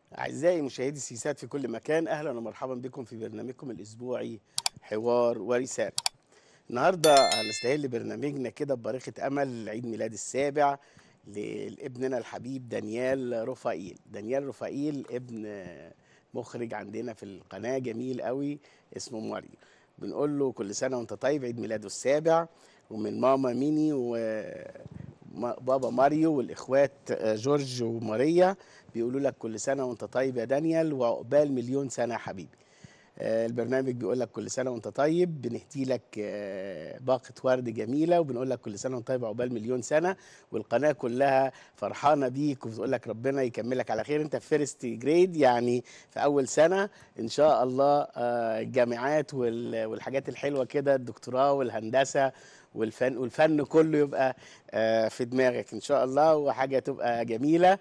أعزائي مشاهدي السيسات في كل مكان أهلا ومرحبا بكم في برنامجكم الأسبوعي حوار ورسالة النهاردة هنستهل برنامجنا كده ببارقة أمل عيد ميلاد السابع لابننا الحبيب دانيال رفائيل دانيال رفائيل ابن مخرج عندنا في القناة جميل قوي اسمه ماريو بنقول له كل سنة وانت طيب عيد ميلاده السابع ومن ماما ميني وبابا ماريو والإخوات جورج وماريا بيقولوا لك كل سنة وانت طيب يا دانيال وعقبال مليون سنة يا حبيبي آه، البرنامج بيقول لك كل سنه وانت طيب بنهدي لك آه، باقه ورد جميله وبنقول لك كل سنه وانت طيب عقبال مليون سنه والقناه كلها فرحانه بيك وبتقول لك ربنا يكملك على خير انت في فيرست جريد يعني في اول سنه ان شاء الله آه، الجامعات وال- والحاجات الحلوه كده الدكتوراه والهندسه والفن والفن كله يبقى آه، في دماغك ان شاء الله وحاجه تبقى جميله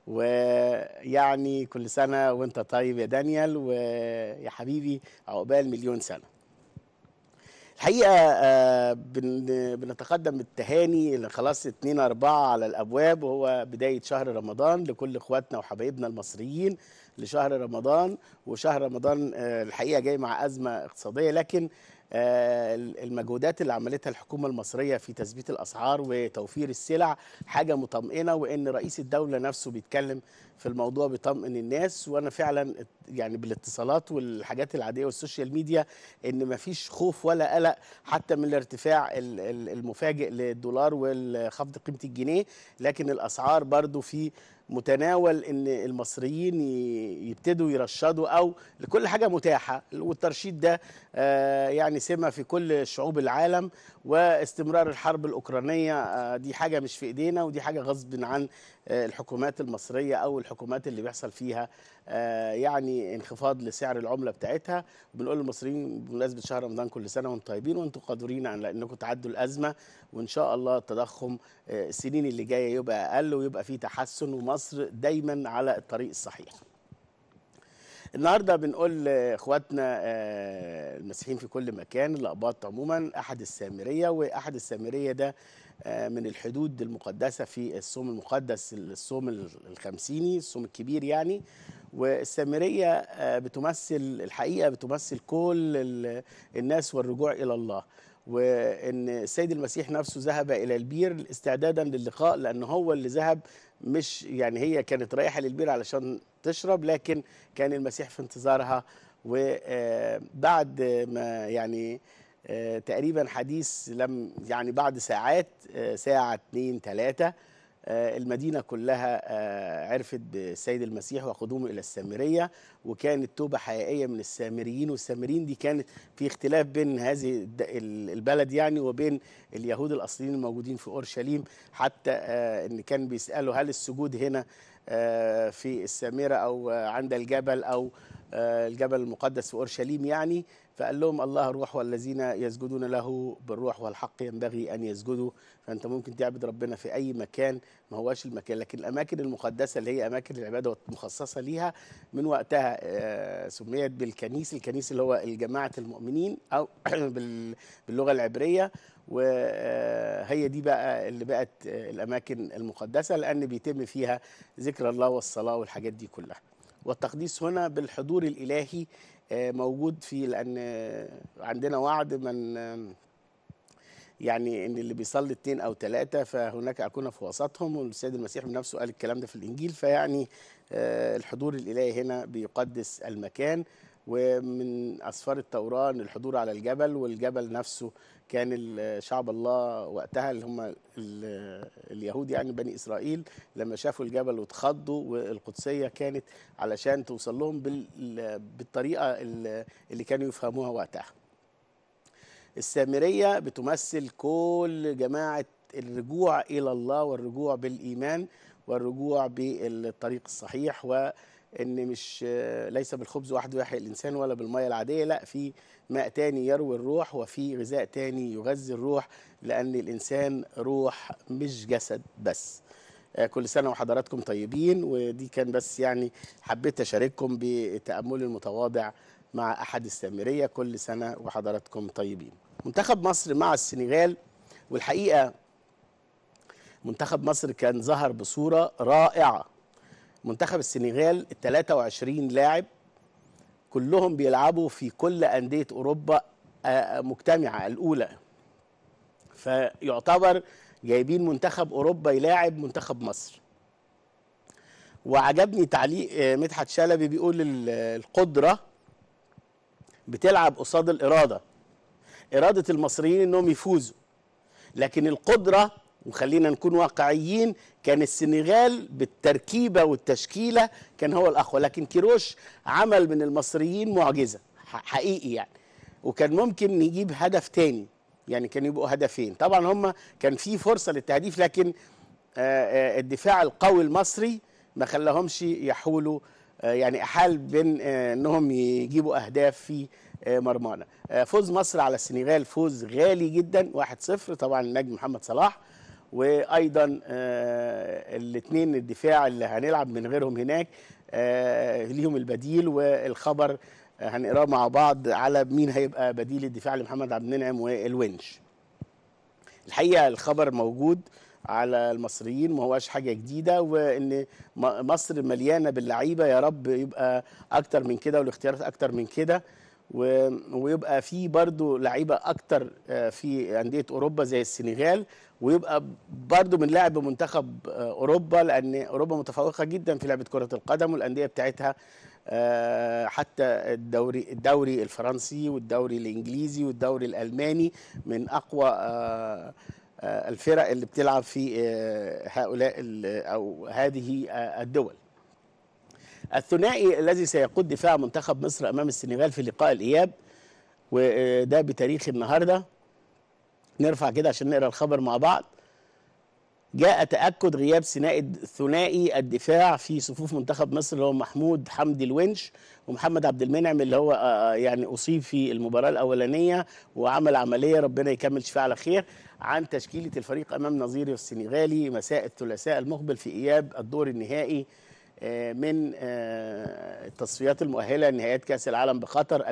ويعني كل سنة وانت طيب يا دانيال ويا حبيبي عقبال مليون سنة الحقيقة آه، بن- بنتقدم بالتهاني اللي خلاص 2 4 على الأبواب وهو بداية شهر رمضان لكل إخواتنا وحبايبنا المصريين لشهر رمضان وشهر رمضان آه، الحقيقة جاي مع أزمة اقتصادية لكن آه، المجهودات اللي عملتها الحكومة المصرية في تثبيت الأسعار وتوفير السلع حاجة مطمئنة وإن رئيس الدولة نفسه بيتكلم في الموضوع بيطمئن الناس وأنا فعلا ات- يعني بالاتصالات والحاجات العادية والسوشيال ميديا إن مفيش خوف ولا قلق حتى من الارتفاع ال- ال- المفاجئ للدولار والخفض قيمة الجنيه لكن الأسعار برضو في متناول ان المصريين ي- يبتدوا يرشدوا او لكل حاجه متاحه والترشيد ده آه، يعني سمه في كل شعوب العالم واستمرار الحرب الاوكرانيه آه، دي حاجه مش في ايدينا ودي حاجه غصب عن آه، الحكومات المصريه او الحكومات اللي بيحصل فيها آه، يعني انخفاض لسعر العمله بتاعتها وبنقول للمصريين بمناسبه شهر رمضان كل سنه وانتم طيبين وانتم قادرين على انكم تعدوا الازمه وان شاء الله التضخم آه، السنين اللي جايه يبقى اقل ويبقى في تحسن ومصر دايما على الطريق الصحيح. النهارده بنقول لاخواتنا آه، المسيحيين في كل مكان الاقباط عموما احد السامريه واحد السامريه ده آه، من الحدود المقدسه في الصوم المقدس الصوم الخمسيني الصوم الكبير يعني والسامريه آه، بتمثل الحقيقه بتمثل كل ال- الناس والرجوع الى الله وان السيد المسيح نفسه ذهب الى البير استعدادا للقاء لان هو اللي ذهب مش يعني هي كانت رايحه للبير علشان تشرب لكن كان المسيح في انتظارها وبعد ما يعني آه، تقريبا حديث لم يعني بعد ساعات آه، ساعة اتنين تلاتة آه، المدينة كلها آه، عرفت بالسيد المسيح وقدومه إلى السامرية وكانت توبة حقيقية من السامريين والسامريين دي كانت في اختلاف بين هذه الد- ال- البلد يعني وبين اليهود الأصليين الموجودين في أورشليم حتى آه، إن كان بيسألوا هل السجود هنا آه، في السامرة أو آه، عند الجبل أو آه، الجبل المقدس في أورشليم يعني فقال لهم الله روح والذين يسجدون له بالروح والحق ينبغي أن يسجدوا فأنت ممكن تعبد ربنا في أي مكان ما هوش المكان لكن الأماكن المقدسة اللي هي أماكن العبادة المخصصة ليها من وقتها آه، سميت بالكنيس الكنيس اللي هو الجماعة المؤمنين أو بال- باللغة العبرية وهي دي بقى اللي بقت آه، الأماكن المقدسة لأن بيتم فيها ذكر الله والصلاة والحاجات دي كلها والتقديس هنا بالحضور الإلهي آه، موجود في لأن آه، عندنا وعد من آه، يعني ان اللي بيصلي اتنين او ثلاثه فهناك اكون في وسطهم والسيد المسيح بنفسه قال الكلام ده في الانجيل فيعني آه، الحضور الالهي هنا بيقدس المكان ومن اسفار التوراه ان الحضور على الجبل والجبل نفسه كان ال- شعب الله وقتها اللي هم ال- اليهود يعني بني اسرائيل لما شافوا الجبل واتخضوا والقدسيه كانت علشان توصل لهم بال- بالطريقه اللي اللي كانوا يفهموها وقتها. السامرية بتمثل كل جماعة الرجوع إلى الله والرجوع بالإيمان والرجوع بالطريق الصحيح وإن مش ليس بالخبز وحده يحيي الإنسان ولا بالمية العادية لا في ماء تاني يروي الروح وفي غذاء تاني يغذي الروح لأن الإنسان روح مش جسد بس آه، كل سنة وحضراتكم طيبين ودي كان بس يعني حبيت أشارككم بتأمل المتواضع مع أحد السامرية كل سنة وحضراتكم طيبين منتخب مصر مع السنغال والحقيقة منتخب مصر كان ظهر بصورة رائعة منتخب السنغال ال 23 لاعب كلهم بيلعبوا في كل انديه اوروبا آه، مجتمعه الاولى فيعتبر جايبين منتخب اوروبا يلاعب منتخب مصر وعجبني تعليق آه، مدحت شلبي بيقول ال- القدره بتلعب قصاد الاراده اراده المصريين انهم يفوزوا لكن القدره وخلينا نكون واقعيين كان السنغال بالتركيبه والتشكيله كان هو الاقوى لكن كيروش عمل من المصريين معجزه ح- حقيقي يعني وكان ممكن يجيب هدف تاني يعني كان يبقوا هدفين طبعا هم كان في فرصه للتهديف لكن آه، آه، الدفاع القوي المصري ما خلاهمش يحولوا آه، يعني احال بين آه، انهم يجيبوا اهداف في آه، مرمانا آه، فوز مصر على السنغال فوز غالي جدا 1-0 طبعا النجم محمد صلاح وايضا الاثنين الدفاع اللي هنلعب من غيرهم هناك آه، ليهم البديل والخبر آه، هنقراه مع بعض على مين هيبقى بديل الدفاع لمحمد عبد المنعم والونش الحقيقه الخبر موجود على المصريين ما هواش حاجه جديده وان م- مصر مليانه باللعيبه يا رب يبقى اكتر من كده والاختيارات اكتر من كده و- ويبقى في برضو لعيبه اكتر آه، في انديه اوروبا زي السنغال ويبقى برضو من لعب منتخب آه، اوروبا لان اوروبا متفوقه جدا في لعبه كره القدم والانديه بتاعتها آه، حتى الدوري الدوري الفرنسي والدوري الانجليزي والدوري الالماني من اقوى آه، آه، الفرق اللي بتلعب في آه، هؤلاء ال- او هذه آه، الدول الثنائي الذي سيقود دفاع منتخب مصر امام السنغال في لقاء الاياب وده بتاريخ النهارده نرفع كده عشان نقرا الخبر مع بعض جاء تأكد غياب ثنائي ثنائي الدفاع في صفوف منتخب مصر اللي هو محمود حمدي الونش ومحمد عبد المنعم اللي هو آه، يعني أصيب في المباراة الأولانية وعمل عملية ربنا يكمل شفاء على خير عن تشكيلة الفريق أمام نظيره السنغالي مساء الثلاثاء المقبل في إياب الدور النهائي آه، من آه، التصفيات المؤهله لنهائيات كاس العالم بقطر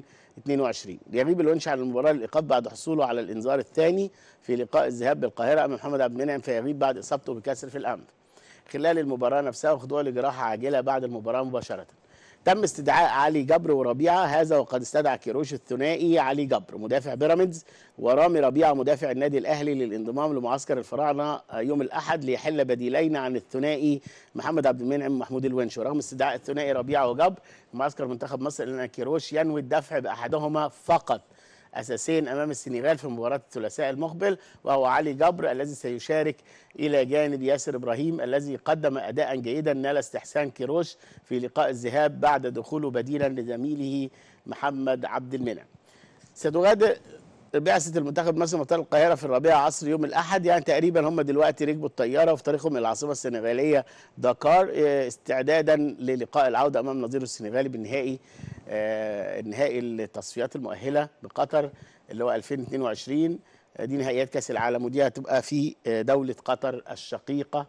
2022 يغيب الونش عن المباراه للايقاف بعد حصوله على الانذار الثاني في لقاء الذهاب بالقاهره امام محمد عبد المنعم فيغيب بعد اصابته بكسر في الانف خلال المباراه نفسها وخضوع لجراحه عاجله بعد المباراه مباشره تم استدعاء علي جبر وربيعه هذا وقد استدعى كيروش الثنائي علي جبر مدافع بيراميدز ورامي ربيعه مدافع النادي الاهلي للانضمام لمعسكر الفراعنه يوم الاحد ليحل بديلين عن الثنائي محمد عبد المنعم ومحمود الونش ورغم استدعاء الثنائي ربيعه وجبر معسكر منتخب مصر لان كيروش ينوي الدفع باحدهما فقط اساسيا امام السنغال في مباراه الثلاثاء المقبل وهو علي جبر الذي سيشارك الى جانب ياسر ابراهيم الذي قدم اداء جيدا نال استحسان كيروش في لقاء الذهاب بعد دخوله بديلا لزميله محمد عبد المنعم. ستغادر بعثة المنتخب مصر مطار القاهرة في الرابعة عصر يوم الأحد يعني تقريبا هم دلوقتي ركبوا الطيارة وفي طريقهم إلى العاصمة السنغالية دكار آه، استعدادا للقاء العودة أمام نظيره السنغالي بالنهائي آه، النهائي التصفيات المؤهلة بقطر اللي هو 2022 آه، دي نهائيات كأس العالم ودي هتبقى في آه، دولة قطر الشقيقة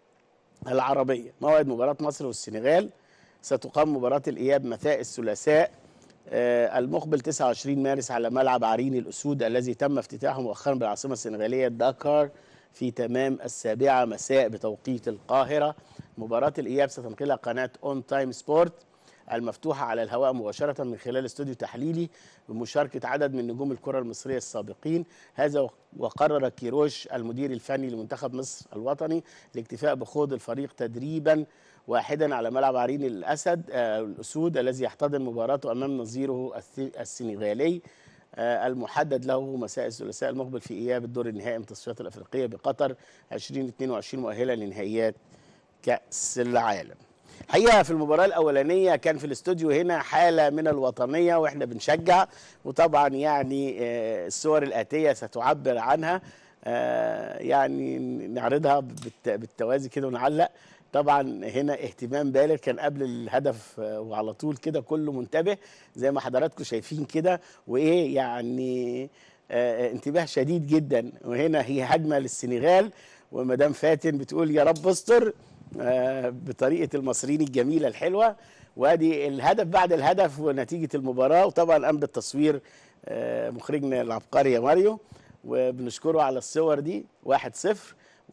العربية موعد مباراة مصر والسنغال ستقام مباراة الإياب مساء الثلاثاء آه، المقبل 29 مارس على ملعب عرين الأسود الذي تم افتتاحه مؤخرا بالعاصمة السنغالية داكار في تمام السابعة مساء بتوقيت القاهرة مباراة الإياب ستنقلها قناة أون تايم سبورت المفتوحة على الهواء مباشرة من خلال استوديو تحليلي بمشاركة عدد من نجوم الكرة المصرية السابقين هذا وقرر كيروش المدير الفني لمنتخب مصر الوطني الاكتفاء بخوض الفريق تدريبا واحدا على ملعب عرين الأسد آه الأسود الذي يحتضن مباراته أمام نظيره الث- السنغالي آه، المحدد له مساء الثلاثاء المقبل في إياب الدور النهائي من التصفيات الأفريقية بقطر 2022 مؤهلة لنهائيات كأس العالم حقيقة في المباراة الأولانية كان في الاستوديو هنا حالة من الوطنية وإحنا بنشجع وطبعا يعني آه، الصور الآتية ستعبر عنها آه، يعني نعرضها بالت- بالتوازي كده ونعلق طبعا هنا اهتمام بالغ كان قبل الهدف آه، وعلى طول كده كله منتبه زي ما حضراتكم شايفين كده وايه يعني آه، انتباه شديد جدا وهنا هي هجمه للسنغال ومدام فاتن بتقول يا رب استر آه، بطريقه المصريين الجميله الحلوه وادي الهدف بعد الهدف ونتيجه المباراه وطبعا قام بالتصوير آه، مخرجنا العبقري يا ماريو وبنشكره على الصور دي 1-0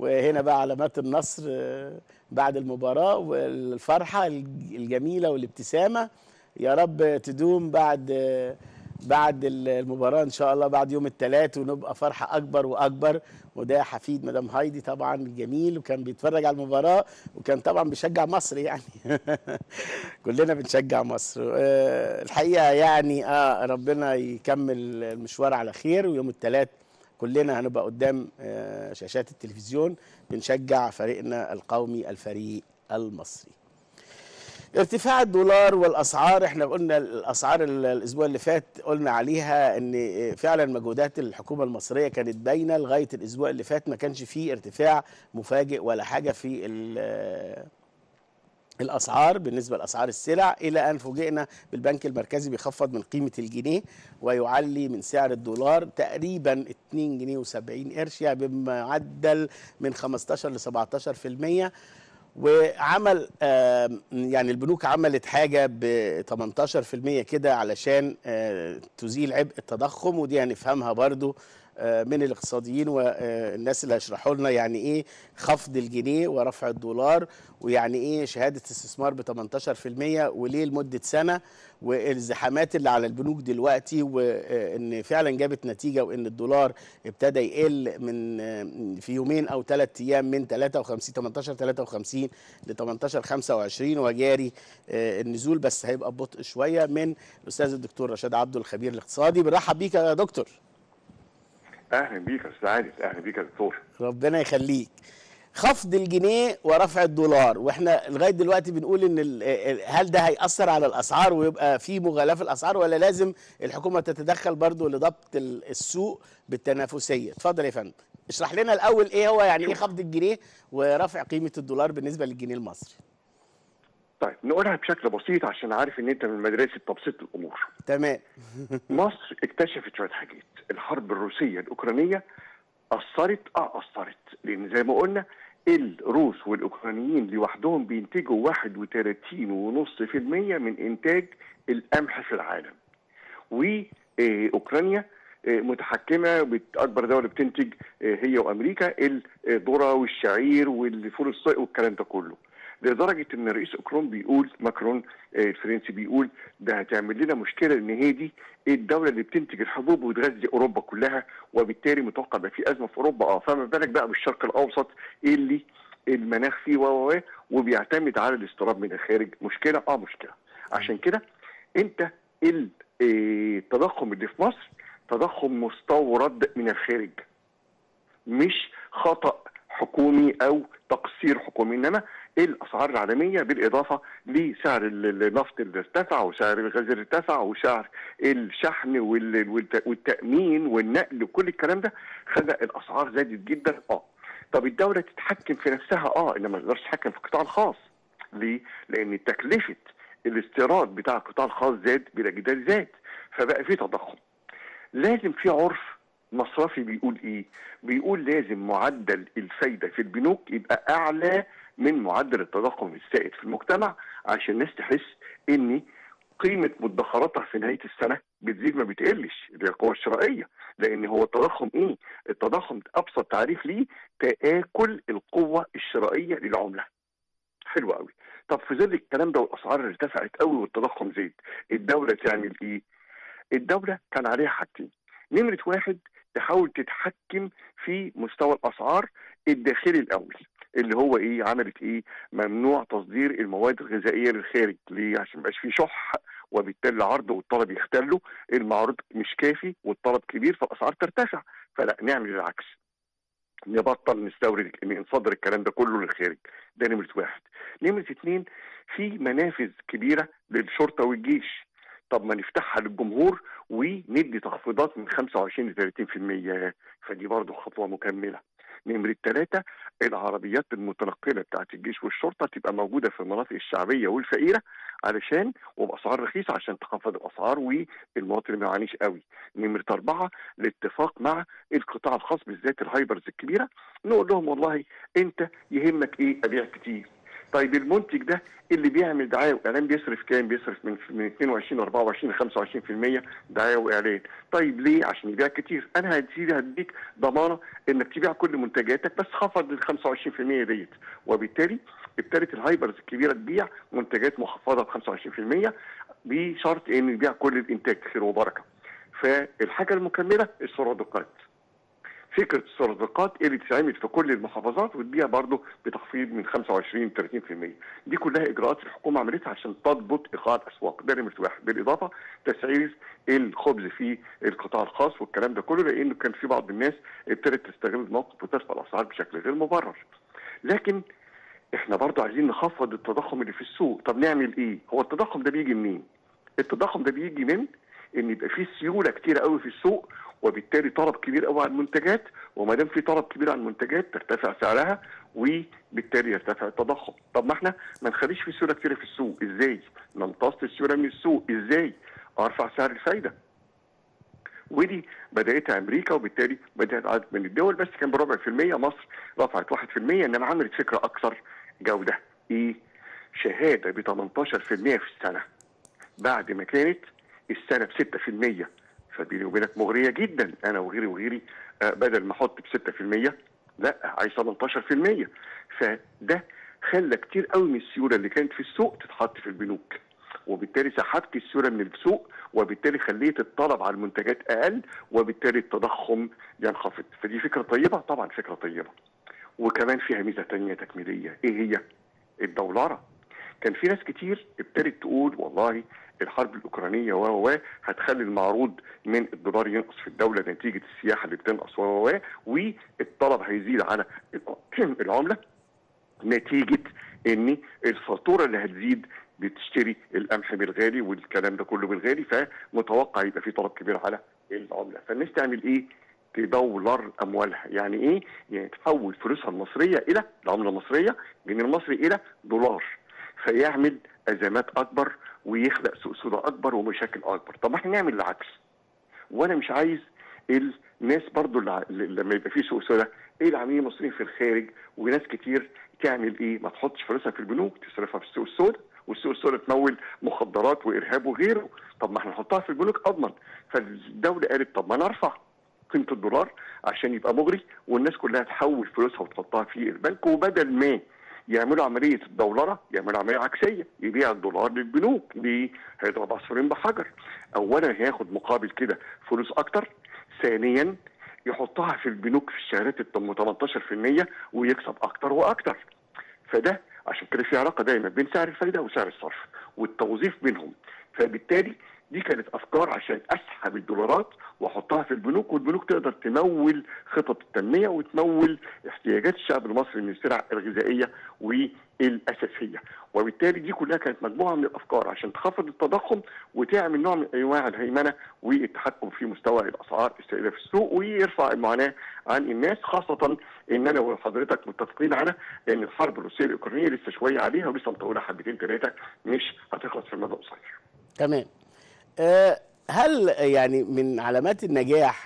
وهنا بقى علامات النصر آه، بعد المباراة والفرحة الجميلة والابتسامة يا رب تدوم بعد آه، بعد المباراة إن شاء الله بعد يوم الثلاث ونبقى فرحة أكبر وأكبر وده حفيد مدام هايدي طبعا جميل وكان بيتفرج على المباراة وكان طبعا بيشجع مصر يعني كلنا بنشجع مصر آه، الحقيقة يعني آه ربنا يكمل المشوار على خير ويوم الثلاث كلنا هنبقى قدام آه، شاشات التلفزيون بنشجع فريقنا القومي الفريق المصري ارتفاع الدولار والاسعار احنا قلنا الاسعار الاسبوع اللي فات قلنا عليها ان فعلا مجهودات الحكومه المصريه كانت باينه لغايه الاسبوع اللي فات ما كانش فيه ارتفاع مفاجئ ولا حاجه في الاسعار بالنسبه لاسعار السلع الى ان فوجئنا بالبنك المركزي بيخفض من قيمه الجنيه ويعلي من سعر الدولار تقريبا 2 جنيه و70 قرش يعني بمعدل من 15 ل 17% وعمل يعني البنوك عملت حاجه ب 18% كده علشان تزيل عبء التضخم ودي هنفهمها برضو من الاقتصاديين والناس اللي هيشرحوا لنا يعني ايه خفض الجنيه ورفع الدولار ويعني ايه شهاده استثمار ب 18% وليه لمده سنه والزحامات اللي على البنوك دلوقتي وان فعلا جابت نتيجه وان الدولار ابتدى يقل من في يومين او ثلاث ايام من 53 18 53 ل 18 25 وجاري النزول بس هيبقى ببطء شويه من الاستاذ الدكتور رشاد عبده الخبير الاقتصادي بنرحب بيك يا دكتور اهلا بيك يا استاذ عادل اهلا بيك يا دكتور ربنا يخليك خفض الجنيه ورفع الدولار واحنا لغايه دلوقتي بنقول ان هل ده هياثر على الاسعار ويبقى في مغالاه في الاسعار ولا لازم الحكومه تتدخل برضو لضبط السوق بالتنافسيه اتفضل يا فندم اشرح لنا الاول ايه هو يعني ايه خفض الجنيه ورفع قيمه الدولار بالنسبه للجنيه المصري طيب نقولها بشكل بسيط عشان عارف ان انت من مدرسه تبسيط الامور تمام مصر اكتشفت شويه حاجات الحرب الروسيه الاوكرانيه اثرت اه اثرت لان زي ما قلنا الروس والاوكرانيين لوحدهم بينتجوا 31.5% من انتاج القمح في العالم واوكرانيا متحكمه اكبر دوله بتنتج هي وامريكا الذره والشعير والفول الصيف والكلام ده كله لدرجه ان رئيس اوكرون بيقول ماكرون الفرنسي بيقول ده هتعمل لنا مشكله ان هي دي الدوله اللي بتنتج الحبوب وتغذي اوروبا كلها وبالتالي متوقع يبقى في ازمه في اوروبا اه فما بالك بقى بالشرق الاوسط اللي المناخ فيه و وبيعتمد على الاستيراد من الخارج مشكله اه مشكله عشان كده انت التضخم اللي في مصر تضخم مستورد من الخارج مش خطا حكومي او تقصير حكومي انما الاسعار العالميه بالاضافه لسعر النفط اللي ارتفع وسعر الغاز اللي ارتفع وسعر الشحن والتامين والنقل وكل الكلام ده خلى الاسعار زادت جدا اه طب الدوله تتحكم في نفسها اه انما ما تقدرش تتحكم في القطاع الخاص ليه؟ لان تكلفه الاستيراد بتاع القطاع الخاص زاد بلا جدال زاد فبقى في تضخم لازم في عرف مصرفي بيقول ايه؟ بيقول لازم معدل الفايده في البنوك يبقى اعلى من معدل التضخم السائد في المجتمع عشان الناس تحس ان قيمه مدخراتها في نهايه السنه بتزيد ما بتقلش اللي هي القوه الشرائيه لان هو التضخم ايه؟ التضخم ابسط تعريف ليه تاكل القوه الشرائيه للعمله. حلو قوي. طب في ظل الكلام ده والاسعار ارتفعت قوي والتضخم زاد، الدوله تعمل ايه؟ الدوله كان عليها حاجتين. نمره واحد تحاول تتحكم في مستوى الاسعار الداخلي الاول اللي هو ايه عملت ايه ممنوع تصدير المواد الغذائيه للخارج ليه عشان ما يبقاش في شح وبالتالي العرض والطلب يختلوا المعروض مش كافي والطلب كبير فالاسعار ترتفع فلا نعمل العكس نبطل نستورد نصدر الكلام ده كله للخارج ده نمره واحد نمره اثنين في منافذ كبيره للشرطه والجيش طب ما نفتحها للجمهور وندي تخفيضات من 25 ل 30% فدي برضه خطوه مكمله نمرة ثلاثة العربيات المتنقلة بتاعت الجيش والشرطة تبقى موجودة في المناطق الشعبية والفقيرة علشان وبأسعار رخيصة عشان تخفض الأسعار والمواطن ما يعانيش قوي. نمرة أربعة الاتفاق مع القطاع الخاص بالذات الهايبرز الكبيرة نقول لهم والله أنت يهمك إيه أبيع كتير طيب المنتج ده اللي بيعمل دعايه واعلان بيصرف كام؟ بيصرف من من 22 24 ل 25% دعايه واعلان. طيب ليه؟ عشان يبيع كتير. انا هديك هديك ضمانه انك تبيع كل منتجاتك بس خفض ال 25% ديت وبالتالي ابتدت الهايبرز الكبيره تبيع منتجات مخفضه ب 25% بشرط ان يبيع كل الانتاج خير وبركه. فالحاجه المكمله السرادقات. فكره السرادقات اللي تتعمل في كل المحافظات وتبيع برضه بتخفيض من 25 ل 30% دي كلها اجراءات الحكومه عملتها عشان تضبط ايقاع الاسواق ده نمره واحد بالاضافه تسعير الخبز في القطاع الخاص والكلام ده كله لانه كان في بعض الناس ابتدت تستغل الموقف وترفع الاسعار بشكل غير مبرر لكن احنا برضه عايزين نخفض التضخم اللي في السوق طب نعمل ايه هو التضخم ده بيجي منين التضخم ده بيجي من ان يبقى في سيوله كتيره قوي في السوق وبالتالي طلب كبير قوي على المنتجات وما دام في طلب كبير على المنتجات ترتفع سعرها وبالتالي يرتفع التضخم طب ما احنا ما نخليش في سيوله كتيره في السوق ازاي نمتص السيوله من السوق ازاي ارفع سعر الفايده ودي بداتها امريكا وبالتالي بدات عدد من الدول بس كان بربع في المية مصر رفعت 1% انما عملت فكره اكثر جوده ايه شهاده ب 18% في السنه بعد ما كانت السنه ب 6% فبيني وبينك مغريه جدا انا وغيري وغيري آه بدل ما احط ب 6% لا عايز 18% فده خلى كتير قوي من السيوله اللي كانت في السوق تتحط في البنوك وبالتالي سحبت السيوله من السوق وبالتالي خليت الطلب على المنتجات اقل وبالتالي التضخم ينخفض فدي فكره طيبه طبعا فكره طيبه وكمان فيها ميزه تانية تكميليه ايه هي الدولاره كان في ناس كتير ابتدت تقول والله الحرب الاوكرانيه و و هتخلي المعروض من الدولار ينقص في الدوله نتيجه السياحه اللي بتنقص و و والطلب هيزيد على العمله نتيجه ان الفاتوره اللي هتزيد بتشتري القمح بالغالي والكلام ده كله بالغالي فمتوقع يبقى في طلب كبير على العمله فالناس تعمل ايه؟ تدولر اموالها يعني ايه؟ يعني تحول فلوسها المصريه الى العمله المصريه جنيه المصري الى دولار فيعمل ازمات اكبر ويخلق سوق سودا اكبر ومشاكل اكبر طب احنا نعمل العكس وانا مش عايز الناس برضو اللي لما يبقى في سوق سودا ايه العاملين المصريين في الخارج وناس كتير تعمل ايه ما تحطش فلوسها في البنوك تصرفها في السوق السوداء والسوق السوداء تمول مخدرات وارهاب وغيره طب ما احنا نحطها في البنوك اضمن فالدوله قالت طب ما نرفع قيمه الدولار عشان يبقى مغري والناس كلها تحول فلوسها وتحطها في البنك وبدل ما يعملوا عمليه الدولره يعملوا عمليه عكسيه يبيع الدولار للبنوك ليه؟ هيضرب عصفورين بحجر اولا هياخد مقابل كده فلوس اكتر ثانيا يحطها في البنوك في الشهادات التم 18% ويكسب اكتر واكتر فده عشان كده في علاقه دايما بين سعر الفايده وسعر الصرف والتوظيف بينهم فبالتالي دي كانت افكار عشان اسحب الدولارات واحطها في البنوك والبنوك تقدر تمول خطط التنميه وتمول احتياجات الشعب المصري من السلع الغذائيه والاساسيه وبالتالي دي كلها كانت مجموعه من الافكار عشان تخفض التضخم وتعمل نوع من انواع الهيمنه والتحكم في مستوى الاسعار السائده في السوق ويرفع المعاناه عن الناس خاصه ان انا وحضرتك متفقين على ان الحرب الروسيه الاوكرانيه لسه شويه عليها ولسه مطوله حبتين ثلاثه مش هتخلص في المدى القصير. تمام. هل يعني من علامات النجاح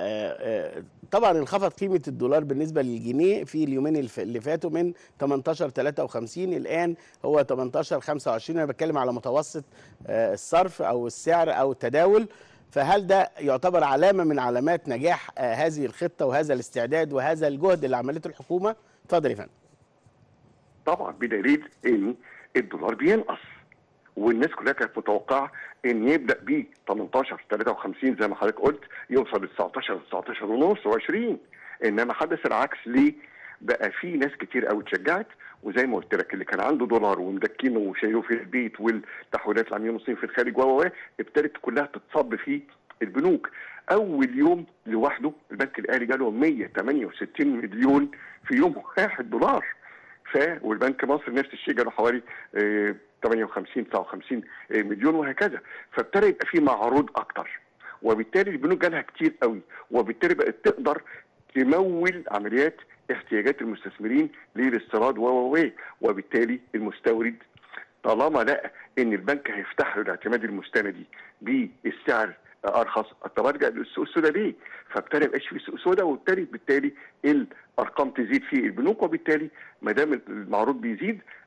طبعا انخفض قيمه الدولار بالنسبه للجنيه في اليومين اللي فاتوا من 18 53 الان هو 18 25 انا بتكلم على متوسط الصرف او السعر او التداول فهل ده يعتبر علامه من علامات نجاح هذه الخطه وهذا الاستعداد وهذا الجهد اللي عملته الحكومه؟ اتفضل يا فندم. طبعا بدليل ان الدولار بينقص والناس كلها كانت متوقعه ان يبدا ب 18 53 زي ما حضرتك قلت يوصل ل 19 19 ونص و20 انما حدث العكس ليه؟ بقى في ناس كتير قوي اتشجعت وزي ما قلت لك اللي كان عنده دولار ومدكنه وشايله في البيت والتحويلات العاملين المصريين في الخارج و ابتدت كلها تتصب في البنوك اول يوم لوحده البنك الاهلي جاله 168 مليون في يوم واحد دولار ف والبنك مصر نفس الشيء جاله حوالي اه 58 59 مليون وهكذا فابتدى يبقى في معروض اكتر وبالتالي البنوك جالها كتير قوي وبالتالي بقت تقدر تمول عمليات احتياجات المستثمرين للاستيراد و وبالتالي المستورد طالما لقى ان البنك هيفتح له الاعتماد المستندي بالسعر ارخص طب ارجع للسوق السوداء ليه؟ فابتدى يبقاش في سوق سوداء وبالتالي بالتالي الارقام تزيد في البنوك وبالتالي ما دام المعروض بيزيد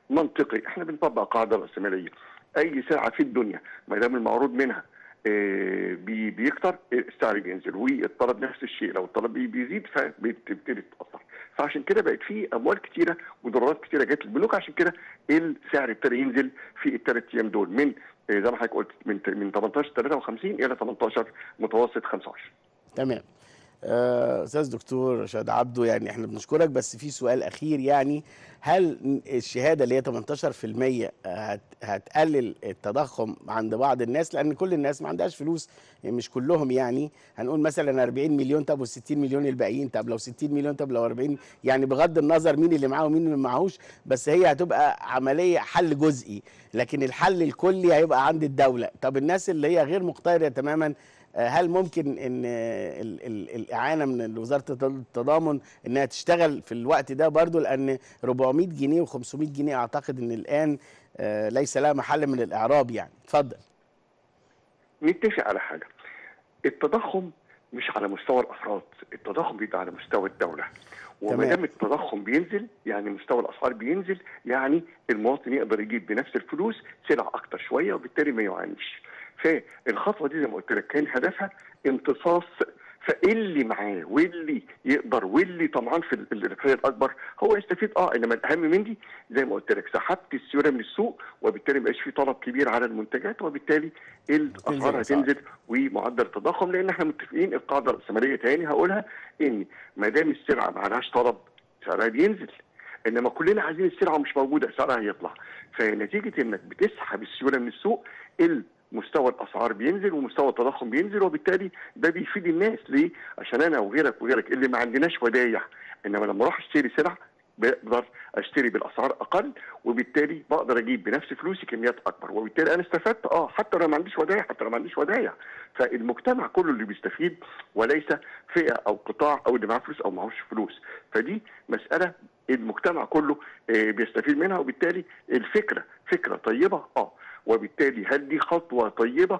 منطقي احنا بنطبق قاعده راسماليه اي سلعه في الدنيا ما دام المعروض منها آه، بي- بيكتر السعر بينزل والطلب نفس الشيء لو الطلب بي- بيزيد فبتبتدي تتاثر فعشان كده بقت في اموال كتيره ودولارات كتيره جت البنوك عشان كده السعر ابتدى ينزل في الثلاث ايام دول من آه، زي ما حضرتك قلت من من 18 53 الى 18 متوسط 25 تمام آه، استاذ دكتور رشاد عبده يعني احنا بنشكرك بس في سؤال اخير يعني هل الشهاده اللي هي 18% هت هتقلل التضخم عند بعض الناس لان كل الناس ما عندهاش فلوس يعني مش كلهم يعني هنقول مثلا 40 مليون طب وال60 مليون الباقيين طب لو 60 مليون طب لو 40 يعني بغض النظر مين اللي معاه ومين اللي معهوش بس هي هتبقى عمليه حل جزئي لكن الحل الكلي هيبقى عند الدوله طب الناس اللي هي غير مقتدره تماما آه، هل ممكن ان آه، ال- ال- الاعانه من وزاره التضامن انها تشتغل في الوقت ده برضو لان 400 جنيه و500 جنيه اعتقد ان الان آه، ليس لها محل من الاعراب يعني اتفضل نتفق على حاجه التضخم مش على مستوى الافراد التضخم بيبقى على مستوى الدوله وما تمام. دام التضخم بينزل يعني مستوى الاسعار بينزل يعني المواطن يقدر يجيب بنفس الفلوس سلع اكتر شويه وبالتالي ما يعانيش فالخطوه دي زي ما قلت لك كان هدفها امتصاص فاللي معاه واللي يقدر واللي طمعان في ال- الربحيه الاكبر هو يستفيد اه انما الاهم من دي زي ما قلت لك سحبت السيوله من السوق وبالتالي ما بقاش في طلب كبير على المنتجات وبالتالي الاسعار الأسعار. هتنزل ومعدل التضخم لان احنا متفقين القاعده الراسماليه تاني هقولها ان ما دام السلعه ما عليهاش طلب سعرها بينزل انما كلنا عايزين السلعه ومش موجوده سعرها هيطلع فنتيجه انك بتسحب السيوله من السوق مستوى الاسعار بينزل ومستوى التضخم بينزل وبالتالي ده بيفيد الناس ليه؟ عشان انا وغيرك وغيرك اللي ما عندناش ودايع انما لما اروح اشتري سلع بقدر اشتري بالاسعار اقل وبالتالي بقدر اجيب بنفس فلوسي كميات اكبر وبالتالي انا استفدت اه حتى لو ما عنديش ودايع حتى لو ما عنديش ودايع فالمجتمع كله اللي بيستفيد وليس فئه او قطاع او اللي معاه فلوس او معهوش فلوس فدي مساله المجتمع كله آه، بيستفيد منها وبالتالي الفكره فكره طيبه اه وبالتالي هل دي خطوه طيبه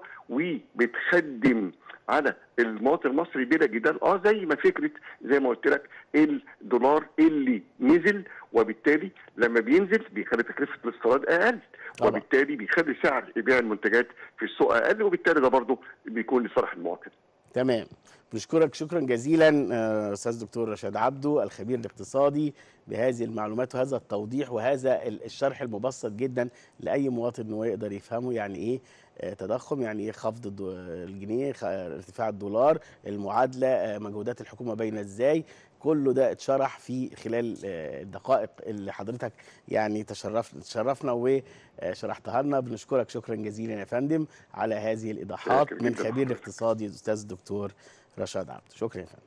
وبتخدم على المواطن المصري بلا جدال اه زي ما فكره زي ما قلت لك الدولار اللي نزل وبالتالي لما بينزل بيخلي تكلفه الاستيراد اقل طبعا. وبالتالي بيخلي سعر بيع المنتجات في السوق اقل وبالتالي ده برضه بيكون لصالح المواطن تمام بنشكرك شكرا جزيلا آه، استاذ دكتور رشاد عبده الخبير الاقتصادي بهذه المعلومات وهذا التوضيح وهذا ال- الشرح المبسط جدا لاي مواطن ان هو يقدر يفهمه يعني ايه آه، تضخم يعني ايه خفض الدو- الجنيه خ- ارتفاع الدولار المعادله آه، مجهودات الحكومه باينه ازاي كله ده اتشرح في خلال آه، الدقائق اللي حضرتك يعني تشرف تشرفنا وشرحتها لنا بنشكرك شكرا جزيلا يا فندم على هذه الايضاحات شاكر من جداً خبير لحضرتك. الاقتصادي الاستاذ الدكتور رشاد عبده شكرا يا فندم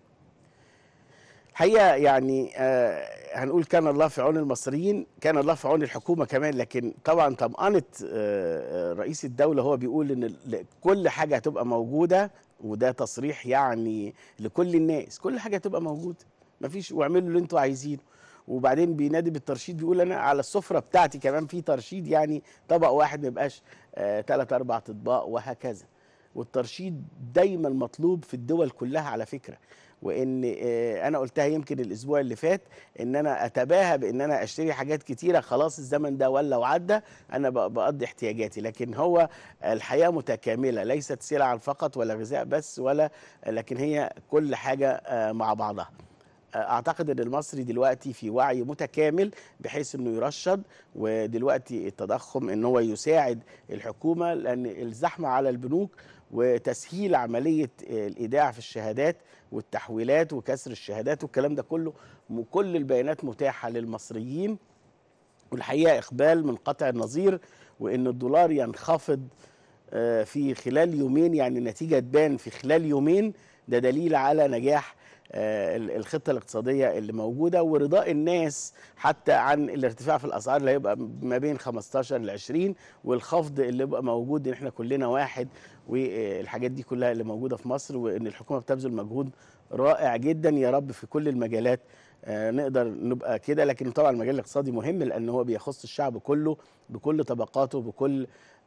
الحقيقه يعني آه هنقول كان الله في عون المصريين كان الله في عون الحكومه كمان لكن طبعا طمأنة آه آه، رئيس الدوله هو بيقول ان ال- كل حاجه هتبقى موجوده وده تصريح يعني لكل الناس كل حاجه هتبقى موجوده مفيش واعملوا اللي انتوا عايزينه وبعدين بينادي بالترشيد بيقول انا على السفره بتاعتي كمان في ترشيد يعني طبق واحد ما يبقاش ثلاث اربع اطباق وهكذا والترشيد دايما مطلوب في الدول كلها على فكره وان آه، انا قلتها يمكن الاسبوع اللي فات ان انا اتباهى بان انا اشتري حاجات كتيره خلاص الزمن ده ولا وعدى انا ب- بقضي احتياجاتي لكن هو الحياه متكامله ليست سلعا فقط ولا غذاء بس ولا لكن هي كل حاجه آه، مع بعضها اعتقد ان المصري دلوقتي في وعي متكامل بحيث انه يرشد ودلوقتي التضخم ان هو يساعد الحكومه لان الزحمه على البنوك وتسهيل عمليه الايداع في الشهادات والتحويلات وكسر الشهادات والكلام ده كله م- كل البيانات متاحه للمصريين والحقيقه اقبال منقطع النظير وان الدولار ينخفض آه، في خلال يومين يعني النتيجه تبان في خلال يومين ده دليل على نجاح آه، ال- الخطه الاقتصاديه اللي موجوده ورضاء الناس حتى عن الارتفاع في الاسعار اللي هيبقى ما بين 15 ل 20 والخفض اللي يبقى موجود ان احنا كلنا واحد والحاجات دي كلها اللي موجوده في مصر وان الحكومه بتبذل مجهود رائع جدا يا رب في كل المجالات آه، نقدر نبقى كده لكن طبعا المجال الاقتصادي مهم لان هو بيخص الشعب كله بكل طبقاته بكل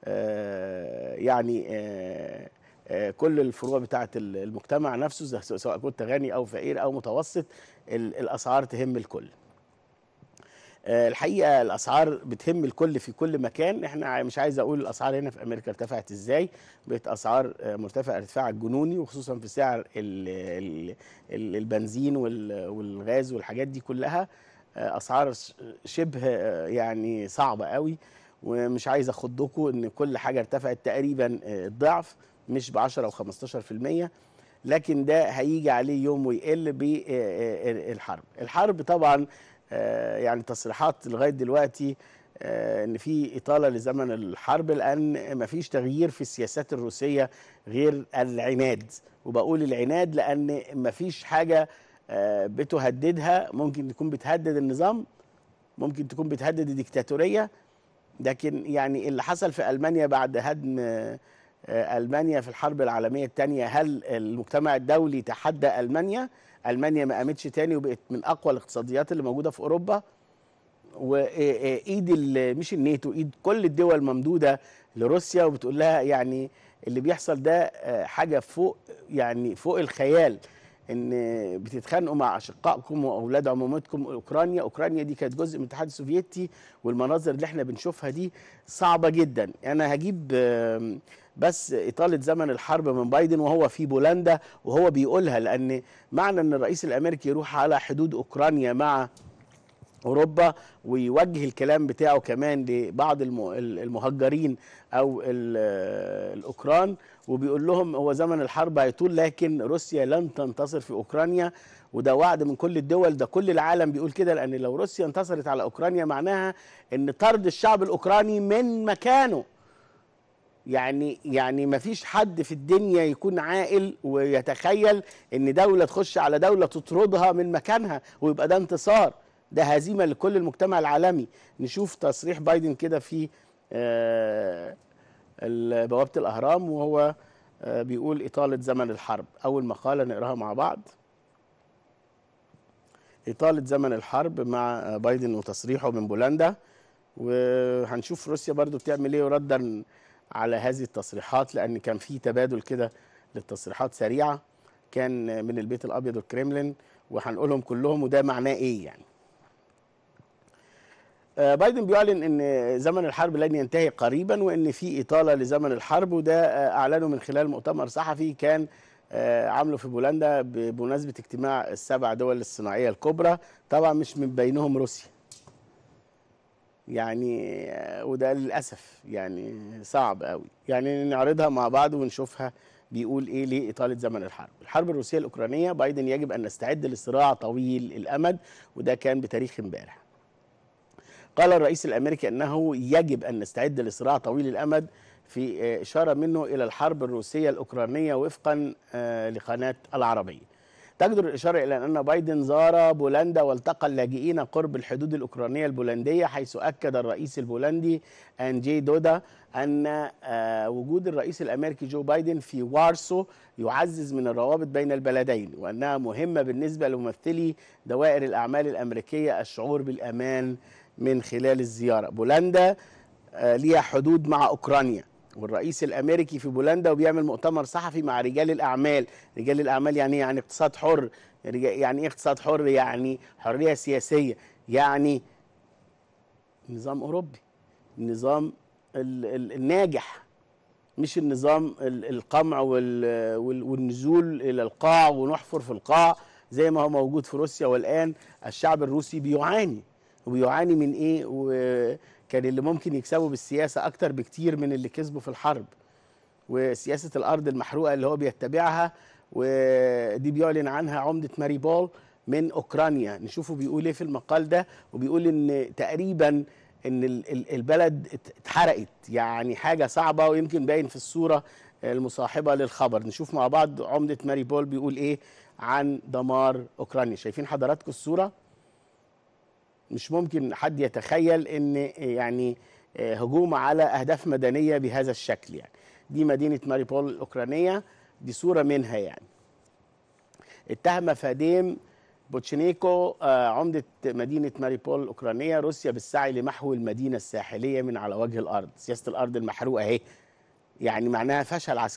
آه، يعني آه، آه، كل الفروع بتاعه ال- المجتمع نفسه زي- سواء كنت غني او فقير او متوسط ال- الاسعار تهم الكل آه، الحقيقه الاسعار بتهم الكل في كل مكان احنا مش عايز اقول الاسعار هنا في امريكا ارتفعت ازاي بقت اسعار آه، مرتفعه ارتفاع جنوني وخصوصا في سعر ال- ال- ال- البنزين وال- والغاز والحاجات دي كلها آه، اسعار ش- شبه آه، يعني صعبه قوي ومش عايز اخضكم ان كل حاجه ارتفعت تقريبا آه، الضعف مش ب 10 او 15% لكن ده هيجي عليه يوم ويقل بالحرب الحرب طبعا آه، يعني تصريحات لغايه دلوقتي آه، ان في اطاله لزمن الحرب لان مفيش تغيير في السياسات الروسيه غير العناد وبقول العناد لان مفيش حاجه آه، بتهددها ممكن تكون بتهدد النظام ممكن تكون بتهدد الديكتاتوريه لكن يعني اللي حصل في المانيا بعد هدم آه، آه، المانيا في الحرب العالميه الثانيه هل المجتمع الدولي تحدى المانيا المانيا ما قامتش تاني وبقت من اقوى الاقتصاديات اللي موجوده في اوروبا وايد ال- مش الناتو ايد كل الدول ممدوده لروسيا وبتقول لها يعني اللي بيحصل ده آه، حاجه فوق يعني فوق الخيال ان بتتخانقوا مع اشقائكم واولاد عمومتكم اوكرانيا اوكرانيا دي كانت جزء من الاتحاد السوفيتي والمناظر اللي احنا بنشوفها دي صعبه جدا انا هجيب آم، بس اطاله زمن الحرب من بايدن وهو في بولندا وهو بيقولها لان معنى ان الرئيس الامريكي يروح على حدود اوكرانيا مع اوروبا ويوجه الكلام بتاعه كمان لبعض الم- المهجرين او ال- الاوكران وبيقول لهم هو زمن الحرب هيطول لكن روسيا لن تنتصر في اوكرانيا وده وعد من كل الدول ده كل العالم بيقول كده لان لو روسيا انتصرت على اوكرانيا معناها ان طرد الشعب الاوكراني من مكانه يعني يعني ما فيش حد في الدنيا يكون عاقل ويتخيل ان دوله تخش على دوله تطردها من مكانها ويبقى ده انتصار ده هزيمه لكل المجتمع العالمي نشوف تصريح بايدن كده في آه، ال- بوابه الاهرام وهو آه، بيقول اطاله زمن الحرب اول مقاله نقراها مع بعض اطاله زمن الحرب مع بايدن وتصريحه من بولندا وهنشوف روسيا برضو بتعمل ايه ردا على هذه التصريحات لان كان في تبادل كده للتصريحات سريعه كان من البيت الابيض والكريملين وهنقولهم كلهم وده معناه ايه يعني آه، بايدن بيعلن ان زمن الحرب لن ينتهي قريبا وان في اطاله لزمن الحرب وده آه، اعلنه من خلال مؤتمر صحفي كان آه، عامله في بولندا بمناسبه اجتماع السبع دول الصناعيه الكبرى طبعا مش من بينهم روسيا يعني آه، وده للاسف يعني صعب قوي يعني نعرضها مع بعض ونشوفها بيقول ايه ليه اطاله زمن الحرب الحرب الروسيه الاوكرانيه بايدن يجب ان نستعد لصراع طويل الامد وده كان بتاريخ امبارح قال الرئيس الامريكي انه يجب ان نستعد لصراع طويل الامد في آه، اشاره منه الى الحرب الروسيه الاوكرانيه وفقا آه، لقناه العربيه. تجدر الاشاره الى ان بايدن زار بولندا والتقى اللاجئين قرب الحدود الاوكرانيه البولنديه حيث اكد الرئيس البولندي انجي دودا ان آه، وجود الرئيس الامريكي جو بايدن في وارسو يعزز من الروابط بين البلدين وانها مهمه بالنسبه لممثلي دوائر الاعمال الامريكيه الشعور بالامان من خلال الزياره بولندا آه، ليها حدود مع اوكرانيا والرئيس الامريكي في بولندا وبيعمل مؤتمر صحفي مع رجال الاعمال رجال الاعمال يعني إيه؟ يعني اقتصاد حر رجا- يعني ايه اقتصاد حر يعني حريه سياسيه يعني نظام اوروبي النظام ال- ال- الناجح مش النظام ال- القمع وال- وال- والنزول الى القاع ونحفر في القاع زي ما هو موجود في روسيا والان الشعب الروسي بيعاني وبيعاني من ايه وكان اللي ممكن يكسبه بالسياسه اكتر بكتير من اللي كسبه في الحرب وسياسه الارض المحروقه اللي هو بيتبعها ودي بيعلن عنها عمده ماريبول من اوكرانيا نشوفه بيقول ايه في المقال ده وبيقول ان تقريبا ان ال- ال- البلد ات- اتحرقت يعني حاجه صعبه ويمكن باين في الصوره المصاحبه للخبر نشوف مع بعض عمده ماريبول بيقول ايه عن دمار اوكرانيا شايفين حضراتكم الصوره مش ممكن حد يتخيل ان يعني آه، هجوم على اهداف مدنيه بهذا الشكل يعني دي مدينه ماريبول الاوكرانيه دي صوره منها يعني اتهم فاديم بوتشينيكو آه، عمدة مدينة ماريبول الأوكرانية روسيا بالسعي لمحو المدينة الساحلية من على وجه الأرض سياسة الأرض المحروقة أهي يعني معناها فشل عسكري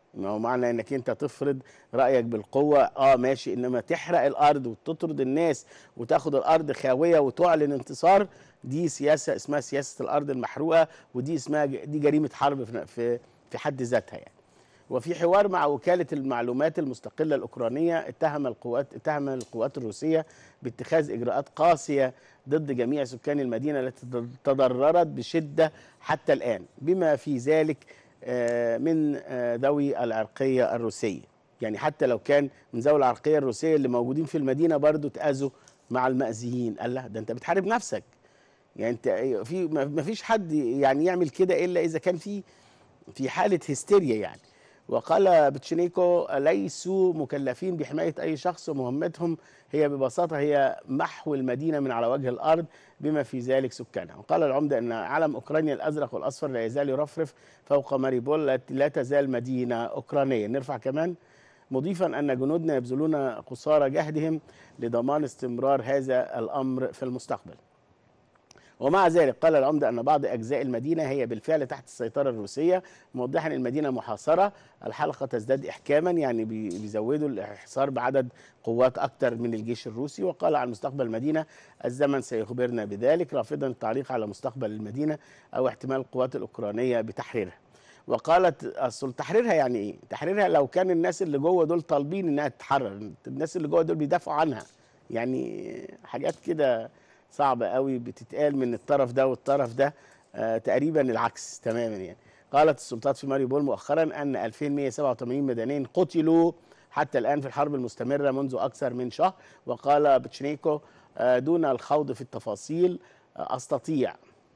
ما هو معنى انك انت تفرض رايك بالقوه اه ماشي انما تحرق الارض وتطرد الناس وتاخد الارض خاويه وتعلن انتصار دي سياسه اسمها سياسه الارض المحروقه ودي اسمها ج- دي جريمه حرب في في في حد ذاتها يعني وفي حوار مع وكالة المعلومات المستقلة الأوكرانية اتهم القوات اتهم القوات الروسية باتخاذ إجراءات قاسية ضد جميع سكان المدينة التي تضررت بشدة حتى الآن بما في ذلك آه، من آه، ذوي العرقية الروسية يعني حتى لو كان من ذوي العرقية الروسية اللي موجودين في المدينة برضو اتأذوا مع المأذيين قال لا ده أنت بتحارب نفسك يعني انت في ما فيش حد يعني يعمل كده الا اذا كان في في حاله هستيريا يعني وقال بتشينيكو ليسوا مكلفين بحمايه اي شخص ومهمتهم هي ببساطه هي محو المدينه من على وجه الارض بما في ذلك سكانها وقال العمده ان علم اوكرانيا الازرق والاصفر لا يزال يرفرف فوق ماريبول التي لا تزال مدينه اوكرانيه نرفع كمان مضيفا ان جنودنا يبذلون قصارى جهدهم لضمان استمرار هذا الامر في المستقبل ومع ذلك قال العمدة أن بعض أجزاء المدينة هي بالفعل تحت السيطرة الروسية موضحا أن المدينة محاصرة الحلقة تزداد إحكاما يعني بي- بيزودوا الإحصار بعدد قوات أكثر من الجيش الروسي وقال عن مستقبل المدينة الزمن سيخبرنا بذلك رافضا التعليق على مستقبل المدينة أو احتمال القوات الأوكرانية بتحريرها وقالت اصل تحريرها يعني ايه؟ تحريرها لو كان الناس اللي جوه دول طالبين انها تتحرر، الناس اللي جوه دول بيدافعوا عنها. يعني حاجات كده صعبه قوي بتتقال من الطرف ده والطرف ده آه تقريبا العكس تماما يعني. قالت السلطات في ماريوبول مؤخرا ان 2187 مدنيا قتلوا حتى الان في الحرب المستمره منذ اكثر من شهر وقال بتشنيكو آه دون الخوض في التفاصيل آه استطيع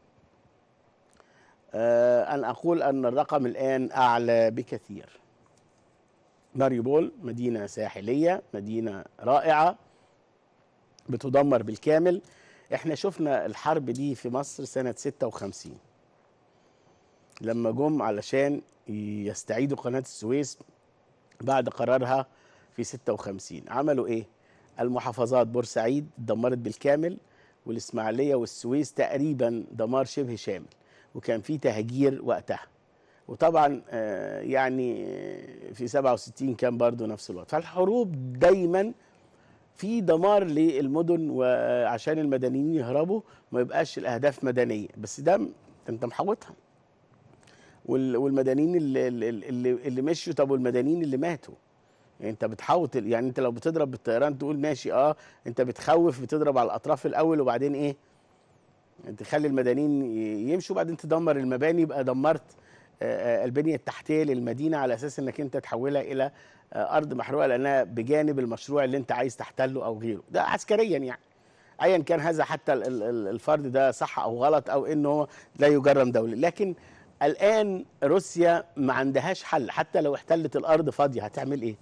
آه، أن أقول أن الرقم الآن أعلى بكثير ماريوبول مدينة ساحلية مدينة رائعة بتدمر بالكامل احنا شفنا الحرب دي في مصر سنة 56 لما جم علشان يستعيدوا قناة السويس بعد قرارها في 56 عملوا ايه المحافظات بورسعيد دمرت بالكامل والاسماعيلية والسويس تقريبا دمار شبه شامل وكان في تهجير وقتها وطبعا آه، يعني آه، في 67 كان برضو نفس الوقت فالحروب دايما في دمار للمدن وعشان المدنيين يهربوا ما يبقاش الاهداف مدنيه بس ده م- انت محوطها وال- والمدنيين اللي, اللي, اللي, اللي مشوا طب والمدنيين اللي ماتوا يعني انت بتحوط ال- يعني انت لو بتضرب بالطيران تقول ماشي اه انت بتخوف بتضرب على الاطراف الاول وبعدين ايه تخلي المدنيين ي- يمشوا وبعدين تدمر المباني يبقى دمرت آه، آه، البنيه التحتيه للمدينه على اساس انك انت تحولها الى آه، ارض محروقه لانها بجانب المشروع اللي انت عايز تحتله او غيره ده عسكريا يعني ايا كان هذا حتى ال- ال- ال- الفرد ده صح او غلط او انه هو لا يجرم دولي لكن الان روسيا ما عندهاش حل حتى لو احتلت الارض فاضيه هتعمل ايه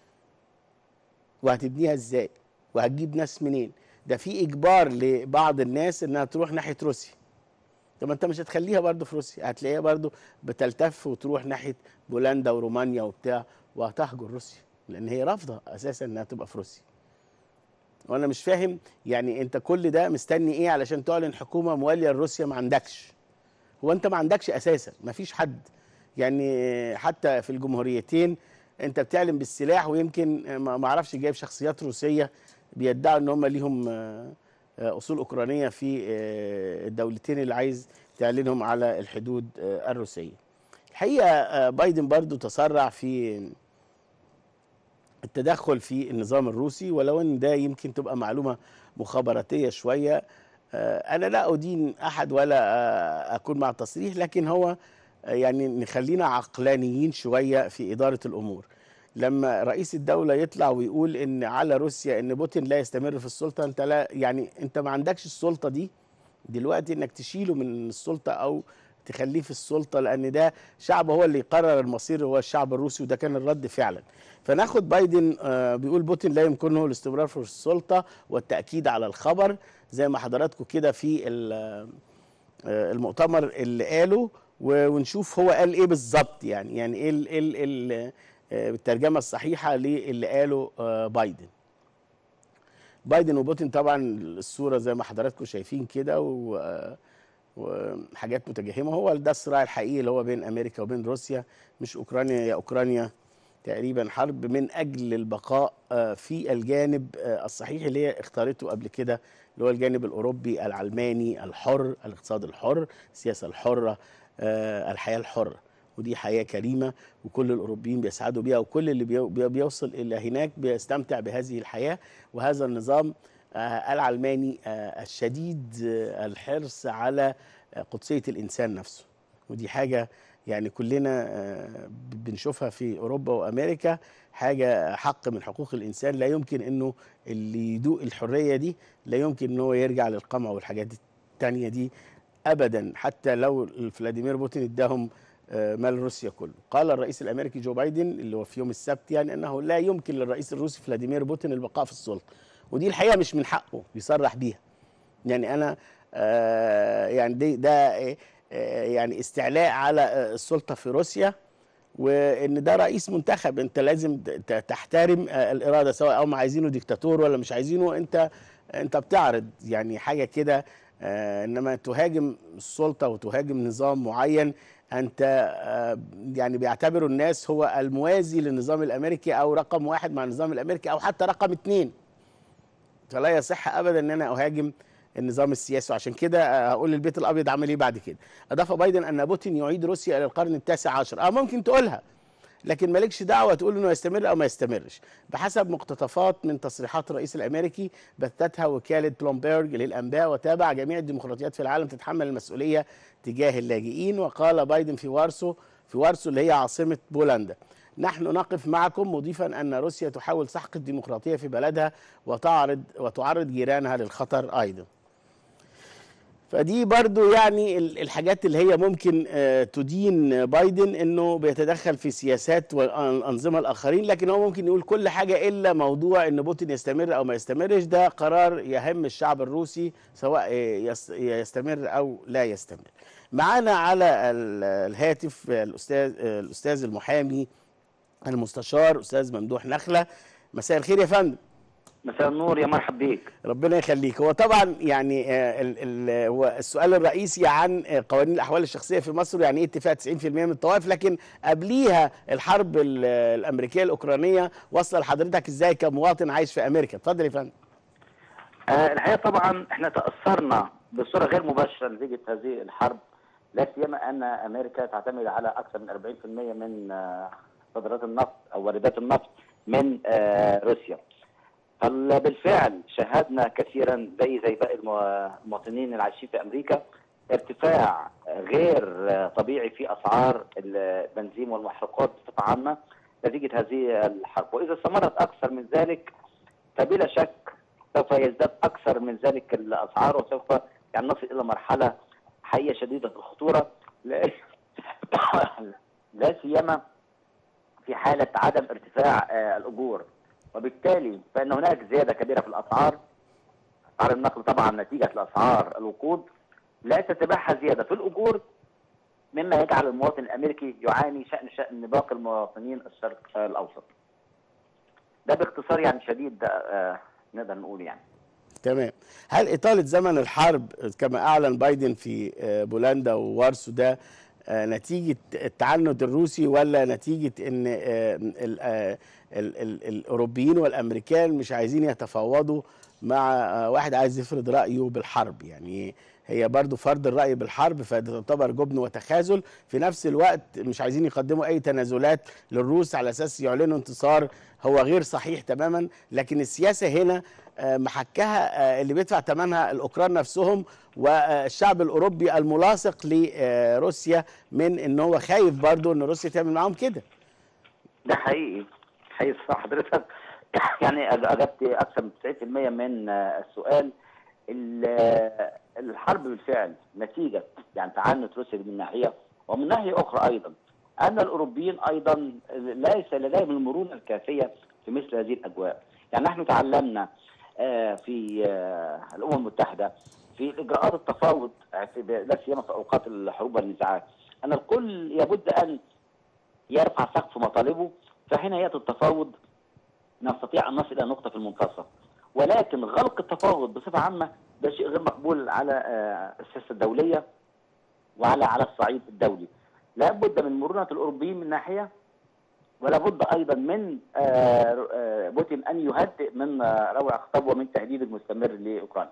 وهتبنيها ازاي وهتجيب ناس منين ده في اجبار لبعض الناس انها تروح ناحيه روسيا طب ما انت مش هتخليها برضه في روسيا هتلاقيها برضه بتلتف وتروح ناحيه بولندا ورومانيا وبتاع وهتهجر روسيا لان هي رافضه اساسا انها تبقى في روسيا وانا مش فاهم يعني انت كل ده مستني ايه علشان تعلن حكومه مواليه لروسيا ما عندكش هو انت ما عندكش اساسا ما فيش حد يعني حتى في الجمهوريتين انت بتعلن بالسلاح ويمكن ما ما اعرفش جايب شخصيات روسيه بيدعوا ان هم ليهم آه، آه، اصول اوكرانيه في آه، الدولتين اللي عايز تعلنهم على الحدود آه، الروسيه الحقيقه آه، بايدن برضو تسرع في التدخل في النظام الروسي ولو ان ده يمكن تبقى معلومه مخابراتيه شويه آه، انا لا ادين احد ولا آه، اكون مع التصريح لكن هو آه، يعني نخلينا عقلانيين شويه في اداره الامور لما رئيس الدوله يطلع ويقول ان على روسيا ان بوتين لا يستمر في السلطه انت لا يعني انت ما عندكش السلطه دي دلوقتي انك تشيله من السلطه او تخليه في السلطه لان ده شعب هو اللي يقرر المصير هو الشعب الروسي وده كان الرد فعلا فناخد بايدن آه، بيقول بوتين لا يمكنه الاستمرار في السلطه والتاكيد على الخبر زي ما حضراتكم كده في ال- آه، المؤتمر اللي قاله و- ونشوف هو قال ايه بالظبط يعني يعني ايه ال- ال- ال- آه، الترجمه الصحيحه للي قاله آه، بايدن بايدن وبوتين طبعا الصوره زي ما حضراتكم شايفين كده و آه، وحاجات متجهمه هو ده الصراع الحقيقي اللي هو بين امريكا وبين روسيا مش اوكرانيا يا اوكرانيا تقريبا حرب من اجل البقاء آه، في الجانب آه، الصحيح اللي هي اختارته قبل كده اللي هو الجانب الاوروبي العلماني الحر الاقتصاد الحر السياسه الحره آه، الحياه الحره ودي حياه كريمه وكل الاوروبيين بيسعدوا بيها وكل اللي بي- بي- بيوصل الى هناك بيستمتع بهذه الحياه وهذا النظام آه، العلماني آه، الشديد آه، الحرص على آه، قدسيه الانسان نفسه ودي حاجه يعني كلنا آه، بنشوفها في اوروبا وامريكا حاجه حق من حقوق الانسان لا يمكن انه اللي يدوق الحريه دي لا يمكن ان هو يرجع للقمع والحاجات التانية دي ابدا حتى لو فلاديمير بوتين اداهم آه، مال روسيا كله قال الرئيس الامريكي جو بايدن اللي هو في يوم السبت يعني انه لا يمكن للرئيس الروسي فلاديمير بوتين البقاء في السلطه ودي الحقيقه مش من حقه يصرح بيها يعني انا آه، يعني دي ده آه، آه، يعني استعلاء على آه، السلطه في روسيا وان ده رئيس منتخب انت لازم ت- تحترم آه، الاراده سواء هم عايزينه ديكتاتور ولا مش عايزينه انت انت بتعرض يعني حاجه كده آه، انما تهاجم السلطه وتهاجم نظام معين انت آه، يعني بيعتبروا الناس هو الموازي للنظام الامريكي او رقم واحد مع النظام الامريكي او حتى رقم اتنين فلا يصح ابدا ان انا اهاجم النظام السياسي وعشان كده آه، هقول البيت الابيض عمل ايه بعد كده اضاف بايدن ان بوتين يعيد روسيا الى القرن التاسع عشر اه ممكن تقولها لكن مالكش دعوه تقول انه يستمر او ما يستمرش بحسب مقتطفات من تصريحات الرئيس الامريكي بثتها وكاله بلومبرج للانباء وتابع جميع الديمقراطيات في العالم تتحمل المسؤوليه تجاه اللاجئين وقال بايدن في وارسو في وارسو اللي هي عاصمه بولندا نحن نقف معكم مضيفا ان روسيا تحاول سحق الديمقراطيه في بلدها وتعرض وتعرض جيرانها للخطر ايضا فدي برضو يعني ال- الحاجات اللي هي ممكن آه، تدين بايدن انه بيتدخل في سياسات والانظمه الاخرين لكن هو ممكن يقول كل حاجه الا موضوع ان بوتين يستمر او ما يستمرش ده قرار يهم الشعب الروسي سواء آه، يس- يستمر او لا يستمر. معانا على ال- الهاتف الاستاذ آه، الاستاذ المحامي المستشار استاذ ممدوح نخله مساء الخير يا فندم. مساء النور يا مرحب بيك ربنا يخليك هو طبعا يعني آه، ال ال هو السؤال الرئيسي عن آه، قوانين الاحوال الشخصيه في مصر يعني ايه اتفاق 90% من الطوائف لكن قبليها الحرب ال- الامريكيه الاوكرانيه وصل لحضرتك ازاي كمواطن عايش في امريكا اتفضل يا فندم آه الحقيقه طبعا احنا تاثرنا بصوره غير مباشره نتيجه هذه الحرب لا سيما ان امريكا تعتمد على اكثر من 40% من آه، صادرات النفط او واردات النفط من آه روسيا فبالفعل شاهدنا كثيرا زي زي باقي المو- المواطنين العايشين في امريكا ارتفاع غير آه، طبيعي في اسعار البنزين والمحروقات بصفه عامه نتيجه هذه الحرب واذا استمرت اكثر من ذلك فبلا شك سوف يزداد اكثر من ذلك الاسعار وسوف يعني نصل الى مرحله حقيقه شديده الخطوره لا لا سيما في حاله عدم ارتفاع آه، الاجور وبالتالي فان هناك زياده كبيره في الاسعار اسعار النقل طبعا نتيجه لاسعار الوقود لا تتبعها زياده في الاجور مما يجعل المواطن الامريكي يعاني شان شان باقي المواطنين الشرق آه، الاوسط. ده باختصار يعني شديد ده آه، نقدر نقول يعني. تمام هل اطاله زمن الحرب كما اعلن بايدن في آه، بولندا ووارسو ده آه، نتيجه التعنت الروسي ولا نتيجه ان آه، ال- آه، ال- ال- الاوروبيين والامريكان مش عايزين يتفاوضوا مع آه، واحد عايز يفرض رايه بالحرب يعني هي برضو فرض الراي بالحرب فتعتبر جبن وتخاذل في نفس الوقت مش عايزين يقدموا اي تنازلات للروس على اساس يعلنوا انتصار هو غير صحيح تماما لكن السياسه هنا آه، محكها آه، اللي بيدفع ثمنها الاوكران نفسهم والشعب الاوروبي الملاصق لروسيا من ان هو خايف برضو ان روسيا تعمل معاهم كده ده حقيقي حقيقي صح حضرتك يعني أج- اجبت اكثر من 90% من آه، السؤال ال- آه، الحرب بالفعل نتيجه يعني تعنت روسيا من ناحيه ومن ناحيه اخرى ايضا ان الاوروبيين ايضا ليس لديهم المرونه الكافيه في مثل هذه الاجواء يعني نحن تعلمنا آه، في آه، الامم المتحده في اجراءات التفاوض آه، في لا سيما في اوقات الحروب والنزاعات ان الكل لابد ان يرفع سقف مطالبه فحين ياتي التفاوض نستطيع ان نصل الى نقطه في المنتصف ولكن غلق التفاوض بصفه عامه ده شيء غير مقبول على آه، السياسه الدوليه وعلى على الصعيد الدولي لابد من مرونه الاوروبيين من ناحيه ولا بد ايضا من آه، آه، بوتين ان يهدئ من آه، روع خطاب ومن تهديد المستمر لاوكرانيا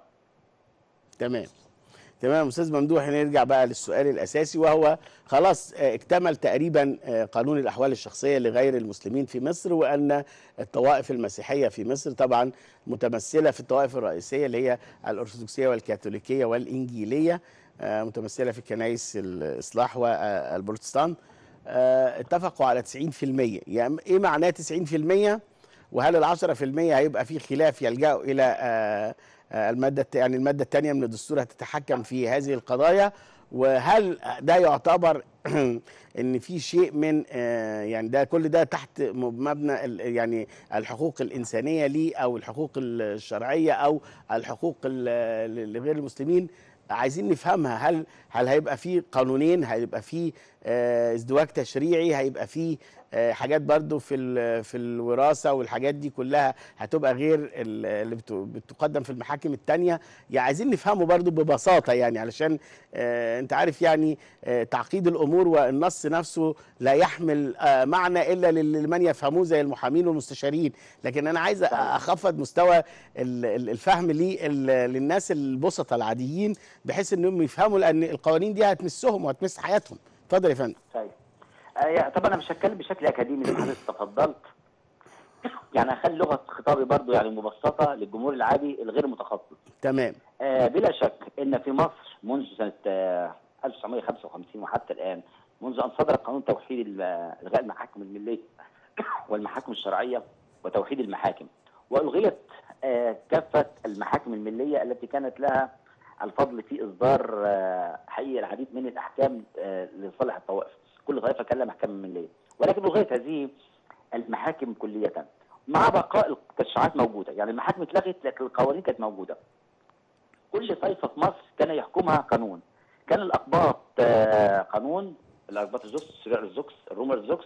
تمام تمام استاذ ممدوح نرجع بقى للسؤال الاساسي وهو خلاص آه، اكتمل تقريبا آه، قانون الاحوال الشخصيه لغير المسلمين في مصر وان الطوائف المسيحيه في مصر طبعا متمثله في الطوائف الرئيسيه اللي هي الارثوذكسيه والكاثوليكيه والانجيليه آه، متمثله في كنائس الاصلاح والبروتستان آه، اتفقوا على 90% يعني ايه معناه 90% وهل ال 10% هيبقى في خلاف يلجأوا الى آه، آه، الماده الت- يعني الماده الثانيه من الدستور هتتحكم في هذه القضايا وهل ده يعتبر ان في شيء من آه، يعني ده كل ده تحت م- مبنى ال- يعني الحقوق الانسانيه ليه او الحقوق الشرعيه او الحقوق ال- لغير المسلمين عايزين نفهمها هل هل هيبقى في قانونين هيبقى في آه، ازدواج تشريعي هيبقى في آه، حاجات برضو في ال- في الوراثه والحاجات دي كلها هتبقى غير ال- اللي بت- بتقدم في المحاكم التانية يعني عايزين نفهمه برضو ببساطه يعني علشان آه، انت عارف يعني آه، تعقيد الامور والنص نفسه لا يحمل آه، معنى الا لل- لمن يفهموه زي المحامين والمستشارين لكن انا عايز أ- اخفض مستوى ال- ال- الفهم ليه ال- للناس البسطة العاديين بحيث انهم يفهموا لان القوانين دي هتمسهم وهتمس حياتهم اتفضل يا فندم طيب آه، يعني طبعا انا مش هتكلم بشكل اكاديمي زي ما حضرتك تفضلت يعني هخلي لغه خطابي برضو يعني مبسطه للجمهور العادي الغير متخصص تمام آه، بلا شك ان في مصر منذ سنه آه، 1955 وحتى الان منذ ان صدر قانون توحيد ال- الغاء المحاكم المليه والمحاكم الشرعيه وتوحيد المحاكم والغيت آه، كافه المحاكم المليه التي كانت لها الفضل في اصدار آه، حقيقه العديد من الاحكام آه، لصالح الطوائف كل طائفه كان لها محكمه مليه ولكن الغيت هذه المحاكم كليه مع بقاء التشريعات موجوده يعني المحاكم اتلغت لكن القوانين كانت موجوده كل طائفه في مصر كان يحكمها قانون كان الاقباط آه، قانون الاقباط الزوكس السجار الزوكس الرومر الزوكس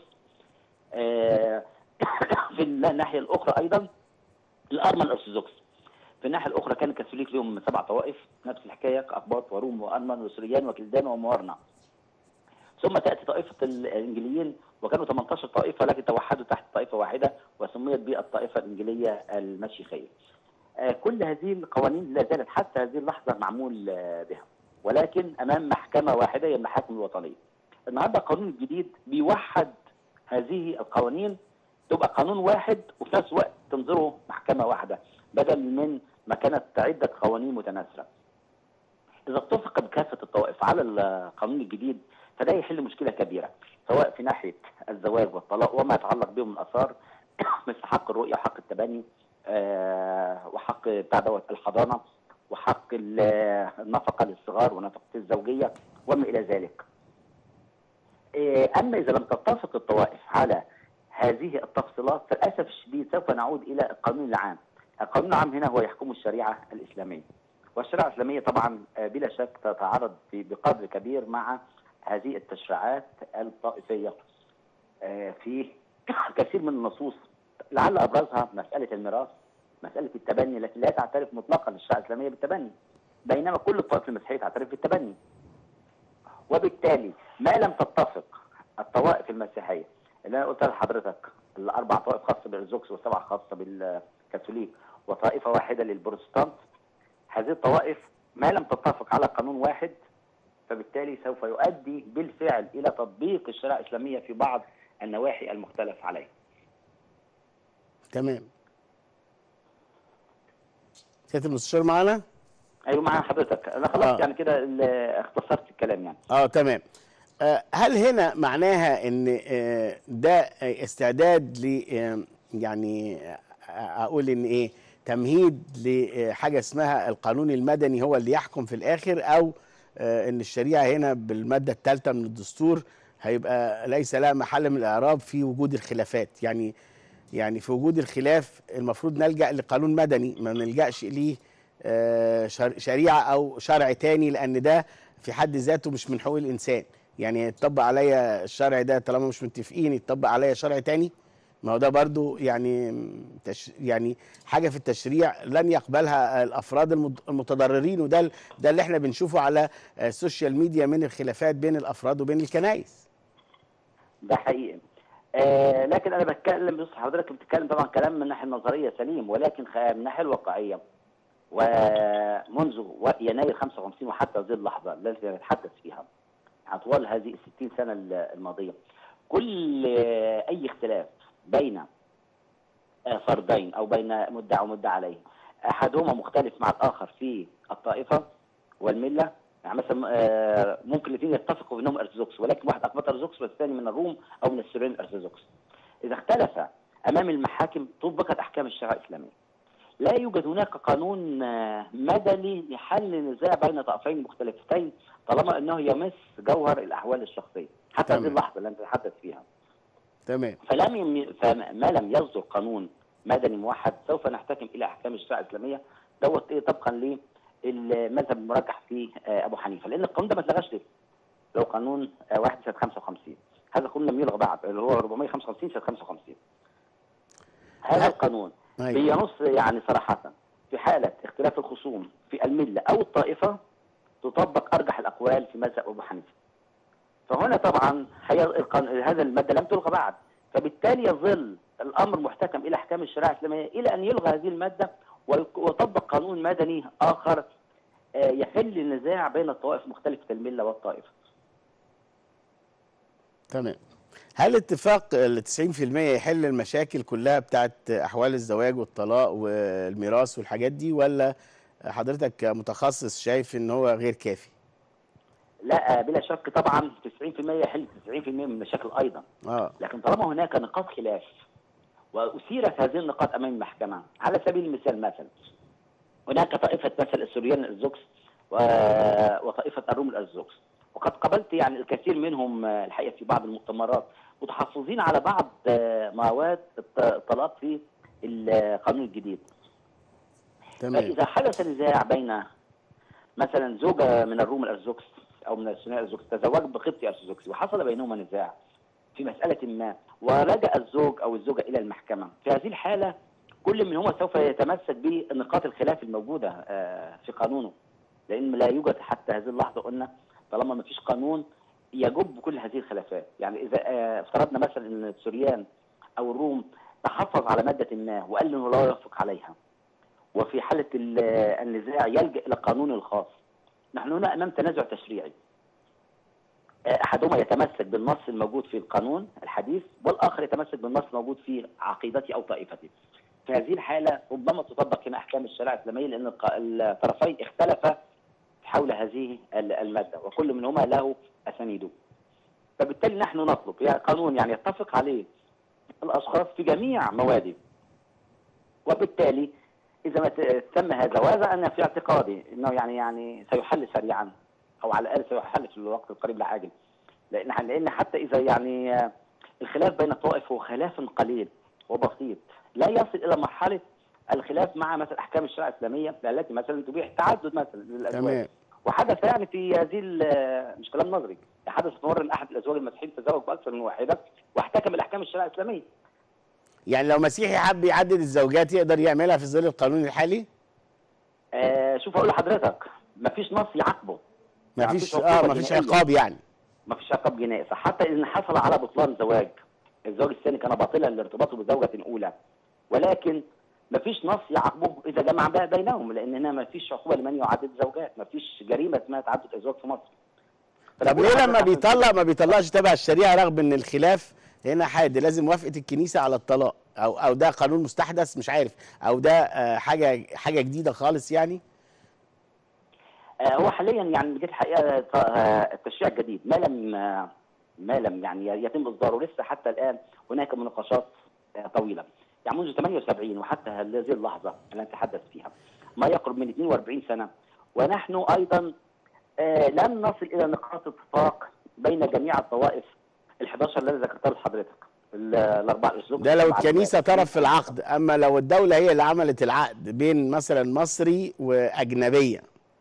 آه، في الناحيه الاخرى ايضا الارمن الارثوذكس في الناحيه الاخرى كان الكاثوليك لهم سبع طوائف نفس الحكايه اقباط وروم وارمن وسريان وكلدان وموارنه ثم تاتي طائفه الانجليين وكانوا 18 طائفه لكن توحدوا تحت طائفه واحده وسميت بالطائفه الانجيليه المشيخيه. آه، كل هذه القوانين لا زالت حتى هذه اللحظه معمول آه، بها ولكن امام محكمه واحده هي المحاكم الوطنيه. النهارده القانون الجديد بيوحد هذه القوانين تبقى قانون واحد وفي نفس الوقت تنظره محكمه واحده بدل من ما كانت عده قوانين متناثره. اذا اتفق بكافه الطوائف على القانون الجديد فده يحل مشكله كبيره سواء في ناحيه الزواج والطلاق وما يتعلق بهم من اثار مثل حق الرؤيه وحق التبني آه، وحق بتاع دوت الحضانه وحق ال- النفقه للصغار ونفقه الزوجيه وما الى ذلك. آه، اما اذا لم تتفق الطوائف على هذه التفصيلات فللاسف الشديد سوف نعود الى القانون العام. القانون العام هنا هو يحكم الشريعه الاسلاميه. والشريعه الاسلاميه طبعا آه، بلا شك تتعارض في- بقدر كبير مع هذه التشريعات الطائفيه آه، في كثير من النصوص لعل ابرزها مساله الميراث مساله التبني التي لا تعترف مطلقا الشريعه الاسلاميه بالتبني بينما كل الطوائف المسيحيه تعترف بالتبني وبالتالي ما لم تتفق الطوائف المسيحيه اللي انا قلت لحضرتك الاربع طوائف خاصه بالارثوذكس وسبعه خاصه بالكاثوليك وطائفه واحده للبروتستانت هذه الطوائف ما لم تتفق على قانون واحد فبالتالي سوف يؤدي بالفعل الى تطبيق الشريعه الاسلاميه في بعض النواحي المختلف عليها. تمام سياده المستشار معانا ايوه معايا حضرتك انا خلاص آه. يعني كده ال- اختصرت الكلام يعني. اه تمام آه، هل هنا معناها ان آه، ده آه، استعداد ل آه، يعني آه، اقول ان ايه تمهيد لحاجه اسمها القانون المدني هو اللي يحكم في الاخر او آه، ان الشريعه هنا بالماده الثالثه من الدستور هيبقى ليس لها محل من الاعراب في وجود الخلافات يعني يعني في وجود الخلاف المفروض نلجا لقانون مدني ما نلجاش ليه آه، شر- شريعه او شرع تاني لان ده في حد ذاته مش من حقوق الانسان يعني يتطبق عليا الشرع ده طالما مش متفقين يتطبق عليا شرع تاني ما هو ده برضو يعني تش يعني حاجه في التشريع لن يقبلها الافراد المد- المتضررين وده ال- ده اللي احنا بنشوفه على آه، السوشيال ميديا من الخلافات بين الافراد وبين الكنائس ده حقيقي. آه لكن انا بتكلم بص حضرتك بتتكلم طبعا كلام من الناحيه النظريه سليم ولكن خ- من الناحيه الواقعيه ومنذ و- يناير 55 وحتى هذه اللحظه التي نتحدث فيها طوال هذه ال 60 سنه ال- الماضيه كل آه، اي اختلاف بين آه، فردين او بين مدعي ومدعى عليه احدهما مختلف مع الاخر في الطائفه والمله يعني مثلا آه، ممكن الاثنين يتفقوا انهم ارثوذكس ولكن واحد اقباط ارثوذكس والثاني من الروم او من السوريين الارثوذكس اذا اختلف امام المحاكم طبقت احكام الشريعه الاسلاميه لا يوجد هناك قانون آه، مدني لحل نزاع بين طرفين مختلفتين طالما انه يمس جوهر الاحوال الشخصيه حتى هذه تمام. اللحظه اللي نتحدث فيها تمام فلم يم... فما لم يصدر قانون مدني موحد سوف نحتكم الى احكام الشريعه الاسلاميه دوت ايه طبقا للمذهب المرجح في آه، ابو حنيفه لان القانون ده ما اتلغاش لسه لو قانون آه، واحد سنه 55 هذا القانون لم يلغى بعد اللي هو 455 سنه 55 هذا ه- القانون أيوة. بينص يعني صراحه في حاله اختلاف الخصوم في المله او الطائفه تطبق ارجح الاقوال في مذهب ابو حنيفه فهنا طبعا هي القان- هذا الماده لم تلغى بعد فبالتالي يظل الامر محتكم الى احكام الشريعه الاسلاميه الى ان يلغى هذه الماده ويق- ويطبق قانون مدني اخر آه، يحل النزاع بين الطوائف مختلفه المله والطائفه. تمام هل اتفاق ال 90% يحل المشاكل كلها بتاعت احوال الزواج والطلاق والميراث والحاجات دي ولا حضرتك متخصص شايف ان هو غير كافي لا آه، بلا شك طبعا 90% يحل 90% من المشاكل ايضا اه لكن طالما هناك نقاط خلاف واثيرت هذه النقاط امام المحكمه على سبيل المثال مثلا هناك طائفه مثلا السوريان الارثوذكس و- وطائفه الروم الارثوذكس وقد قابلت يعني الكثير منهم آه، الحقيقه في بعض المؤتمرات متحفظين على بعض آه، مواد الط- الطلاق في القانون الجديد تمام فإذا حدث نزاع بين مثلا زوجة من الروم الأرثوذكس أو من السنة الأرثوذكس تزوج بقبطي أرثوذكسي وحصل بينهما نزاع في مسألة ما ولجأ الزوج أو الزوجة إلى المحكمة في هذه الحالة كل منهما سوف يتمسك بنقاط الخلاف الموجودة آه، في قانونه لأن لا يوجد حتى هذه اللحظة قلنا طالما ما فيش قانون يجب كل هذه الخلافات يعني إذا آه، افترضنا مثلا أن السوريان أو الروم تحفظ على مادة ما وقال انه لا يوافق عليها وفي حالة ال- النزاع يلجأ إلى القانون الخاص نحن هنا أمام تنازع تشريعي آه، أحدهما يتمسك بالنص الموجود في القانون الحديث والآخر يتمسك بالنص الموجود في عقيدته أو طائفته في هذه الحالة ربما تطبق هنا أحكام الشريعة الإسلامية لأن الق- الطرفين اختلفا حول هذه ال- المادة وكل منهما له أسانيده فبالتالي نحن نطلب يعني قانون يعني يتفق عليه الأشخاص في جميع مواده وبالتالي اذا ما ت- تم هذا وهذا انا في اعتقادي انه يعني يعني سيحل سريعا او على الاقل سيحل في الوقت القريب العاجل لان لان حتى اذا يعني آه، الخلاف بين الطوائف هو خلاف قليل وبسيط لا يصل الى مرحله الخلاف مع مثلا احكام الشريعه الاسلاميه التي مثلا تبيح التعدد مثلا للازواج تمام وحدث يعني في هذه ال- مش كلام نظري حدث في مره ان احد الازواج المسيحيين تزوج باكثر من واحده واحتكم الاحكام الشريعه الاسلاميه يعني لو مسيحي حب يعدد الزوجات يقدر يعملها في ظل القانون الحالي آه شوف اقول لحضرتك مفيش نص يعاقبه مفيش مفيش اه عقوبة مفيش جنائية. عقاب يعني مفيش عقاب جنائي فحتى ان حصل على بطلان زواج الزواج الثاني كان باطلا لارتباطه بزوجه اولى ولكن مفيش نص يعاقبه اذا جمع بقى بينهم لان هنا مفيش عقوبه لمن يعدد زوجات مفيش جريمه اسمها تعدد ازواج في مصر طب ليه لما بيطلق ما بيطلقش تبع الشريعه رغم ان الخلاف هنا حاد لازم موافقه الكنيسه على الطلاق او او ده قانون مستحدث مش عارف او ده آه، حاجه حاجه جديده خالص يعني آه، هو حاليا يعني جت الحقيقه ط- آه، التشريع الجديد ما لم آه، ما لم يعني يتم اصداره لسه حتى الان هناك مناقشات آه، طويله يعني منذ 78 وحتى هذه اللحظه التي نتحدث فيها ما يقرب من 42 سنه ونحن ايضا آه، لم نصل الى نقاط اتفاق بين جميع الطوائف ال 11 الذي ذكرتها لحضرتك ال- الاربع اسلوب ده لو الكنيسه طرف في العقد اما لو الدوله هي اللي عملت العقد بين مثلا مصري واجنبيه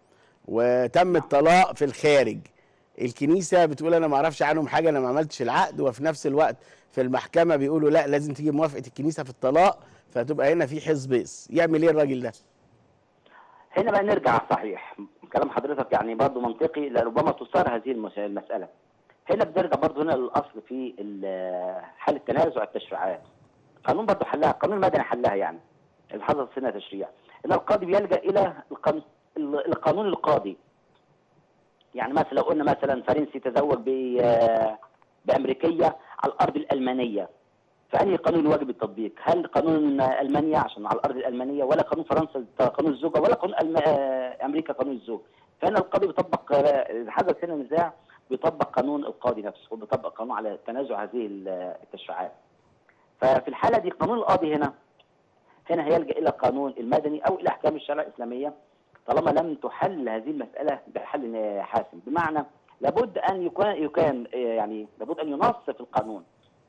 وتم الطلاق في الخارج الكنيسه بتقول انا ما اعرفش عنهم حاجه انا ما عملتش العقد وفي نفس الوقت في المحكمه بيقولوا لا لازم تيجي موافقه الكنيسه في الطلاق فتبقى هنا في حزبيس يعمل ايه الراجل ده هنا بقى نرجع صحيح كلام حضرتك يعني برضه منطقي لربما تثار هذه المس- المسألة هنا بنرجع برضه هنا للاصل في ال- حل التنازع التشريعات قانون برضه حلها القانون المدني حلها يعني اللي حصل سنه تشريع ان القاضي بيلجا الى القانون القانون القاضي يعني مثلا لو قلنا مثلا فرنسي تزوج ب آه، بامريكيه على الارض الالمانيه فانهي قانون واجب التطبيق؟ هل قانون المانيا عشان على الارض الالمانيه ولا قانون فرنسا قانون الزوجه ولا قانون ألم... آه، امريكا قانون الزوج؟ فهنا القاضي بيطبق آه، اذا حدث هنا نزاع بيطبق قانون القاضي نفسه وبيطبق قانون على تنازع هذه ال- التشريعات. ففي الحاله دي قانون القاضي هنا هنا هيلجا الى القانون المدني او الى احكام الشريعه الاسلاميه طالما لم تحل هذه المساله بحل حاسم بمعنى لابد ان يكون يكون يعني لابد ان ينص في القانون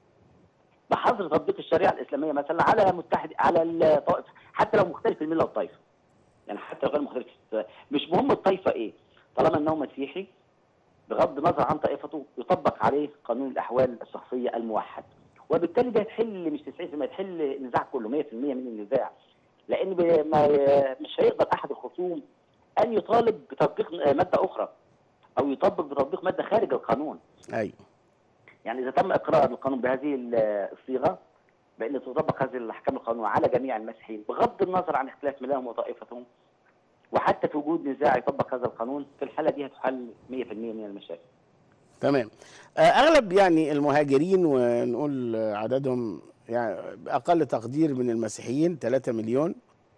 بحظر تطبيق الشريعه الاسلاميه مثلا على متحد على الطائفه حتى لو مختلف المله والطائفه يعني حتى لو غير مختلف مش مهم الطائفه ايه طالما انه مسيحي بغض النظر عن طائفته يطبق عليه قانون الاحوال الشخصيه الموحد وبالتالي ده يتحل مش 90% يتحل النزاع كله 100% من النزاع لان ب- ما مش هيقدر احد الخصوم ان يطالب بتطبيق ماده اخرى او يطبق بتطبيق ماده خارج القانون ايوه يعني اذا تم اقرار القانون بهذه ال- الصيغه بان تطبق هذه الاحكام القانون على جميع المسيحيين بغض النظر عن اختلاف مللهم وطائفتهم وحتى في وجود نزاع يطبق هذا القانون في الحاله دي هتحل 100% من المشاكل تمام آه، اغلب يعني المهاجرين ونقول آه، عددهم يعني اقل تقدير من المسيحيين 3 مليون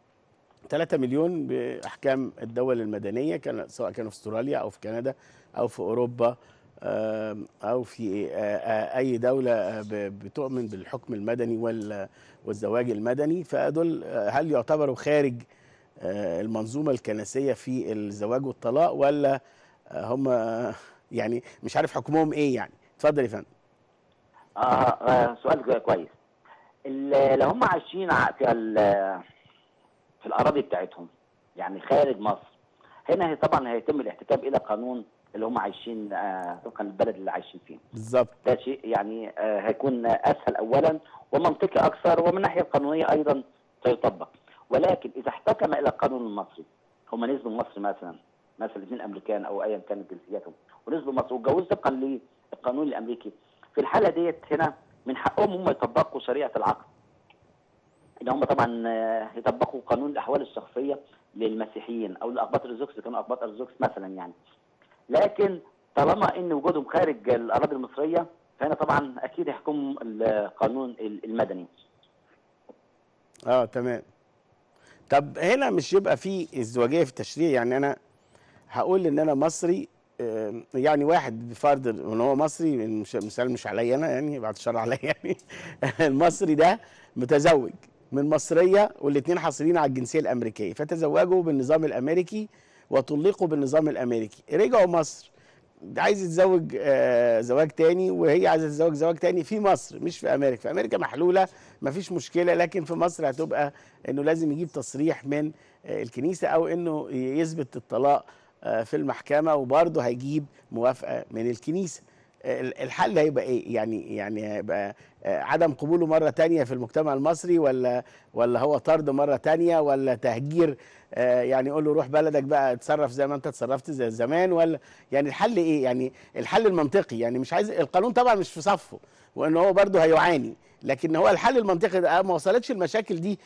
3 مليون باحكام الدول المدنيه كان سواء كانوا في استراليا او في كندا او في اوروبا آم، او في آه، آه، اي دوله آه، ب- بتؤمن بالحكم المدني وال- والزواج المدني فدول آه، هل يعتبروا خارج آه، المنظومه الكنسيه في الزواج والطلاق ولا آه، هم آه، يعني مش عارف حكمهم ايه يعني اتفضل يا فندم آه آه سؤال كويس ال- لو هم عايشين ع- في ال- في الاراضي بتاعتهم يعني خارج مصر هنا هي طبعا هيتم الاحتكام الى قانون اللي هم عايشين آه، طبقا للبلد اللي عايشين فيه بالظبط ده شيء يعني آه، هيكون اسهل اولا ومنطقي اكثر ومن الناحيه القانونيه ايضا سيطبق ولكن اذا احتكم الى القانون المصري هم نزلوا مصر مثلا مثلا اثنين امريكان او ايا كانت جنسياتهم ونزلوا مصر واتجوزوا طبقا للقانون الامريكي في الحاله ديت هنا من حقهم هم يطبقوا شريعه العقد ان هم طبعا آه، يطبقوا قانون الاحوال الشخصيه للمسيحيين او الاقباط الارثوذكس اللي كانوا اقباط ارثوذكس مثلا يعني لكن طالما ان وجودهم خارج الاراضي المصريه فهنا طبعا اكيد هيحكم القانون المدني اه تمام طب هنا مش يبقى في ازدواجيه في التشريع يعني انا هقول ان انا مصري آه، يعني واحد بفرض ان هو مصري مش مثال مش عليا انا يعني بعد الشر عليا يعني المصري ده متزوج من مصريه والاثنين حاصلين على الجنسيه الامريكيه فتزوجوا بالنظام الامريكي وطلقوا بالنظام الامريكي رجعوا مصر عايز يتزوج آه، زواج تاني وهي عايزه تتزوج زواج تاني في مصر مش في امريكا في امريكا محلوله مفيش مشكله لكن في مصر هتبقى انه لازم يجيب تصريح من آه، الكنيسه او انه يثبت الطلاق آه، في المحكمه وبرضه هيجيب موافقه من الكنيسه آه، الحل هيبقى ايه يعني يعني هيبقى آه، عدم قبوله مره تانية في المجتمع المصري ولا ولا هو طرد مره تانية ولا تهجير آه، يعني يقول له روح بلدك بقى اتصرف زي ما انت اتصرفت زي زمان ولا يعني الحل ايه يعني الحل المنطقي يعني مش عايز القانون طبعا مش في صفه وان هو برضه هيعاني لكن هو الحل المنطقي ده ما وصلتش المشاكل دي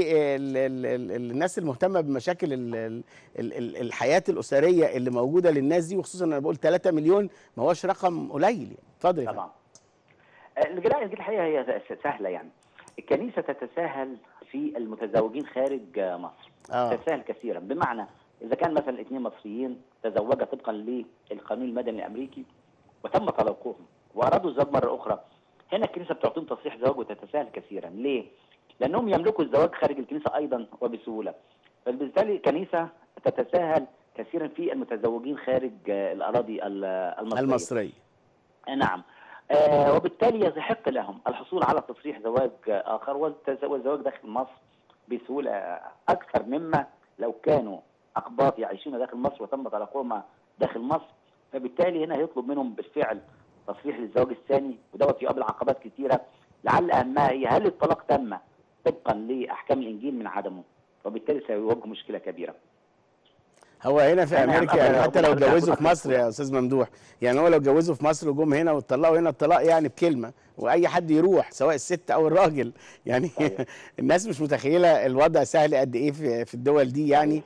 للناس المهتمه بمشاكل ال- ال- ال- ال- الحياه الاسريه اللي موجوده للناس دي وخصوصا انا بقول 3 مليون ما هوش رقم قليل يعني اتفضل يا فندم. طبعا الجلاء دي الحقيقه هي سهله يعني الكنيسه تتساهل في المتزوجين خارج مصر اه تتساهل كثيرا بمعنى اذا كان مثلا اثنين مصريين تزوجا طبقا للقانون المدني الامريكي وتم طلاقهم وارادوا الزواج مره اخرى هنا الكنيسه بتعطيهم تصريح زواج وتتساهل كثيرا ليه؟ لانهم يملكوا الزواج خارج الكنيسه ايضا وبسهوله فبالتالي الكنيسه تتساهل كثيرا في المتزوجين خارج آه، الاراضي ال- المصريه المصريه نعم آه وبالتالي يستحق لهم الحصول على تصريح زواج آه، اخر والتز- والزواج داخل مصر بسهوله آه، اكثر مما لو كانوا اقباط يعيشون داخل مصر وتم طلاقهم داخل مصر فبالتالي هنا يطلب منهم بالفعل تصريح للزواج الثاني ودوت يقابل عقبات كثيره لعل اهمها هي هل الطلاق تم طبقا لاحكام الانجيل من عدمه وبالتالي سيواجه مشكله كبيره هو هنا في أنا امريكا أنا يعني أنا حتى لو أقول لك اتجوزوا في أقول لك مصر يا استاذ ممدوح يعني هو لو اتجوزوا في مصر وجم هنا واتطلقوا هنا الطلاق يعني بكلمه واي حد يروح سواء الست او الراجل يعني صحيح. الناس مش متخيله الوضع سهل قد ايه في في الدول دي يعني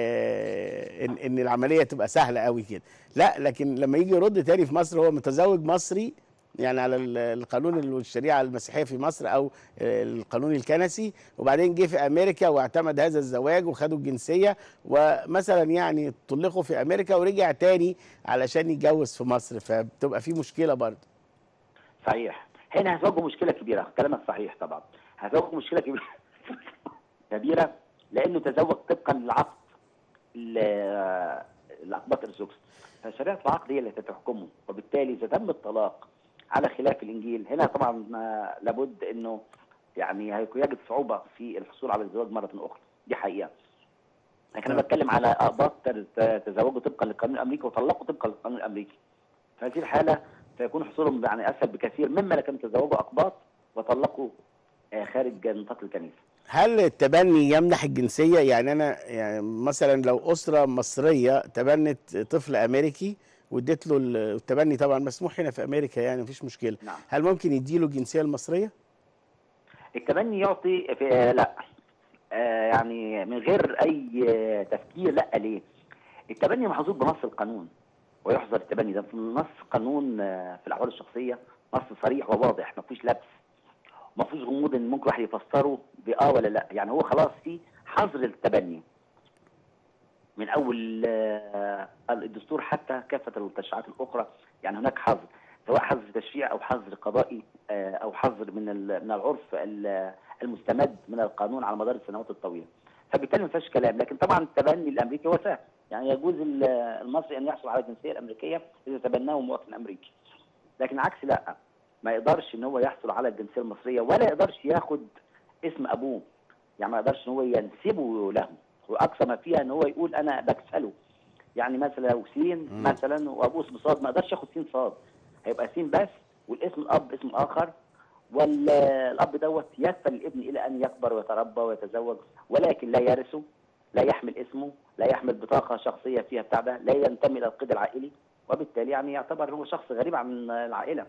آه ان ان العمليه تبقى سهله قوي كده لا لكن لما يجي يرد تاني في مصر هو متزوج مصري يعني على ال- القانون والشريعه المسيحيه في مصر او آه، القانون الكنسي وبعدين جه في امريكا واعتمد هذا الزواج وخدوا الجنسيه ومثلا يعني طلقوا في امريكا ورجع تاني علشان يتجوز في مصر فبتبقى في مشكله برضه صحيح هنا هتواجهوا مشكله كبيره كلامك صحيح طبعا هتواجهوا مشكله كبيره كبيره لانه تزوج طبقا للعقد ال- الاقباط الارثوذكس فشريعه العقد هي اللي تحكمه وبالتالي اذا تم الطلاق على خلاف الانجيل هنا طبعا آه، لابد انه يعني هيكون يجد صعوبه في الحصول على الزواج مره اخرى دي حقيقه لكن انا نعم. بتكلم على اقباط تز- تزوجوا طبقا للقانون الامريكي وطلقوا طبقا للقانون الامريكي في هذه الحاله سيكون حصولهم يعني اسهل بكثير مما لو كانوا تزوجوا اقباط وطلقوا آه، خارج نطاق الكنيسه هل التبني يمنح الجنسيه يعني انا يعني مثلا لو اسره مصريه تبنت طفل امريكي واديت له ال- التبني طبعا مسموح هنا في امريكا يعني مفيش مشكله نعم هل ممكن يديله الجنسيه المصريه التبني يعطي في آه، لا آه، يعني من غير اي آه، تفكير لا ليه التبني محظوظ بنص القانون ويحظر التبني ده في نص قانون آه، في الاحوال الشخصيه نص صريح وواضح ما فيهوش لبس ما فيهوش غموض ان ممكن واحد يفسره باه ولا لا يعني هو خلاص في حظر التبني من اول آه، الدستور حتى كافه التشريعات الاخرى يعني هناك حظر سواء حظر تشريعي او حظر قضائي آه، او حظر من ال- من العرف ال- المستمد من القانون على مدار السنوات الطويله فبالتالي ما فيهاش كلام لكن طبعا التبني الامريكي هو سهل يعني يجوز ال- المصري ان يحصل على الجنسيه الامريكيه اذا تبناه مواطن امريكي لكن عكس لا ما يقدرش ان هو يحصل على الجنسيه المصريه ولا يقدرش ياخد اسم ابوه يعني ما يقدرش ان هو ينسبه له واقصى ما فيها ان هو يقول انا بكسله يعني مثلا لو سين مم. مثلا وابوه اسمه صاد ما يقدرش ياخد سين صاد هيبقى سين بس والاسم الاب اسم اخر والاب دوت يكفل الابن الى ان يكبر ويتربى ويتزوج ولكن لا يرثه لا يحمل اسمه لا يحمل بطاقه شخصيه فيها بتاع ده لا ينتمي الى القيد العائلي وبالتالي يعني يعتبر هو شخص غريب عن العائله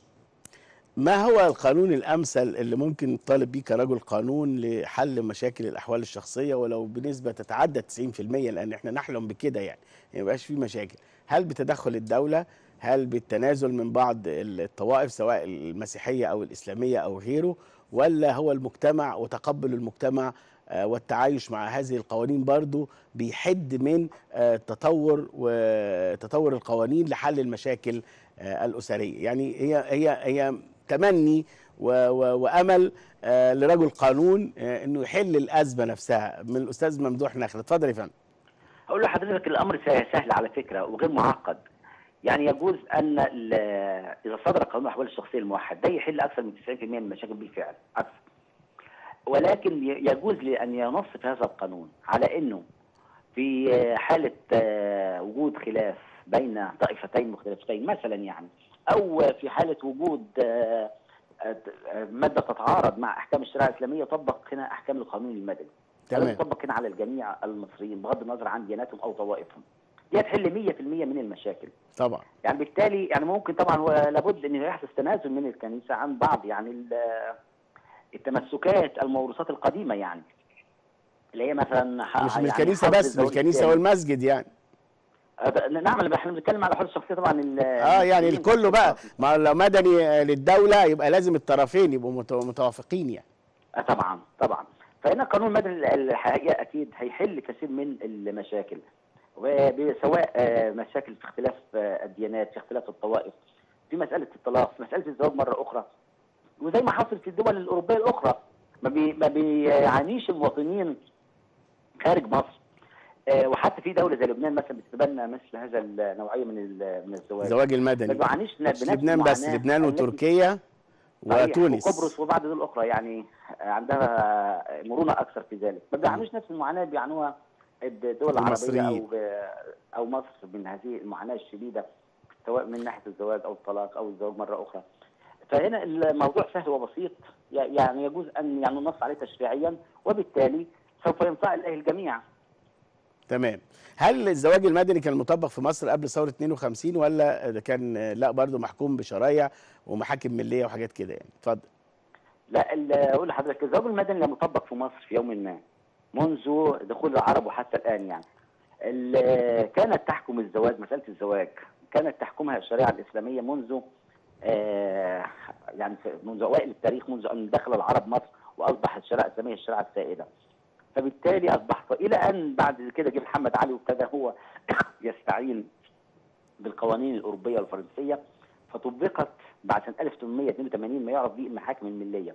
ما هو القانون الامثل اللي ممكن تطالب بيه كرجل قانون لحل مشاكل الاحوال الشخصيه ولو بنسبه تتعدى 90% لان احنا نحلم بكده يعني ما يبقاش في مشاكل هل بتدخل الدوله هل بالتنازل من بعض الطوائف سواء المسيحيه او الاسلاميه او غيره ولا هو المجتمع وتقبل المجتمع آه، والتعايش مع هذه القوانين برضو بيحد من آه، تطور وتطور القوانين لحل المشاكل آه، الأسرية يعني هي هي هي تمني و و وأمل آه، لرجل قانون آه، إنه يحل الأزمة نفسها من الأستاذ ممدوح نخل اتفضل يا فندم هقول لحضرتك الامر سه- سهل على فكره وغير معقد يعني يجوز ان ال- اذا صدر قانون الاحوال الشخصيه الموحد ده يحل اكثر من 90% من المشاكل بالفعل اكثر ولكن ي- يجوز لان ينص في هذا القانون على انه في حاله آه، وجود خلاف بين طائفتين مختلفتين مثلا يعني او في حاله وجود آه، آه، ماده تتعارض مع احكام الشريعه الاسلاميه طبق هنا احكام القانون المدني هذا تمام يطبق هنا على الجميع المصريين بغض النظر عن دياناتهم او طوائفهم دي هتحل 100% من المشاكل طبعا يعني بالتالي يعني ممكن طبعا هو لابد ان يحدث تنازل من الكنيسه عن بعض يعني ال- التمسكات الموروثات القديمه يعني اللي هي مثلا ح- مش من يعني الكنيسة حظر بس من الزواج الكنيسة الثاني. والمسجد يعني آه، نعم احنا بنتكلم على الحريه الشخصيه طبعا ال- اه يعني المسلمين الكل بقى طبعاً. ما لو مدني آه، للدولة يبقى لازم الطرفين يبقوا مت- متوافقين يعني آه، طبعا طبعا فهنا القانون المدني الحقيقه اكيد هيحل كثير من المشاكل وب- سواء آه، مشاكل في اختلاف آه، الديانات في اختلاف الطوائف في مساله الطلاق في مساله الزواج مره اخرى وزي ما حصل في الدول الاوروبيه الاخرى ما, بي ما بيعانيش المواطنين خارج مصر آه، وحتى في دوله زي لبنان مثلا بتتبنى مثل هذا النوعيه من ال- من الزواج الزواج ما المدني بيعانيش مش بنفس لبنان بس المعاناة لبنان التي- وتركيا صحيح، وتونس وقبرص وبعض دول اخرى يعني عندها مرونه اكثر في ذلك ما بيعانوش نفس المعاناه اللي بيعانوها الدول العربيه المصريين. او او مصر من هذه المعاناه الشديده سواء من ناحيه الزواج او الطلاق او الزواج مره اخرى فهنا الموضوع سهل وبسيط ي- يعني يجوز ان يعني نص عليه تشريعيا وبالتالي سوف ينفع الله الجميع تمام هل الزواج المدني كان مطبق في مصر قبل ثوره 52 ولا ده كان آه، لا برضه محكوم بشرايع ومحاكم مليه وحاجات كده يعني اتفضل لا ال- اقول لحضرتك الزواج المدني لم يطبق في مصر في يوم ما منذ دخول العرب وحتى الان يعني ال- كانت تحكم الزواج مساله الزواج كانت تحكمها الشريعه الاسلاميه منذ آه، يعني في- منذ اوائل التاريخ منذ ان دخل العرب مصر واصبحت الشريعه الاسلاميه الشريعه السائده فبالتالي اصبح الى ان بعد كده جه محمد علي وابتدى هو يستعين بالقوانين الاوروبيه والفرنسيه فطبقت بعد سنه 1882 ما يعرف به المحاكم المليه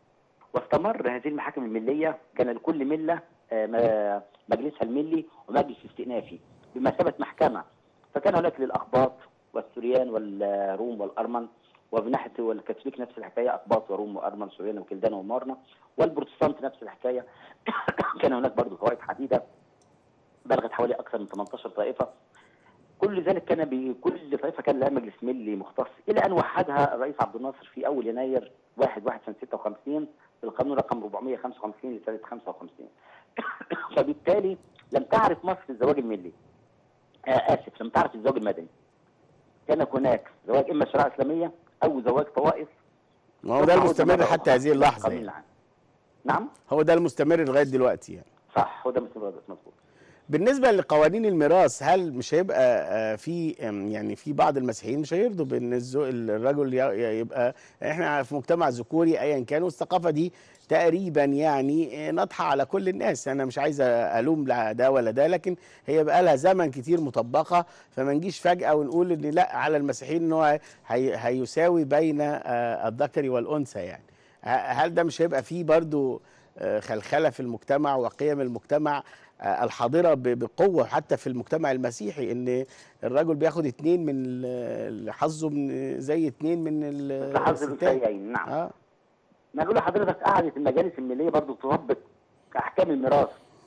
واستمر هذه المحاكم المليه كان لكل مله آه، ما- مجلسها الملي ومجلس استئنافي بمثابه محكمه فكان هناك للاقباط والسوريان والروم والارمن ومن ناحيه والكاثوليك نفس الحكايه اقباط وروم وارمن سوريان وكلدان ومارنا والبروتستانت نفس الحكايه كان هناك برضه طوائف عديده بلغت حوالي اكثر من 18 طائفه كل ذلك كان بكل طائفه كان لها مجلس ملي مختص الى ان وحدها الرئيس عبد الناصر في اول يناير 1 1 سنه 56 بالقانون رقم 455 لسنه 55 فبالتالي لم تعرف مصر الزواج الملي آه اسف لم تعرف الزواج المدني كان هناك زواج اما شريعه اسلاميه او زواج طوائف ما هو ده المستمر حتى هذه اللحظه القانون يعني. العام. نعم هو ده المستمر لغايه دلوقتي يعني صح هو ده مستمر مظبوط بالنسبه لقوانين الميراث هل مش هيبقى آه، في آم، يعني في بعض المسيحيين مش هيرضوا بان الزو- الرجل ي- ي- يبقى احنا في مجتمع ذكوري ايا كان والثقافه دي تقريبا يعني آه، ناطحه على كل الناس انا مش عايز الوم لا ده ولا ده لكن هي بقى لها زمن كتير مطبقه فما نجيش فجاه ونقول ان لا على المسيحيين ان هو هي هيساوي بين آه، الذكر والانثى يعني ه- هل ده مش هيبقى فيه برضو آه، خلخله في المجتمع وقيم المجتمع آه، الحاضره ب- بقوه حتى في المجتمع المسيحي ان الرجل بياخد اتنين من ال- حظه من زي اتنين من ال- حظ الستات الانثيين نعم اه ما نقول لحضرتك قعدت المجالس المليه برضو تطبق احكام الميراث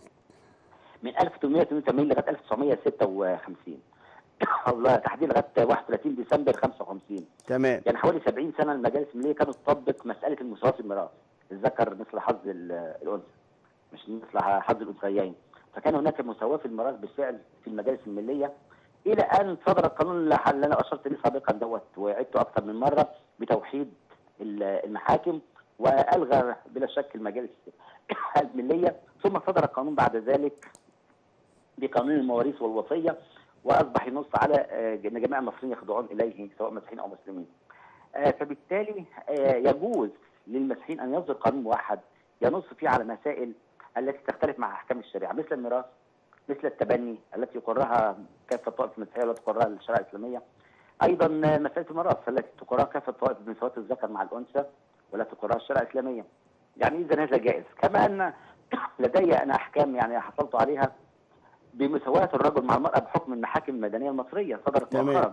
من 1888 لغايه 1956 او لا تحديدا لغايه 31 ديسمبر 55 تمام يعني حوالي 70 سنه المجالس المليه كانت تطبق مساله المساواه في الميراث الذكر مثل حظ ال- الانثى مش مثل حظ الانثيين فكان هناك مساواه في الميراث بالفعل في المجالس المليه الى ان صدر القانون اللي اللي انا اشرت اليه سابقا دوت وعدته اكثر من مره بتوحيد ال- المحاكم والغى بلا شك المجالس المليه ثم صدر القانون بعد ذلك بقانون المواريث والوصيه واصبح ينص على آه، ان جميع المصريين يخضعون اليه سواء مسيحيين او مسلمين. آه، فبالتالي آه، يجوز للمسيحيين ان يصدر قانون موحد ينص فيه على مسائل التي تختلف مع احكام الشريعه مثل الميراث مثل التبني التي يقرها كافه الطوائف المسيحيه والتي تقرها الشريعه الاسلاميه. ايضا آه، مساله الميراث التي تقرها كافه الطوائف من سواء الذكر مع الانثى ولا تقرها الشريعه الاسلاميه. يعني اذا هذا جائز، كما ان لدي انا احكام يعني حصلت عليها بمساواة الرجل مع المرأة بحكم المحاكم المدنية المصرية صدرت تمام. مؤخرا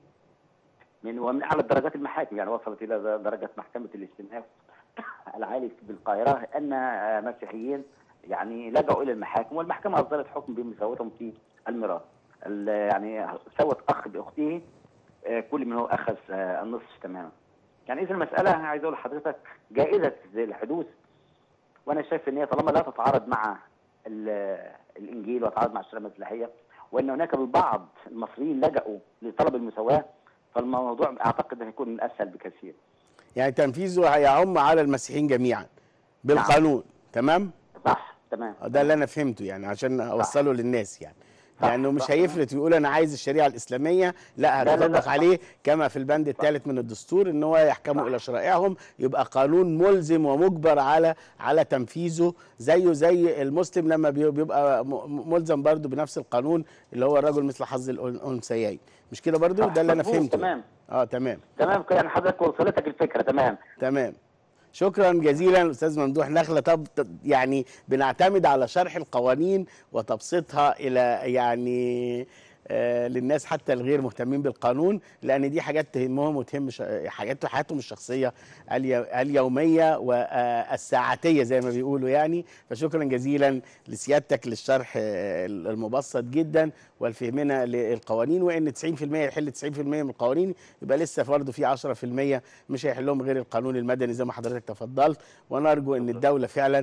من ومن أعلى درجات المحاكم يعني وصلت إلى درجة محكمة الاستئناف العالي بالقاهرة أن آه، مسيحيين يعني لجأوا إلى المحاكم والمحكمة أصدرت حكم بمساواتهم في الميراث ال- يعني سوت أخ بأخته آه، كل منه أخذ آه، النصف تماما يعني إذا المسألة عايز أقول لحضرتك جائزة الحدوث وأنا شايف إن هي طالما لا تتعارض مع ال- الانجيل وتعارض مع الشريعه المسيحيه وان هناك البعض المصريين لجأوا لطلب المساواه فالموضوع اعتقد هيكون اسهل بكثير. يعني تنفيذه هيعم على المسيحيين جميعا بالقانون تمام صح تمام ده اللي انا فهمته يعني عشان اوصله للناس يعني صح، لانه مش صح. هيفرط ويقول انا عايز الشريعه الاسلاميه لا لا، لا، هتطبق صح. عليه كما في البند الثالث من الدستور ان هو يحكموا صح. الى شرائعهم يبقى قانون ملزم ومجبر على على تنفيذه زيه زي المسلم لما بي- بيبقى م- م- ملزم برضه بنفس القانون اللي هو الرجل مثل حظ الأن- الانثيين مش كده برضه صح، ده اللي انا مظبوط، فهمته تمام. اه تمام تمام كده يعني حضرتك وصلتك الفكره تمام تمام شكرا جزيلا استاذ ممدوح نخله طب طب يعني بنعتمد على شرح القوانين وتبسيطها الى يعني آه للناس حتى الغير مهتمين بالقانون لان دي حاجات تهمهم وتهم ش- حاجات حياتهم الشخصيه اليو- اليوميه والساعاتيه زي ما بيقولوا يعني فشكرا جزيلا لسيادتك للشرح آه، المبسط جدا والفهمنا للقوانين وان 90% يحل 90% من القوانين يبقى لسه برضه في 10% مش هيحلهم غير القانون المدني زي ما حضرتك تفضلت ونرجو ان الدوله فعلا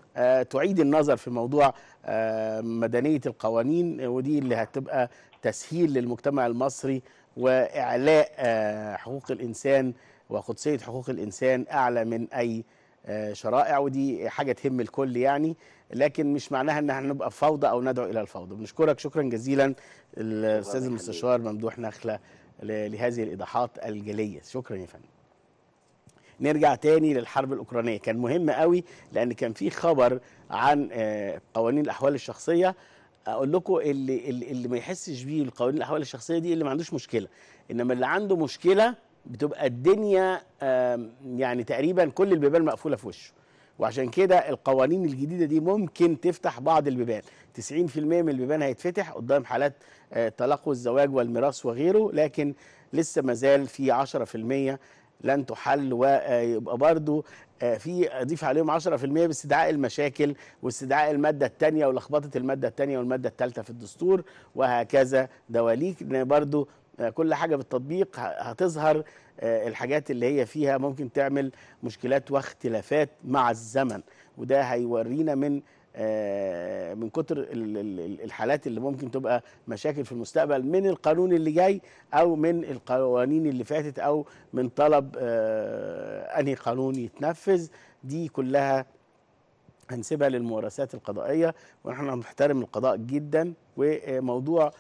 آه، تعيد النظر في موضوع آه، مدنيه القوانين ودي اللي هتبقى تسهيل للمجتمع المصري واعلاء آه، حقوق الانسان وقدسيه حقوق الانسان اعلى من اي آه، شرائع ودي حاجه تهم الكل يعني لكن مش معناها ان احنا نبقى في فوضى او ندعو الى الفوضى بنشكرك شكرا جزيلا الاستاذ يخليك. المستشار ممدوح نخله ل- لهذه الايضاحات الجليه شكرا يا فندم نرجع تاني للحرب الاوكرانيه كان مهم قوي لان كان في خبر عن آه، قوانين الاحوال الشخصيه اقول لكم اللي اللي, اللي ما يحسش بيه القوانين الاحوال الشخصيه دي اللي ما عندوش مشكله انما اللي عنده مشكله بتبقى الدنيا آم، يعني تقريبا كل البيبان مقفوله في وشه وعشان كده القوانين الجديده دي ممكن تفتح بعض البيبان 90% من البيبان هيتفتح قدام حالات آه، الطلاق والزواج والميراث وغيره لكن لسه مازال في 10% لن تحل ويبقى برضو آه، في اضيف عليهم 10% باستدعاء المشاكل واستدعاء الماده الثانيه ولخبطه الماده الثانيه والماده الثالثه في الدستور وهكذا دواليك لان برضو آه، كل حاجه بالتطبيق ه- هتظهر آه، الحاجات اللي هي فيها ممكن تعمل مشكلات واختلافات مع الزمن وده هيورينا من آه، من كتر ال- ال- الحالات اللي ممكن تبقى مشاكل في المستقبل من القانون اللي جاي او من القوانين اللي فاتت او من طلب آه، انهي قانون يتنفذ دي كلها هنسيبها للممارسات القضائيه ونحن نحترم القضاء جدا وموضوع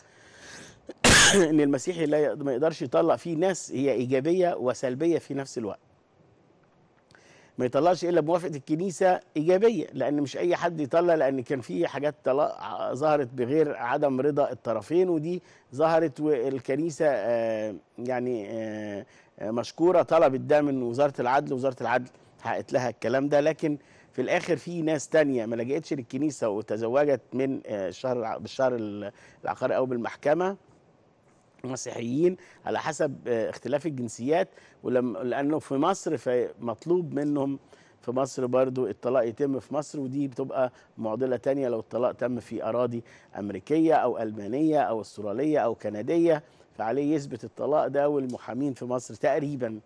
ان المسيحي لا يقدر- ما يقدرش يطلق فيه ناس هي ايجابيه وسلبيه في نفس الوقت ما يطلقش الا بموافقه الكنيسه ايجابيه لان مش اي حد يطلق لان كان في حاجات طلاق ع- ظهرت بغير عدم رضا الطرفين ودي ظهرت والكنيسه آه، يعني آه، آه، مشكوره طلبت ده من وزاره العدل وزاره العدل حققت لها الكلام ده لكن في الاخر في ناس تانية ما لجأتش للكنيسه وتزوجت من آه، الشهر الع- بالشهر ال- العقاري او بالمحكمه مسيحيين على حسب آه، اختلاف الجنسيات ولم لانه في مصر فمطلوب منهم في مصر برضو الطلاق يتم في مصر ودي بتبقى معضلة تانية لو الطلاق تم في أراضي أمريكية أو ألمانية أو استرالية أو كندية فعليه يثبت الطلاق ده والمحامين في مصر تقريبا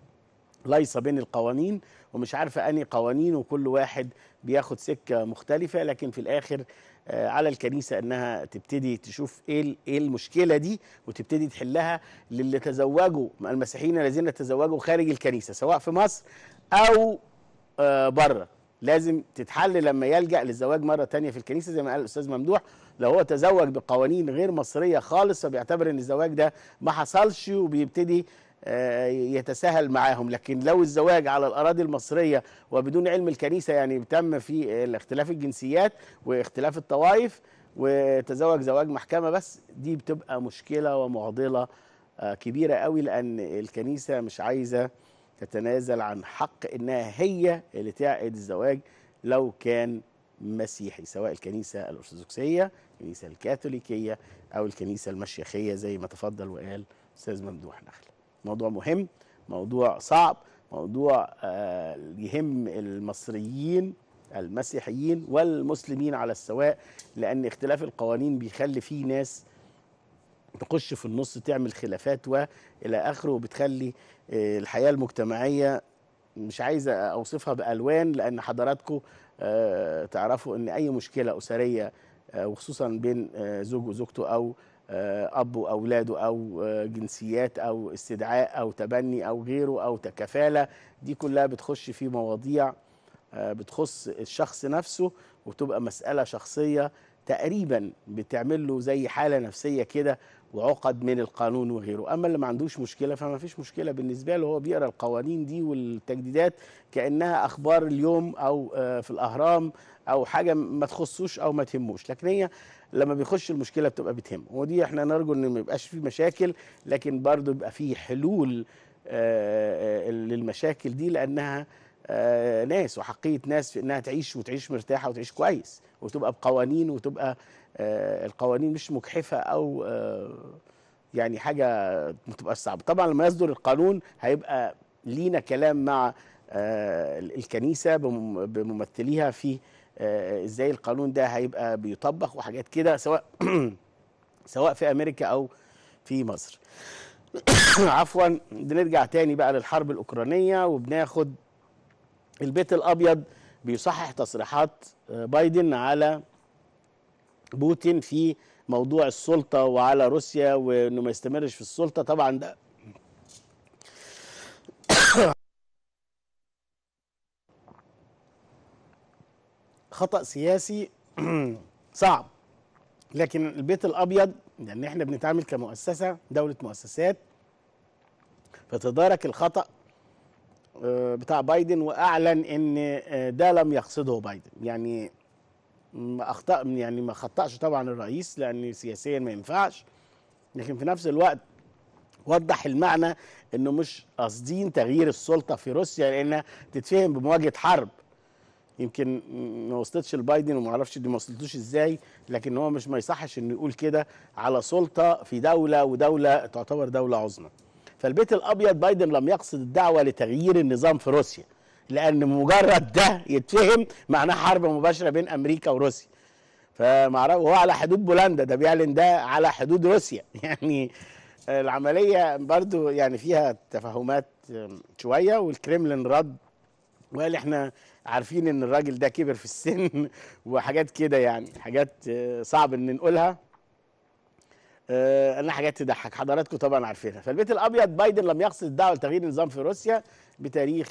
ليس بين القوانين ومش عارفة أني قوانين وكل واحد بياخد سكة مختلفة لكن في الآخر آه، على الكنيسة أنها تبتدي تشوف إيه ال- إيه المشكلة دي وتبتدي تحلها للي تزوجوا المسيحيين الذين تزوجوا خارج الكنيسة سواء في مصر أو آه، بره لازم تتحل لما يلجأ للزواج مرة تانية في الكنيسة زي ما قال الأستاذ ممدوح لو هو تزوج بقوانين غير مصرية خالص فبيعتبر ان الزواج ده ما حصلش وبيبتدي آه، يتساهل معاهم لكن لو الزواج على الأراضي المصرية وبدون علم الكنيسة يعني تم في اختلاف الجنسيات واختلاف الطوائف وتزوج زواج محكمة بس دي بتبقى مشكلة ومعضلة آه، كبيرة قوي لأن الكنيسة مش عايزة تتنازل عن حق انها هي اللي تعقد الزواج لو كان مسيحي سواء الكنيسه الارثوذكسيه الكنيسه الكاثوليكيه او الكنيسه المشيخيه زي ما تفضل وقال استاذ ممدوح نخل موضوع مهم موضوع صعب موضوع آه، يهم المصريين المسيحيين والمسلمين على السواء لان اختلاف القوانين بيخلي فيه ناس تخش في النص تعمل خلافات والى اخره وبتخلي آه، الحياه المجتمعيه مش عايزه اوصفها بالوان لان حضراتكم آه، تعرفوا ان اي مشكله اسريه آه، وخصوصا بين آه، زوج وزوجته او آه، اب واولاده او آه، جنسيات او استدعاء او تبني او غيره او كفاله دي كلها بتخش في مواضيع آه، بتخص الشخص نفسه وتبقى مساله شخصيه تقريبا بتعمل له زي حاله نفسيه كده وعقد من القانون وغيره اما اللي ما عندوش مشكله فما فيش مشكله بالنسبه له هو بيقرا القوانين دي والتجديدات كانها اخبار اليوم او آه، في الاهرام او حاجه ما تخصوش او ما تهموش لكن هي لما بيخش المشكله بتبقى بتهمه ودي احنا نرجو ان ما يبقاش في مشاكل لكن برضه يبقى في حلول آه، آه، للمشاكل دي لانها آه، ناس وحقيه ناس في انها تعيش وتعيش مرتاحه وتعيش كويس وتبقى بقوانين وتبقى آه، القوانين مش مجحفه او آه، يعني حاجه ما تبقاش صعبه طبعا لما يصدر القانون هيبقى لينا كلام مع آه، الكنيسه بمم- بممثليها في آه، ازاي القانون ده هيبقى بيطبق وحاجات كده سواء سواء في امريكا او في مصر عفوا بنرجع تاني بقى للحرب الاوكرانيه وبناخد البيت الابيض بيصحح تصريحات آه، بايدن على بوتين في موضوع السلطه وعلى روسيا وانه ما يستمرش في السلطه طبعا ده خطأ سياسي صعب لكن البيت الابيض لان احنا بنتعامل كمؤسسه دوله مؤسسات فتدارك الخطأ آه، بتاع بايدن واعلن ان آه، ده لم يقصده بايدن يعني ما اخطا يعني ما خطأش طبعا الرئيس لان سياسيا ما ينفعش لكن في نفس الوقت وضح المعنى انه مش قاصدين تغيير السلطه في روسيا لانها تتفهم بمواجهه حرب يمكن ما وصلتش لبايدن وما اعرفش دي ما وصلتوش ازاي لكن هو مش ما يصحش انه يقول كده على سلطه في دوله ودوله تعتبر دوله عظمى فالبيت الابيض بايدن لم يقصد الدعوه لتغيير النظام في روسيا لان مجرد ده يتفهم معناه حرب مباشره بين امريكا وروسيا فمعرف وهو على حدود بولندا ده بيعلن ده على حدود روسيا يعني العمليه برضو يعني فيها تفاهمات شويه والكريملين رد وقال احنا عارفين ان الراجل ده كبر في السن وحاجات كده يعني حاجات آه، صعب ان نقولها آه، انا حاجات تضحك حضراتكم طبعا عارفينها فالبيت الابيض بايدن لم يقصد الدعوه لتغيير النظام في روسيا بتاريخ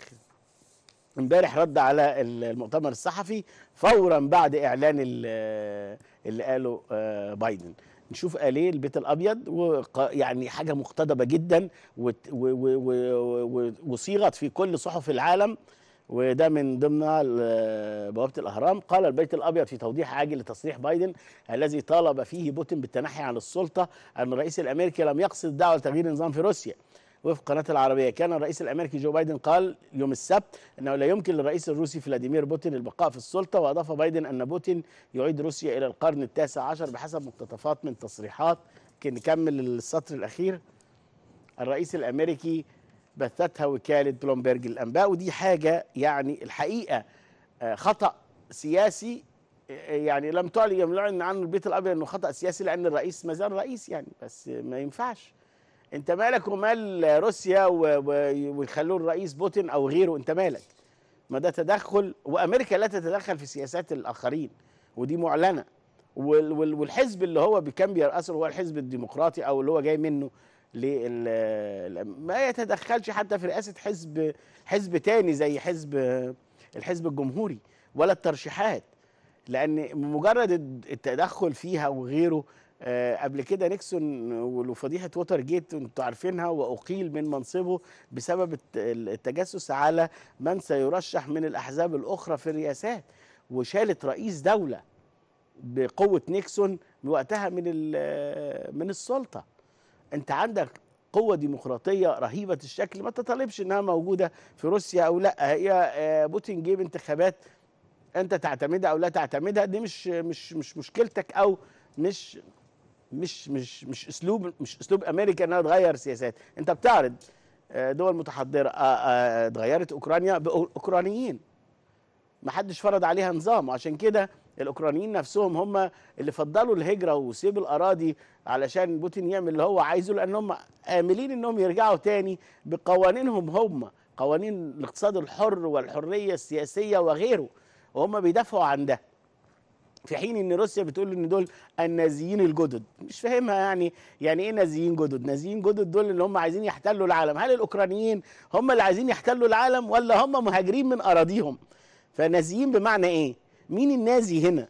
امبارح رد على المؤتمر الصحفي فورا بعد اعلان ال- اللي قاله آه، بايدن نشوف قال ايه البيت الابيض وق- يعني حاجه مقتضبه جدا وت- و- و- و- و- وصيغت في كل صحف العالم وده من ضمن ال- بوابه الاهرام قال البيت الابيض في توضيح عاجل لتصريح بايدن الذي طالب فيه بوتين بالتنحي عن السلطه ان الرئيس الامريكي لم يقصد الدعوه لتغيير النظام في روسيا وفق قناه العربيه كان الرئيس الامريكي جو بايدن قال يوم السبت انه لا يمكن للرئيس الروسي فلاديمير بوتين البقاء في السلطه واضاف بايدن ان بوتين يعيد روسيا الى القرن التاسع عشر بحسب مقتطفات من تصريحات يمكن نكمل السطر الاخير الرئيس الامريكي بثتها وكاله بلومبرج الانباء ودي حاجه يعني الحقيقه آه، خطا سياسي آه، يعني لم تعلن يعلن عنه البيت الابيض انه خطا سياسي لان الرئيس ما زال رئيس يعني بس ما ينفعش انت مالك ومال روسيا و- و- ويخلوه الرئيس بوتين او غيره انت مالك ما ده تدخل وامريكا لا تتدخل في سياسات الاخرين ودي معلنه وال- وال- والحزب اللي هو بي- كان بيرأسه هو الحزب الديمقراطي او اللي هو جاي منه لل ال- ما يتدخلش حتى في رئاسه حزب حزب تاني زي حزب الحزب الجمهوري ولا الترشيحات لان مجرد التدخل فيها وغيره آه، قبل كده نيكسون وفضيحه ووتر جيت انتوا عارفينها واقيل من منصبه بسبب الت- التجسس على من سيرشح من الاحزاب الاخرى في الرئاسات وشالت رئيس دوله بقوه نيكسون وقتها من ال- من السلطه انت عندك قوة ديمقراطية رهيبة الشكل ما تطالبش انها موجودة في روسيا او لا هي آه، بوتين جيب انتخابات انت تعتمدها او لا تعتمدها دي مش مش مش مشكلتك او مش مش مش مش اسلوب مش اسلوب امريكا انها تغير سياسات انت بتعرض آه، دول متحضره آه، آه، اتغيرت اوكرانيا باوكرانيين ما حدش فرض عليها نظام وعشان كده الاوكرانيين نفسهم هم اللي فضلوا الهجره وسيب الاراضي علشان بوتين يعمل اللي هو عايزه لان هم املين انهم يرجعوا تاني بقوانينهم هم قوانين الاقتصاد الحر والحريه السياسيه وغيره وهم بيدافعوا عن ده في حين ان روسيا بتقول ان دول النازيين الجدد مش فاهمها يعني يعني ايه نازيين جدد نازيين جدد دول اللي هم عايزين يحتلوا العالم هل الاوكرانيين هم اللي عايزين يحتلوا العالم ولا هم مهاجرين من اراضيهم فنازيين بمعنى ايه مين النازي هنا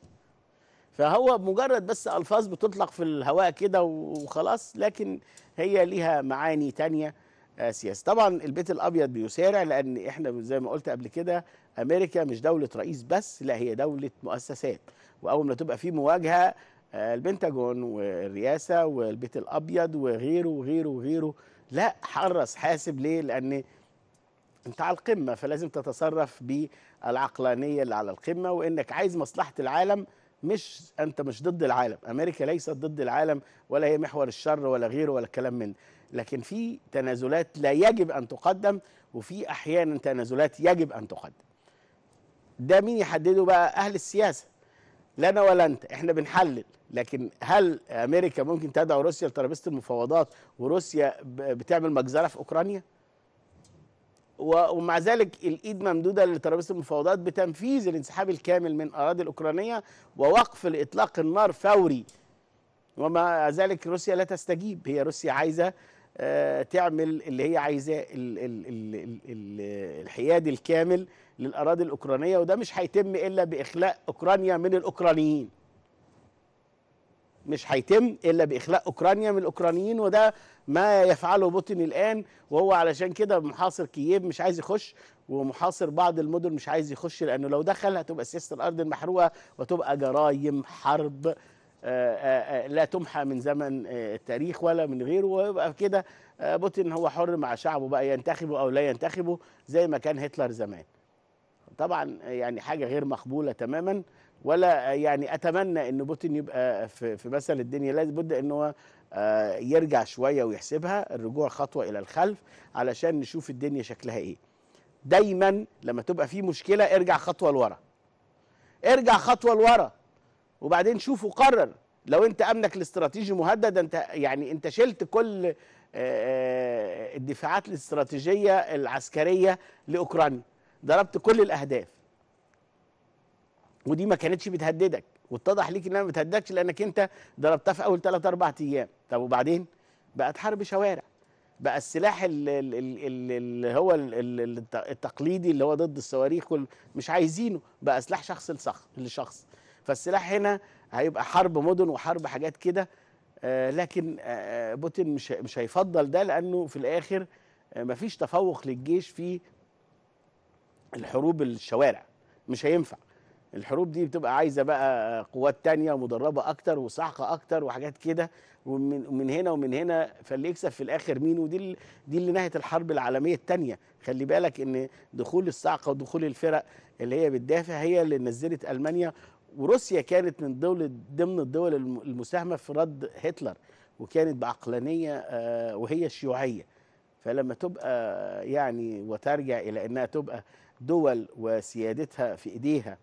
فهو مجرد بس الفاظ بتطلق في الهواء كده وخلاص لكن هي ليها معاني تانية آه، سياسة طبعا البيت الابيض بيسارع لان احنا زي ما قلت قبل كده امريكا مش دولة رئيس بس لا هي دولة مؤسسات واول ما تبقى في مواجهة آه، البنتاجون والرئاسة والبيت الابيض وغيره وغيره وغيره لا حرص حاسب ليه لان انت على القمة فلازم تتصرف بالعقلانية اللي على القمة وانك عايز مصلحة العالم مش انت مش ضد العالم امريكا ليست ضد العالم ولا هي محور الشر ولا غيره ولا كلام من ده. لكن في تنازلات لا يجب ان تقدم وفي احيانا تنازلات يجب ان تقدم ده مين يحدده بقى اهل السياسه لا انا ولا انت احنا بنحلل لكن هل امريكا ممكن تدعو روسيا لترابيزه المفاوضات وروسيا ب- بتعمل مجزره في اوكرانيا و- ومع ذلك الايد ممدوده لترابيزه المفاوضات بتنفيذ الانسحاب الكامل من الاراضي الاوكرانيه ووقف لاطلاق النار فوري ومع ذلك روسيا لا تستجيب هي روسيا عايزه آه، تعمل اللي هي عايزاه ال- ال- ال- ال- ال- الحياد الكامل للاراضي الاوكرانيه وده مش هيتم الا باخلاء اوكرانيا من الاوكرانيين مش هيتم الا باخلاء اوكرانيا من الاوكرانيين وده ما يفعله بوتين الان وهو علشان كده محاصر كييف مش عايز يخش ومحاصر بعض المدن مش عايز يخش لانه لو دخل هتبقى سياسه الارض المحروقه وتبقى جرايم حرب آه، آه، آه، لا تمحى من زمن آه، التاريخ ولا من غيره ويبقى كده آه، بوتين هو حر مع شعبه بقى ينتخبه او لا ينتخبه زي ما كان هتلر زمان طبعا يعني حاجه غير مقبوله تماما ولا يعني اتمنى ان بوتين يبقى في في مثل الدنيا لازم بد ان هو آه، يرجع شويه ويحسبها الرجوع خطوه الى الخلف علشان نشوف الدنيا شكلها ايه دايما لما تبقى في مشكله ارجع خطوه لورا ارجع خطوه لورا وبعدين شوف وقرر لو انت امنك الاستراتيجي مهدد انت يعني انت شلت كل آه، آه، الدفاعات الاستراتيجيه العسكريه لاوكرانيا ضربت كل الاهداف ودي ما كانتش بتهددك واتضح ليك انها ما بتهددكش لانك انت ضربتها في اول 3 4 ايام طب وبعدين بقت حرب شوارع بقى السلاح ال- ال- ال- ال- اللي هو ال- ال- الت- التقليدي اللي هو ضد الصواريخ وال- مش عايزينه بقى سلاح شخص لشخص لشخص فالسلاح هنا هيبقى حرب مدن وحرب حاجات كده آه، لكن آه، بوتين مش مش هيفضل ده لانه في الاخر آه، مفيش تفوق للجيش في الحروب الشوارع مش هينفع الحروب دي بتبقى عايزه بقى قوات تانية ومدربه اكتر وصاعقه اكتر وحاجات كده ومن ومن هنا ومن هنا فاللي يكسب في الاخر مين ودي ال- دي اللي نهت الحرب العالميه الثانيه خلي بالك ان دخول الصاعقه ودخول الفرق اللي هي بتدافع هي اللي نزلت المانيا وروسيا كانت من دول ضمن الدول الم- المساهمه في رد هتلر وكانت بعقلانيه آه، وهي شيوعيه فلما تبقى يعني وترجع الى انها تبقى دول وسيادتها في ايديها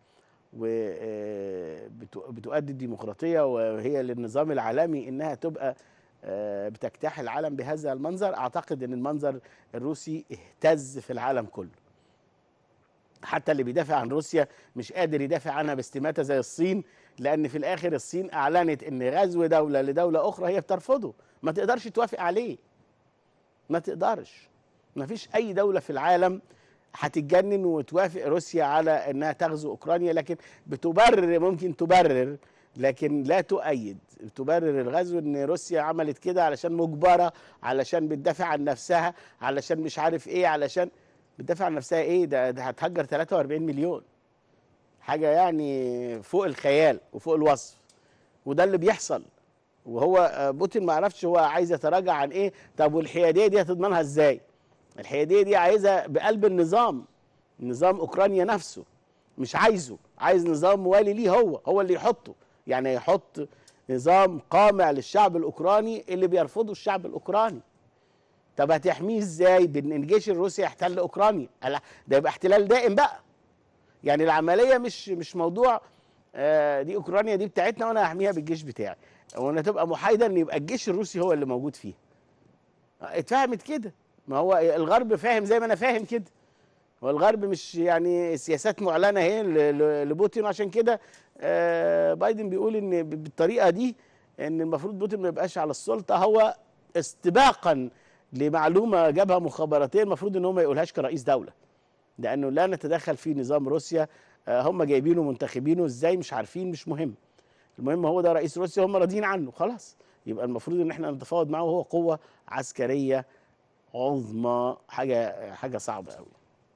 وبتؤدي الديمقراطيه وهي للنظام العالمي انها تبقى آه، بتجتاح العالم بهذا المنظر اعتقد ان المنظر الروسي اهتز في العالم كله حتى اللي بيدافع عن روسيا مش قادر يدافع عنها باستماتة زي الصين لان في الاخر الصين اعلنت ان غزو دوله لدوله اخرى هي بترفضه ما تقدرش توافق عليه ما تقدرش ما فيش اي دوله في العالم هتتجنن وتوافق روسيا على انها تغزو اوكرانيا لكن بتبرر ممكن تبرر لكن لا تؤيد تبرر الغزو ان روسيا عملت كده علشان مجبره علشان بتدافع عن نفسها علشان مش عارف ايه علشان بتدافع عن نفسها ايه ده, ده هتهجر 43 مليون حاجه يعني فوق الخيال وفوق الوصف وده اللي بيحصل وهو آه، بوتين ما عرفش هو عايز يتراجع عن ايه طب والحياديه دي هتضمنها ازاي الحياديه دي عايزها بقلب النظام نظام اوكرانيا نفسه مش عايزه عايز نظام موالي ليه هو هو اللي يحطه يعني يحط نظام قامع للشعب الاوكراني اللي بيرفضه الشعب الاوكراني طب هتحميه ازاي بان الجيش الروسي يحتل اوكرانيا لا ده يبقى احتلال دائم بقى يعني العمليه مش مش موضوع آه دي اوكرانيا دي بتاعتنا وانا هحميها بالجيش بتاعي وانا تبقى محايده ان يبقى الجيش الروسي هو اللي موجود فيها اتفهمت كده ما هو الغرب فاهم زي ما انا فاهم كده هو الغرب مش يعني سياسات معلنه اهي ل- ل- لبوتين عشان كده آه، بايدن بيقول ان ب- بالطريقه دي ان المفروض بوتين ما يبقاش على السلطه هو استباقا لمعلومه جابها مخابراتيا المفروض ان هو ما يقولهاش كرئيس دوله لانه لا نتدخل في نظام روسيا آه، هم جايبينه منتخبينه ازاي مش عارفين مش مهم المهم هو ده رئيس روسيا هم راضيين عنه خلاص يبقى المفروض ان احنا نتفاوض معاه وهو قوه عسكريه عظمى حاجه حاجه صعبه قوي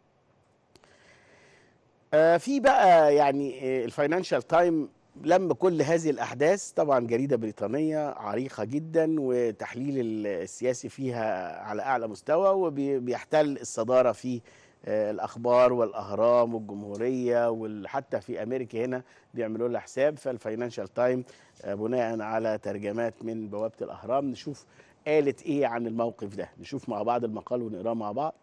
آه، في بقى يعني آه، الفاينانشال تايم لم كل هذه الاحداث طبعا جريده بريطانيه عريقه جدا وتحليل ال- السياسي فيها على اعلى مستوى وبيحتل الصداره في آه، الاخبار والاهرام والجمهوريه وحتى في امريكا هنا بيعملوا لها حساب فالفاينانشال تايم آه، بناء على ترجمات من بوابه الاهرام نشوف قالت ايه عن الموقف ده نشوف مع بعض المقال ونقراه مع بعض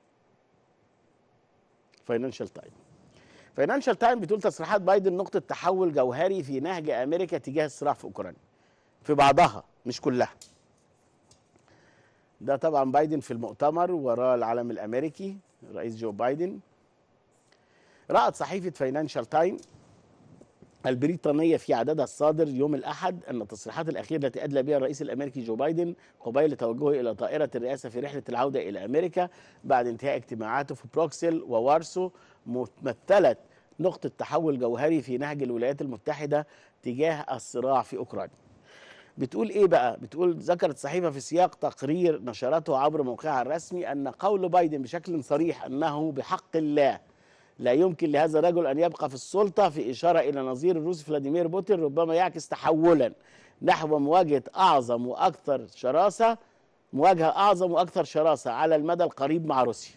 فاينانشال تايم فاينانشال تايم بتقول تصريحات بايدن نقطة تحول جوهري في نهج أمريكا تجاه الصراع في أوكرانيا في بعضها مش كلها ده طبعا بايدن في المؤتمر وراء العلم الأمريكي الرئيس جو بايدن رأت صحيفة فاينانشال تايم البريطانية في عددها الصادر يوم الأحد أن التصريحات الأخيرة التي أدلى بها الرئيس الأمريكي جو بايدن قبيل توجهه إلى طائرة الرئاسة في رحلة العودة إلى أمريكا بعد انتهاء اجتماعاته في بروكسل ووارسو مثلت نقطة تحول جوهري في نهج الولايات المتحدة تجاه الصراع في أوكرانيا بتقول ايه بقى بتقول ذكرت صحيفه في سياق تقرير نشرته عبر موقعها الرسمي ان قول بايدن بشكل صريح انه بحق الله لا يمكن لهذا الرجل ان يبقى في السلطه في اشاره الى نظير الروسي فلاديمير بوتين ربما يعكس تحولا نحو مواجهه اعظم واكثر شراسه مواجهه اعظم واكثر شراسه على المدى القريب مع روسيا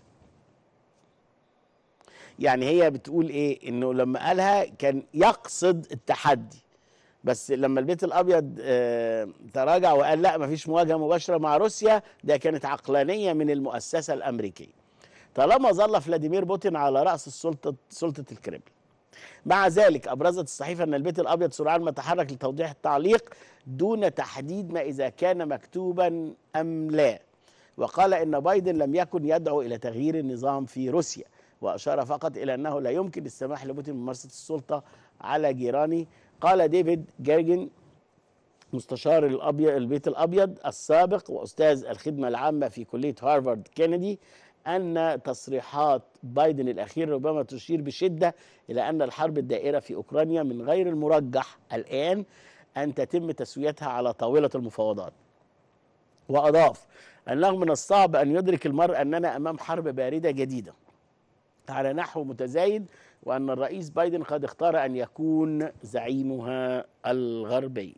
يعني هي بتقول ايه انه لما قالها كان يقصد التحدي بس لما البيت الابيض آه، تراجع وقال لا مفيش مواجهه مباشره مع روسيا ده كانت عقلانيه من المؤسسه الامريكيه طالما ظل فلاديمير بوتين على راس السلطه سلطه الكريملين مع ذلك ابرزت الصحيفه ان البيت الابيض سرعان ما تحرك لتوضيح التعليق دون تحديد ما اذا كان مكتوبا ام لا وقال ان بايدن لم يكن يدعو الى تغيير النظام في روسيا واشار فقط الى انه لا يمكن السماح لبوتين بممارسه السلطه على جيرانه قال ديفيد جيرجن مستشار الأبيض البيت الابيض السابق واستاذ الخدمه العامه في كليه هارفارد كينيدي ان تصريحات بايدن الاخيره ربما تشير بشده الى ان الحرب الدائره في اوكرانيا من غير المرجح الان ان تتم تسويتها على طاوله المفاوضات. واضاف انه من الصعب ان يدرك المرء اننا امام حرب بارده جديده على نحو متزايد وان الرئيس بايدن قد اختار ان يكون زعيمها الغربي.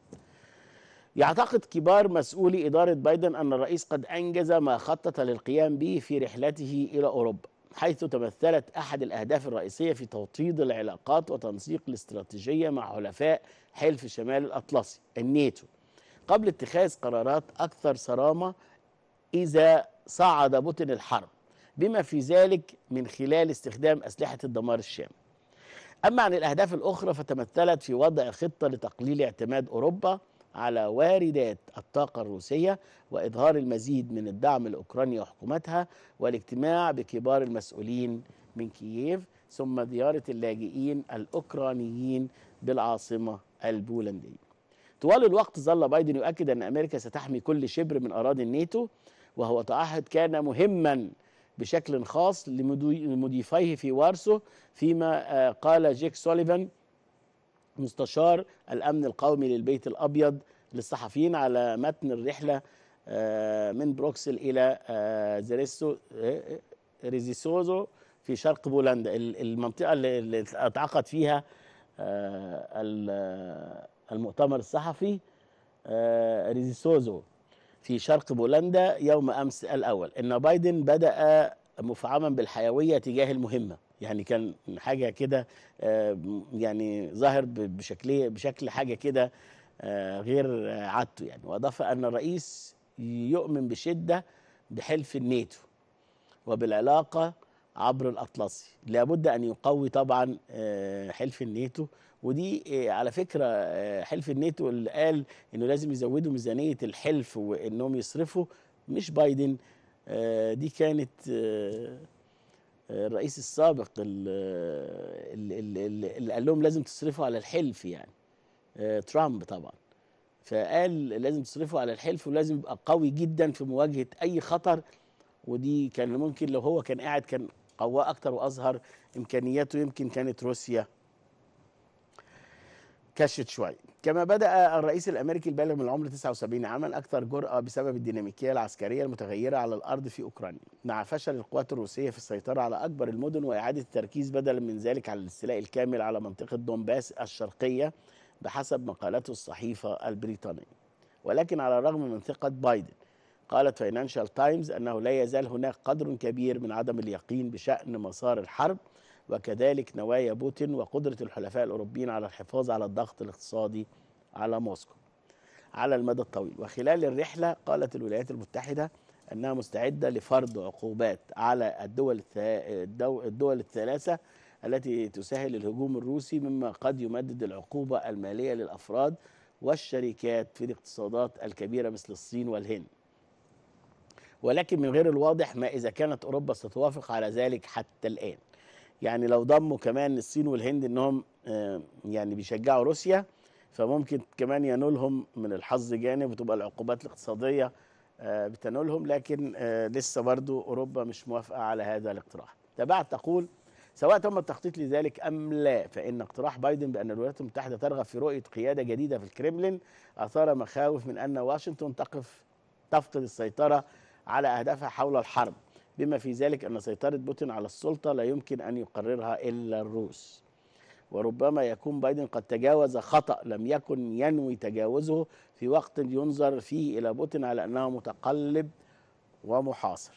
يعتقد كبار مسؤولي إدارة بايدن أن الرئيس قد أنجز ما خطط للقيام به في رحلته إلى أوروبا حيث تمثلت أحد الأهداف الرئيسية في توطيد العلاقات وتنسيق الاستراتيجية مع حلفاء حلف شمال الأطلسي الناتو قبل اتخاذ قرارات أكثر صرامة إذا صعد بوتين الحرب بما في ذلك من خلال استخدام أسلحة الدمار الشامل أما عن الأهداف الأخرى فتمثلت في وضع خطة لتقليل اعتماد أوروبا على واردات الطاقة الروسية وإظهار المزيد من الدعم لأوكرانيا وحكومتها والاجتماع بكبار المسؤولين من كييف ثم زيارة اللاجئين الأوكرانيين بالعاصمة البولندية طوال الوقت ظل بايدن يؤكد أن أمريكا ستحمي كل شبر من أراضي الناتو وهو تعهد كان مهما بشكل خاص لمضيفيه في وارسو فيما آه، قال جيك سوليفان مستشار الامن القومي للبيت الابيض للصحفيين على متن الرحله آه، من بروكسل الى آه، زيريسو آه، ريزيسوزو في شرق بولندا المنطقه اللي اتعقد فيها المؤتمر الصحفي ريزيسوزو في شرق بولندا يوم امس الاول ان بايدن بدا مفعما بالحيويه تجاه المهمه يعني كان حاجه كده يعني ظاهر بشكل بشكل حاجه كده غير عادته يعني واضاف ان الرئيس يؤمن بشده بحلف الناتو وبالعلاقه عبر الاطلسي لابد ان يقوي طبعا حلف الناتو ودي على فكره حلف الناتو اللي قال انه لازم يزودوا ميزانيه الحلف وانهم يصرفوا مش بايدن دي كانت الرئيس السابق اللي, اللي, اللي قال لهم لازم تصرفوا على الحلف يعني ترامب طبعا فقال لازم تصرفوا على الحلف ولازم يبقى قوي جدا في مواجهه اي خطر ودي كان ممكن لو هو كان قاعد كان قواه اكتر واظهر امكانياته يمكن كانت روسيا كشت شويه كما بدأ الرئيس الأمريكي البالغ من العمر 79 عاما أكثر جرأة بسبب الديناميكية العسكرية المتغيرة على الأرض في أوكرانيا مع فشل القوات الروسية في السيطرة على أكبر المدن وإعادة التركيز بدلا من ذلك على الاستيلاء الكامل على منطقة دونباس الشرقية بحسب مقالته الصحيفة البريطانية ولكن على الرغم من ثقة بايدن قالت فاينانشال تايمز أنه لا يزال هناك قدر كبير من عدم اليقين بشأن مسار الحرب وكذلك نوايا بوتين وقدرة الحلفاء الأوروبيين على الحفاظ على الضغط الاقتصادي على موسكو على المدى الطويل وخلال الرحلة قالت الولايات المتحدة أنها مستعدة لفرض عقوبات على الدول, الدول الثلاثة التي تسهل الهجوم الروسي مما قد يمدد العقوبة المالية للأفراد والشركات في الاقتصادات الكبيرة مثل الصين والهند ولكن من غير الواضح ما اذا كانت اوروبا ستوافق على ذلك حتى الان يعني لو ضموا كمان الصين والهند انهم آه، يعني بيشجعوا روسيا فممكن كمان ينولهم من الحظ جانب وتبقى العقوبات الاقتصاديه آه، بتنولهم لكن آه، لسه برضو اوروبا مش موافقه على هذا الاقتراح تبعت تقول سواء تم التخطيط لذلك ام لا فان اقتراح بايدن بان الولايات المتحده ترغب في رؤيه قياده جديده في الكريملين اثار مخاوف من ان واشنطن تقف تفقد السيطره على اهدافها حول الحرب بما في ذلك ان سيطره بوتين على السلطه لا يمكن ان يقررها الا الروس وربما يكون بايدن قد تجاوز خطأ لم يكن ينوي تجاوزه في وقت ينظر فيه إلى بوتين على أنه متقلب ومحاصر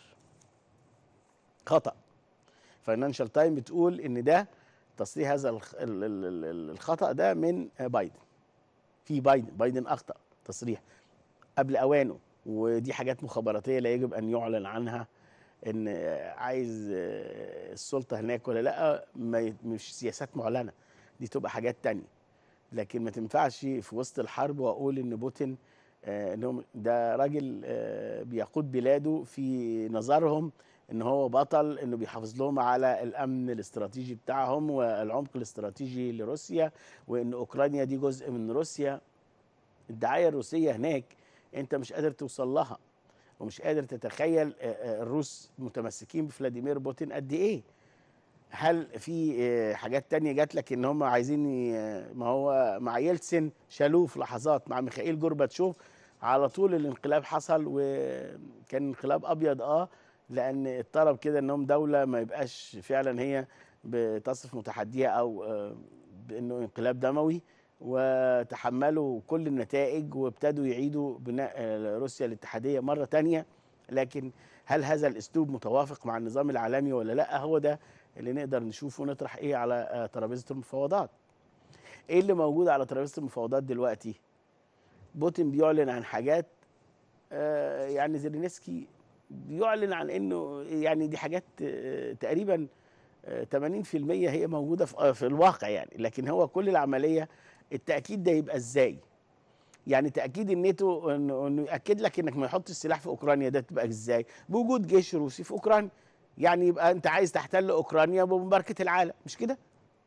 خطأ فاينانشال تايم بتقول ان ده تصريح هذا الخ- ال- ال- ال- ال- الخطأ ده من بايدن في بايدن بايدن أخطأ تصريح قبل أوانه ودي حاجات مخابراتية لا يجب أن يعلن عنها ان عايز السلطه هناك ولا لا ما ي- مش سياسات معلنه دي تبقى حاجات تانية لكن ما تنفعش في وسط الحرب واقول ان بوتين آه، انهم ده راجل آه، بيقود بلاده في نظرهم ان هو بطل انه بيحافظ لهم على الامن الاستراتيجي بتاعهم والعمق الاستراتيجي لروسيا وان اوكرانيا دي جزء من روسيا الدعايه الروسيه هناك انت مش قادر توصل لها ومش قادر تتخيل آه، آه، الروس متمسكين بفلاديمير بوتين قد ايه هل في آه، حاجات تانية جات لك ان هم عايزين ي- ما هو مع يلتسن شالوه في لحظات مع ميخائيل جورباتشوف على طول الانقلاب حصل وكان انقلاب ابيض اه لان الطلب كده انهم دوله ما يبقاش فعلا هي بتصف متحديه او آه، بانه انقلاب دموي وتحملوا كل النتائج وابتدوا يعيدوا بناء آه، روسيا الاتحاديه مره تانية لكن هل هذا الاسلوب متوافق مع النظام العالمي ولا لا هو ده اللي نقدر نشوفه ونطرح ايه على آه، ترابيزه المفاوضات ايه اللي موجود على ترابيزه المفاوضات دلوقتي بوتين بيعلن عن حاجات آه، يعني زيلينسكي بيعلن عن انه يعني دي حاجات آه، تقريبا آه، 80% هي موجوده في آه، في الواقع يعني لكن هو كل العمليه التاكيد ده يبقى ازاي يعني تاكيد الناتو انه انه ياكد لك انك ما يحطش السلاح في اوكرانيا ده تبقى ازاي بوجود جيش روسي في اوكرانيا يعني يبقى انت عايز تحتل اوكرانيا بمباركه العالم مش كده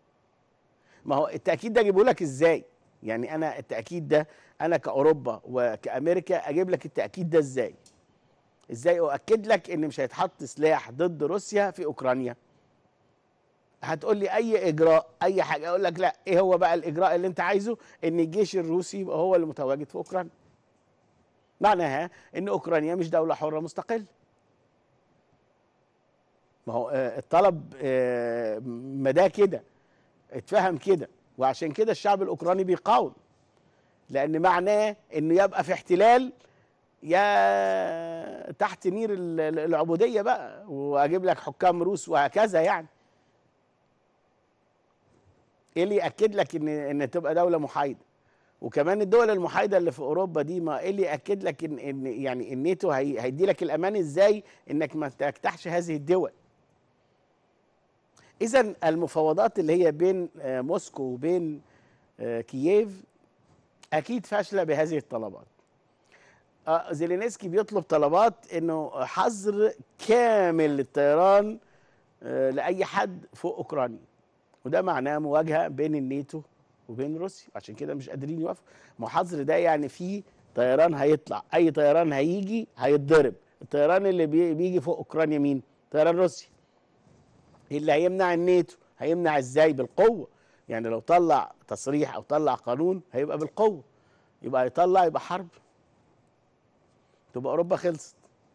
ما هو التاكيد ده اجيبه لك ازاي يعني انا التاكيد ده انا كاوروبا وكامريكا اجيب لك التاكيد ده ازاي ازاي اؤكد لك ان مش هيتحط سلاح ضد روسيا في اوكرانيا هتقول لي اي اجراء اي حاجه اقول لك لا ايه هو بقى الاجراء اللي انت عايزه ان الجيش الروسي يبقى هو اللي متواجد في اوكرانيا معناها ان اوكرانيا مش دوله حره مستقله ما هو آه، الطلب آه، ما ده كده اتفهم كده وعشان كده الشعب الاوكراني بيقاوم لان معناه انه يبقى في احتلال يا تحت نير ال- ال- العبوديه بقى واجيب لك حكام روس وهكذا يعني ايه اللي ياكد لك ان ان تبقى دوله محايده وكمان الدول المحايده اللي في اوروبا دي ما ايه اللي ياكد لك ان ان يعني الناتو هي هيدي لك الامان ازاي انك ما تجتاحش هذه الدول اذا المفاوضات اللي هي بين آه، موسكو وبين آه، كييف اكيد فاشله بهذه الطلبات آه، زيلينسكي بيطلب طلبات انه حظر كامل للطيران آه، لاي حد فوق اوكرانيا وده معناه مواجهه بين الناتو وبين روسيا عشان كده مش قادرين يوقفوا ما هو حظر ده يعني في طيران هيطلع اي طيران هيجي هيتضرب الطيران اللي بي- بيجي فوق اوكرانيا مين طيران روسيا إيه اللي هيمنع الناتو هيمنع ازاي بالقوه يعني لو طلع تصريح او طلع قانون هيبقى بالقوه يبقى هيطلع يبقى حرب تبقى اوروبا خلصت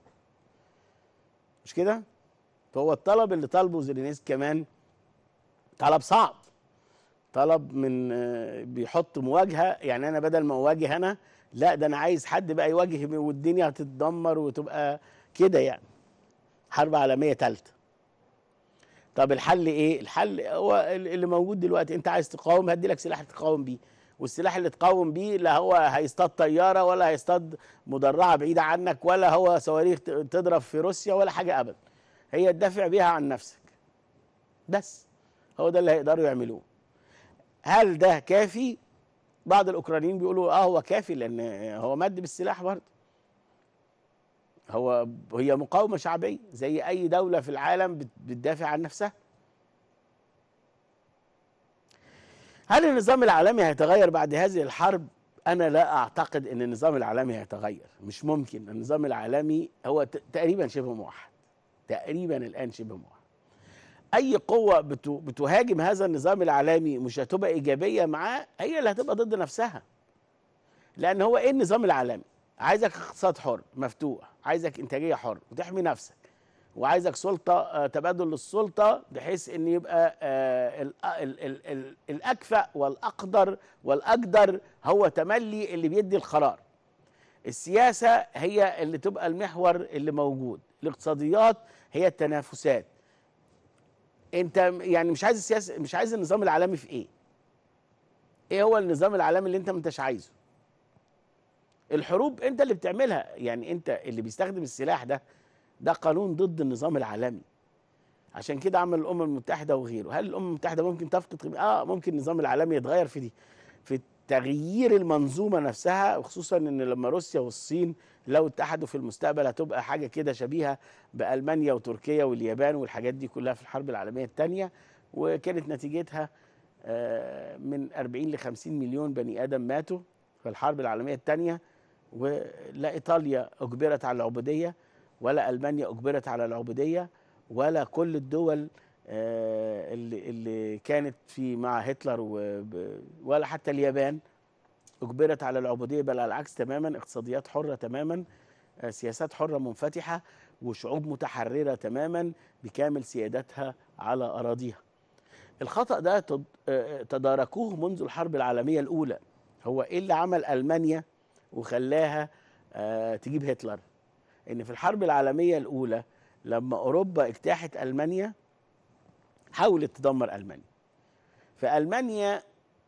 مش كده فهو الطلب اللي طالبه زيلينسكي كمان طلب صعب طلب من آه، بيحط مواجهه يعني انا بدل ما اواجه انا لا ده انا عايز حد بقى يواجه والدنيا هتتدمر وتبقى كده يعني حرب عالميه ثالثه طب الحل ايه الحل هو اللي موجود دلوقتي انت عايز تقاوم هدي لك سلاح تقاوم بيه والسلاح اللي تقاوم بيه لا هو هيصطاد طياره ولا هيصطاد مدرعه بعيده عنك ولا هو صواريخ ت- تضرب في روسيا ولا حاجه ابدا هي تدافع بيها عن نفسك بس هو ده اللي هيقدروا يعملوه هل ده كافي بعض الاوكرانيين بيقولوا اه هو كافي لان هو مد بالسلاح برضه هو هي مقاومه شعبيه زي اي دوله في العالم بت- بتدافع عن نفسها هل النظام العالمي هيتغير بعد هذه الحرب انا لا اعتقد ان النظام العالمي هيتغير مش ممكن النظام العالمي هو ت- تقريبا شبه موحد تقريبا الان شبه موحد اي قوه بتو- بتهاجم هذا النظام العالمي مش هتبقى ايجابيه معاه هي اللي هتبقى ضد نفسها لان هو ايه النظام العالمي عايزك اقتصاد حر مفتوح عايزك انتاجيه حر وتحمي نفسك وعايزك سلطه آه، تبادل للسلطه بحيث ان يبقى آه، ال- ال- ال- ال- الاكفأ والاقدر والاقدر هو تملي اللي بيدي القرار السياسه هي اللي تبقى المحور اللي موجود الاقتصاديات هي التنافسات انت يعني مش عايز السياسه مش عايز النظام العالمي في ايه ايه هو النظام العالمي اللي انت ما انتش عايزه الحروب انت اللي بتعملها يعني انت اللي بيستخدم السلاح ده ده قانون ضد النظام العالمي عشان كده عمل الامم المتحده وغيره هل الامم المتحده ممكن تفقد قيمة؟ اه ممكن النظام العالمي يتغير في دي في تغيير المنظومه نفسها وخصوصا ان لما روسيا والصين لو اتحدوا في المستقبل هتبقى حاجه كده شبيهه بالمانيا وتركيا واليابان والحاجات دي كلها في الحرب العالميه الثانيه وكانت نتيجتها آه، من 40 ل 50 مليون بني ادم ماتوا في الحرب العالميه الثانيه ولا ايطاليا اجبرت على العبوديه ولا المانيا اجبرت على العبوديه ولا كل الدول آه، اللي اللي كانت في مع هتلر وب- ولا حتى اليابان اجبرت على العبوديه بل على العكس تماما اقتصاديات حره تماما آه، سياسات حره منفتحه وشعوب متحرره تماما بكامل سيادتها على اراضيها. الخطا ده تد- آه، تداركوه منذ الحرب العالميه الاولى. هو ايه اللي عمل المانيا وخلاها آه، تجيب هتلر؟ ان في الحرب العالميه الاولى لما اوروبا اجتاحت المانيا حاولت تدمر المانيا فالمانيا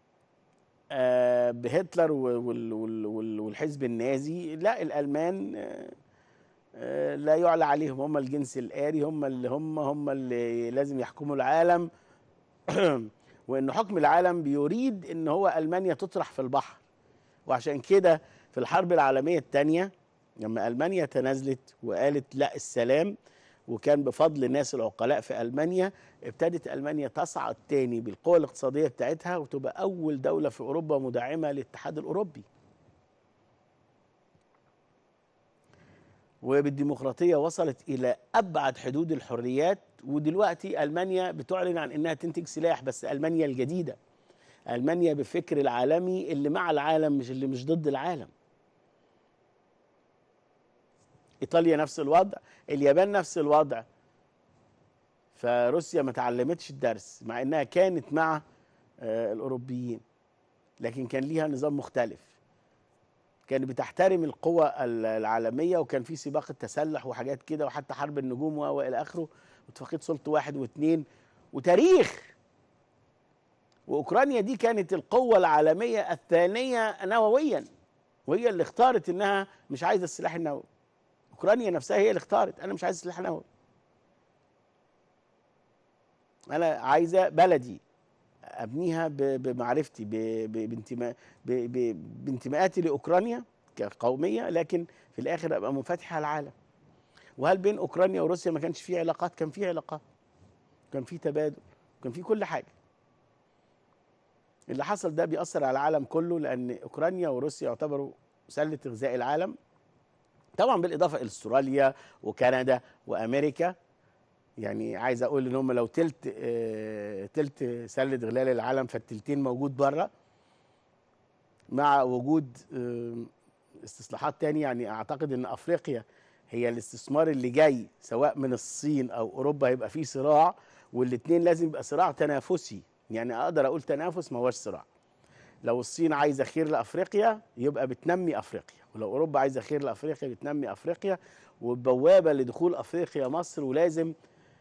آه، بهتلر وال- وال- وال- والحزب النازي لا الالمان آه، آه، لا يعلى عليهم هم الجنس الآري هم اللي هم هم اللي لازم يحكموا العالم وان حكم العالم بيريد ان هو المانيا تطرح في البحر وعشان كده في الحرب العالميه الثانيه لما المانيا تنازلت وقالت لا السلام وكان بفضل الناس العقلاء في المانيا ابتدت المانيا تصعد تاني بالقوه الاقتصاديه بتاعتها وتبقى اول دوله في اوروبا مدعمه للاتحاد الاوروبي وبالديمقراطيه وصلت الى ابعد حدود الحريات ودلوقتي المانيا بتعلن عن انها تنتج سلاح بس المانيا الجديده المانيا بفكر العالمي اللي مع العالم مش اللي مش ضد العالم ايطاليا نفس الوضع اليابان نفس الوضع فروسيا ما تعلمتش الدرس مع انها كانت مع آه، الاوروبيين لكن كان ليها نظام مختلف كانت بتحترم القوى ال- العالميه وكان في سباق التسلح وحاجات كده وحتى حرب النجوم و- والى اخره واتفاقيه سلطه واحد واثنين وتاريخ واوكرانيا دي كانت القوه العالميه الثانيه نوويا وهي اللي اختارت انها مش عايزه السلاح النووي اوكرانيا نفسها هي اللي اختارت انا مش عايز سلاح نووي انا عايزه بلدي ابنيها ب- بمعرفتي ب- ب- بانتماء ب- ب- بانتماءاتي لاوكرانيا كقوميه لكن في الاخر ابقى منفتحه على العالم وهل بين اوكرانيا وروسيا ما كانش في علاقات كان في علاقات كان في تبادل كان في كل حاجه اللي حصل ده بيأثر على العالم كله لان اوكرانيا وروسيا يعتبروا سله غذاء العالم طبعا بالاضافه الى استراليا وكندا وامريكا يعني عايز اقول ان هم لو تلت آه، تلت سله غلال العالم فالتلتين موجود بره مع وجود آه، استصلاحات تاني يعني اعتقد ان افريقيا هي الاستثمار اللي جاي سواء من الصين او اوروبا هيبقى فيه صراع والاثنين لازم يبقى صراع تنافسي يعني اقدر اقول تنافس ما هوش صراع لو الصين عايزه خير لافريقيا يبقى بتنمي افريقيا ولو اوروبا عايزه خير لافريقيا بتنمي افريقيا والبوابه لدخول افريقيا مصر ولازم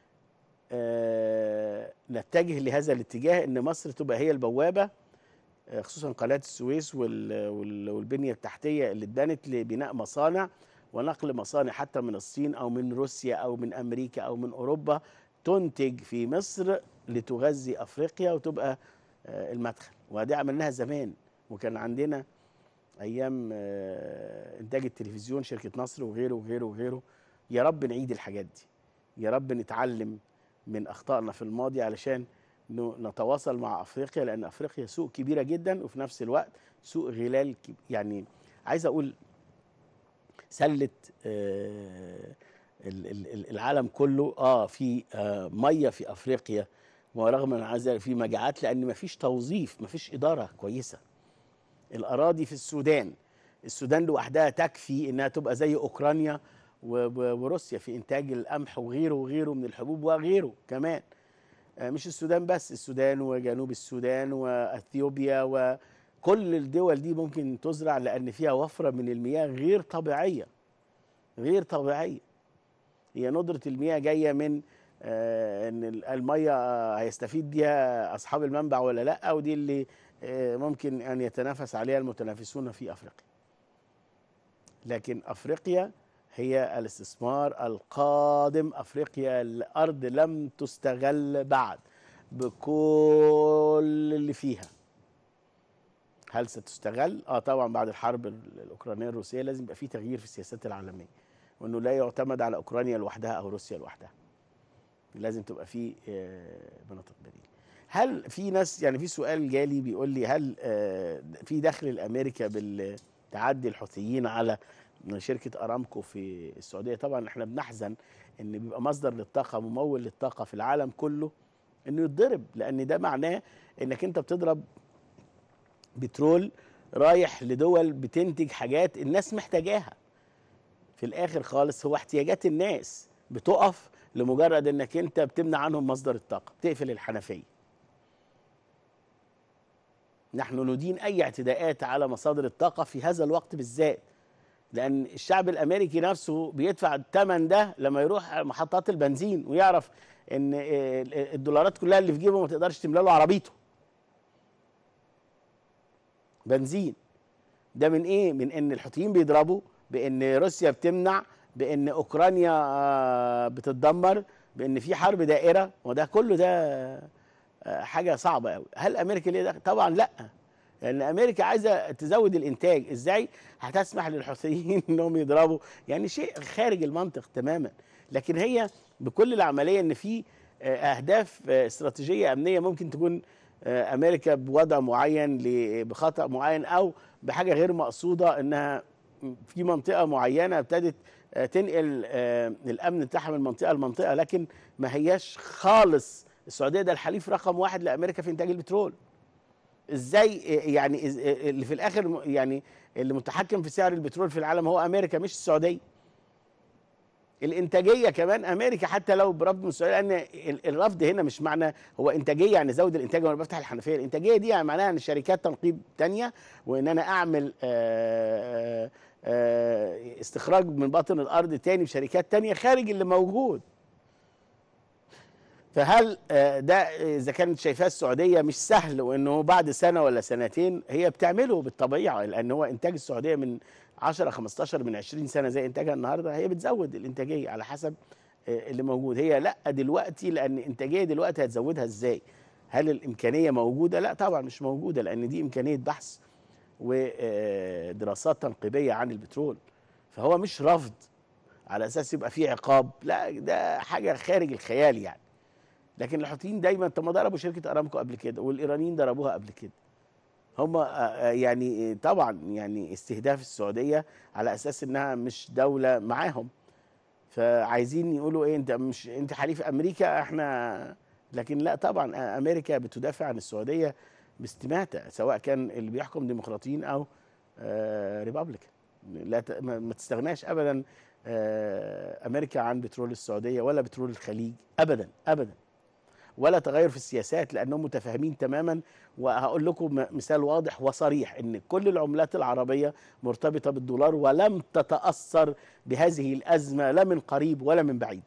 آه نتجه لهذا الاتجاه ان مصر تبقى هي البوابه آه، خصوصا قناه السويس وال- وال- والبنيه التحتيه اللي اتبنت لبناء مصانع ونقل مصانع حتى من الصين او من روسيا او من امريكا او من اوروبا تنتج في مصر لتغذي افريقيا وتبقى آه، المدخل ودي عملناها زمان وكان عندنا ايام آه، انتاج التلفزيون شركه نصر وغيره وغيره وغيره يا رب نعيد الحاجات دي يا رب نتعلم من اخطائنا في الماضي علشان ن- نتواصل مع افريقيا لان افريقيا سوق كبيره جدا وفي نفس الوقت سوق غلال كب- يعني عايز اقول سله آه، ال- ال- ال- العالم كله اه في آه ميه في افريقيا ورغم من هذا في مجاعات لان مفيش توظيف مفيش اداره كويسه الاراضي في السودان السودان لوحدها تكفي انها تبقى زي اوكرانيا و- و- وروسيا في انتاج القمح وغيره وغيره من الحبوب وغيره كمان آه، مش السودان بس السودان وجنوب السودان واثيوبيا وكل الدول دي ممكن تزرع لان فيها وفره من المياه غير طبيعيه غير طبيعيه هي ندره المياه جايه من آه، ان ال- الميه آه، هيستفيد بيها اصحاب المنبع ولا لا ودي اللي آه، ممكن ان يتنافس عليها المتنافسون في افريقيا لكن افريقيا هي الاستثمار القادم افريقيا الارض لم تستغل بعد بكل اللي فيها هل ستستغل اه طبعا بعد الحرب ال- الاوكرانيه الروسيه لازم يبقى في تغيير في السياسات العالميه وانه لا يعتمد على اوكرانيا لوحدها او روسيا لوحدها لازم تبقى في آه، مناطق بديله هل في ناس يعني في سؤال جالي بيقول لي هل آه، في دخل الامريكا بالتعدي الحوثيين على شركه ارامكو في السعوديه طبعا احنا بنحزن ان بيبقى مصدر للطاقه ممول للطاقه في العالم كله انه يتضرب لان ده معناه انك انت بتضرب بترول رايح لدول بتنتج حاجات الناس محتاجاها في الاخر خالص هو احتياجات الناس بتقف لمجرد انك انت بتمنع عنهم مصدر الطاقه بتقفل الحنفيه نحن ندين اي اعتداءات على مصادر الطاقه في هذا الوقت بالذات لان الشعب الامريكي نفسه بيدفع الثمن ده لما يروح محطات البنزين ويعرف ان الدولارات كلها اللي في جيبه ما تقدرش تملى له عربيته بنزين ده من ايه من ان الحوثيين بيضربوا بان روسيا بتمنع بان اوكرانيا آه، بتتدمر بان في حرب دائره وده كله ده آه، حاجه صعبه قوي هل امريكا ليه دخل طبعا لا لان امريكا عايزه تزود الانتاج ازاي هتسمح للحوثيين انهم يضربوا يعني شيء خارج المنطق تماما لكن هي بكل العمليه ان في آه، اهداف آه، استراتيجيه امنيه ممكن تكون آه، امريكا بوضع معين ل- بخطا معين او بحاجه غير مقصوده انها في منطقه معينه ابتدت آه، تنقل آه، الامن بتاعها من منطقه لمنطقه لكن ما هياش خالص السعوديه ده الحليف رقم واحد لامريكا في انتاج البترول ازاي آه، يعني إز- آه، اللي في الاخر م- يعني اللي متحكم في سعر البترول في العالم هو امريكا مش السعوديه الانتاجيه كمان امريكا حتى لو برفض من السعوديه لان ال- الرفض هنا مش معنى هو انتاجيه يعني زود الانتاج وانا بفتح الحنفيه الانتاجيه دي يعني معناها ان شركات تنقيب تانية وان انا اعمل آه، آه، استخراج من باطن الارض تاني بشركات تانية خارج اللي موجود فهل آه، ده اذا كانت شايفاه السعوديه مش سهل وانه بعد سنه ولا سنتين هي بتعمله بالطبيعه لان هو انتاج السعوديه من 10 15 من 20 سنه زي انتاجها النهارده هي بتزود الانتاجيه على حسب آه، اللي موجود هي لا دلوقتي لان الانتاجيه دلوقتي هتزودها ازاي هل الامكانيه موجوده لا طبعا مش موجوده لان دي امكانيه بحث ودراسات تنقيبيه عن البترول فهو مش رفض على اساس يبقى فيه عقاب لا ده حاجه خارج الخيال يعني لكن الحوثيين دايما طب ما ضربوا شركه ارامكو قبل كده والايرانيين ضربوها قبل كده هم يعني طبعا يعني استهداف السعوديه على اساس انها مش دوله معاهم فعايزين يقولوا ايه انت مش انت حليف امريكا احنا لكن لا طبعا امريكا بتدافع عن السعوديه باستماتة سواء كان اللي بيحكم ديمقراطيين او آه ريبابليكان لا ت- ما ما تستغناش ابدا آه امريكا عن بترول السعوديه ولا بترول الخليج ابدا ابدا ولا تغير في السياسات لانهم متفاهمين تماما وهقول لكم م- مثال واضح وصريح ان كل العملات العربيه مرتبطه بالدولار ولم تتاثر بهذه الازمه لا من قريب ولا من بعيد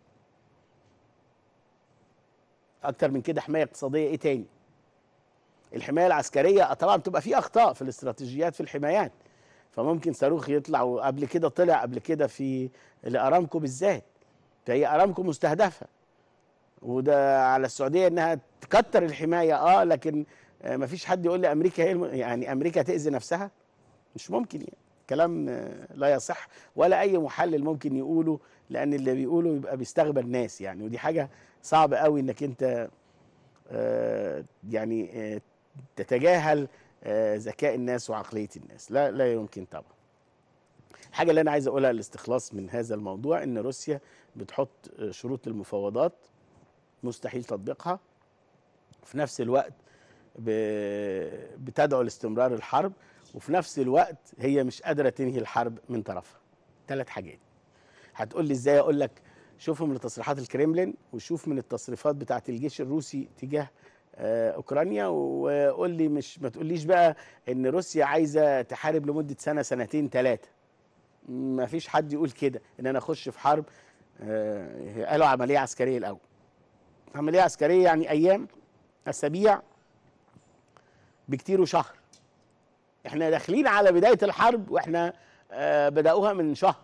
اكتر من كده حمايه اقتصاديه ايه تاني الحمايه العسكريه طبعا بتبقى في اخطاء في الاستراتيجيات في الحمايات فممكن صاروخ يطلع وقبل كده طلع قبل كده في لارامكو بالذات فهي ارامكو مستهدفه وده على السعوديه انها تكتر الحمايه اه لكن آه مفيش حد يقول لي امريكا هي الم... يعني امريكا تاذي نفسها مش ممكن يعني كلام آه، لا يصح ولا اي محلل ممكن يقوله لان اللي بيقوله يبقى بيستغبى الناس يعني ودي حاجه صعبه قوي انك انت آه، يعني آه، تتجاهل آه، ذكاء الناس وعقليه الناس لا لا يمكن طبعا الحاجه اللي انا عايز اقولها الاستخلاص من هذا الموضوع ان روسيا بتحط آه، شروط للمفاوضات مستحيل تطبيقها في نفس الوقت ب- بتدعو لاستمرار الحرب وفي نفس الوقت هي مش قادره تنهي الحرب من طرفها ثلاث حاجات هتقول لي ازاي اقول لك شوفوا من تصريحات الكريملين وشوف من التصريفات بتاعه الجيش الروسي تجاه آه، اوكرانيا وقول لي مش ما تقوليش بقى ان روسيا عايزه تحارب لمده سنه سنتين ثلاثه ما فيش حد يقول كده ان انا اخش في حرب آه، قالوا عمليه عسكريه الاول عمليه عسكريه يعني ايام اسابيع بكتير وشهر احنا داخلين على بدايه الحرب واحنا آه، بداوها من شهر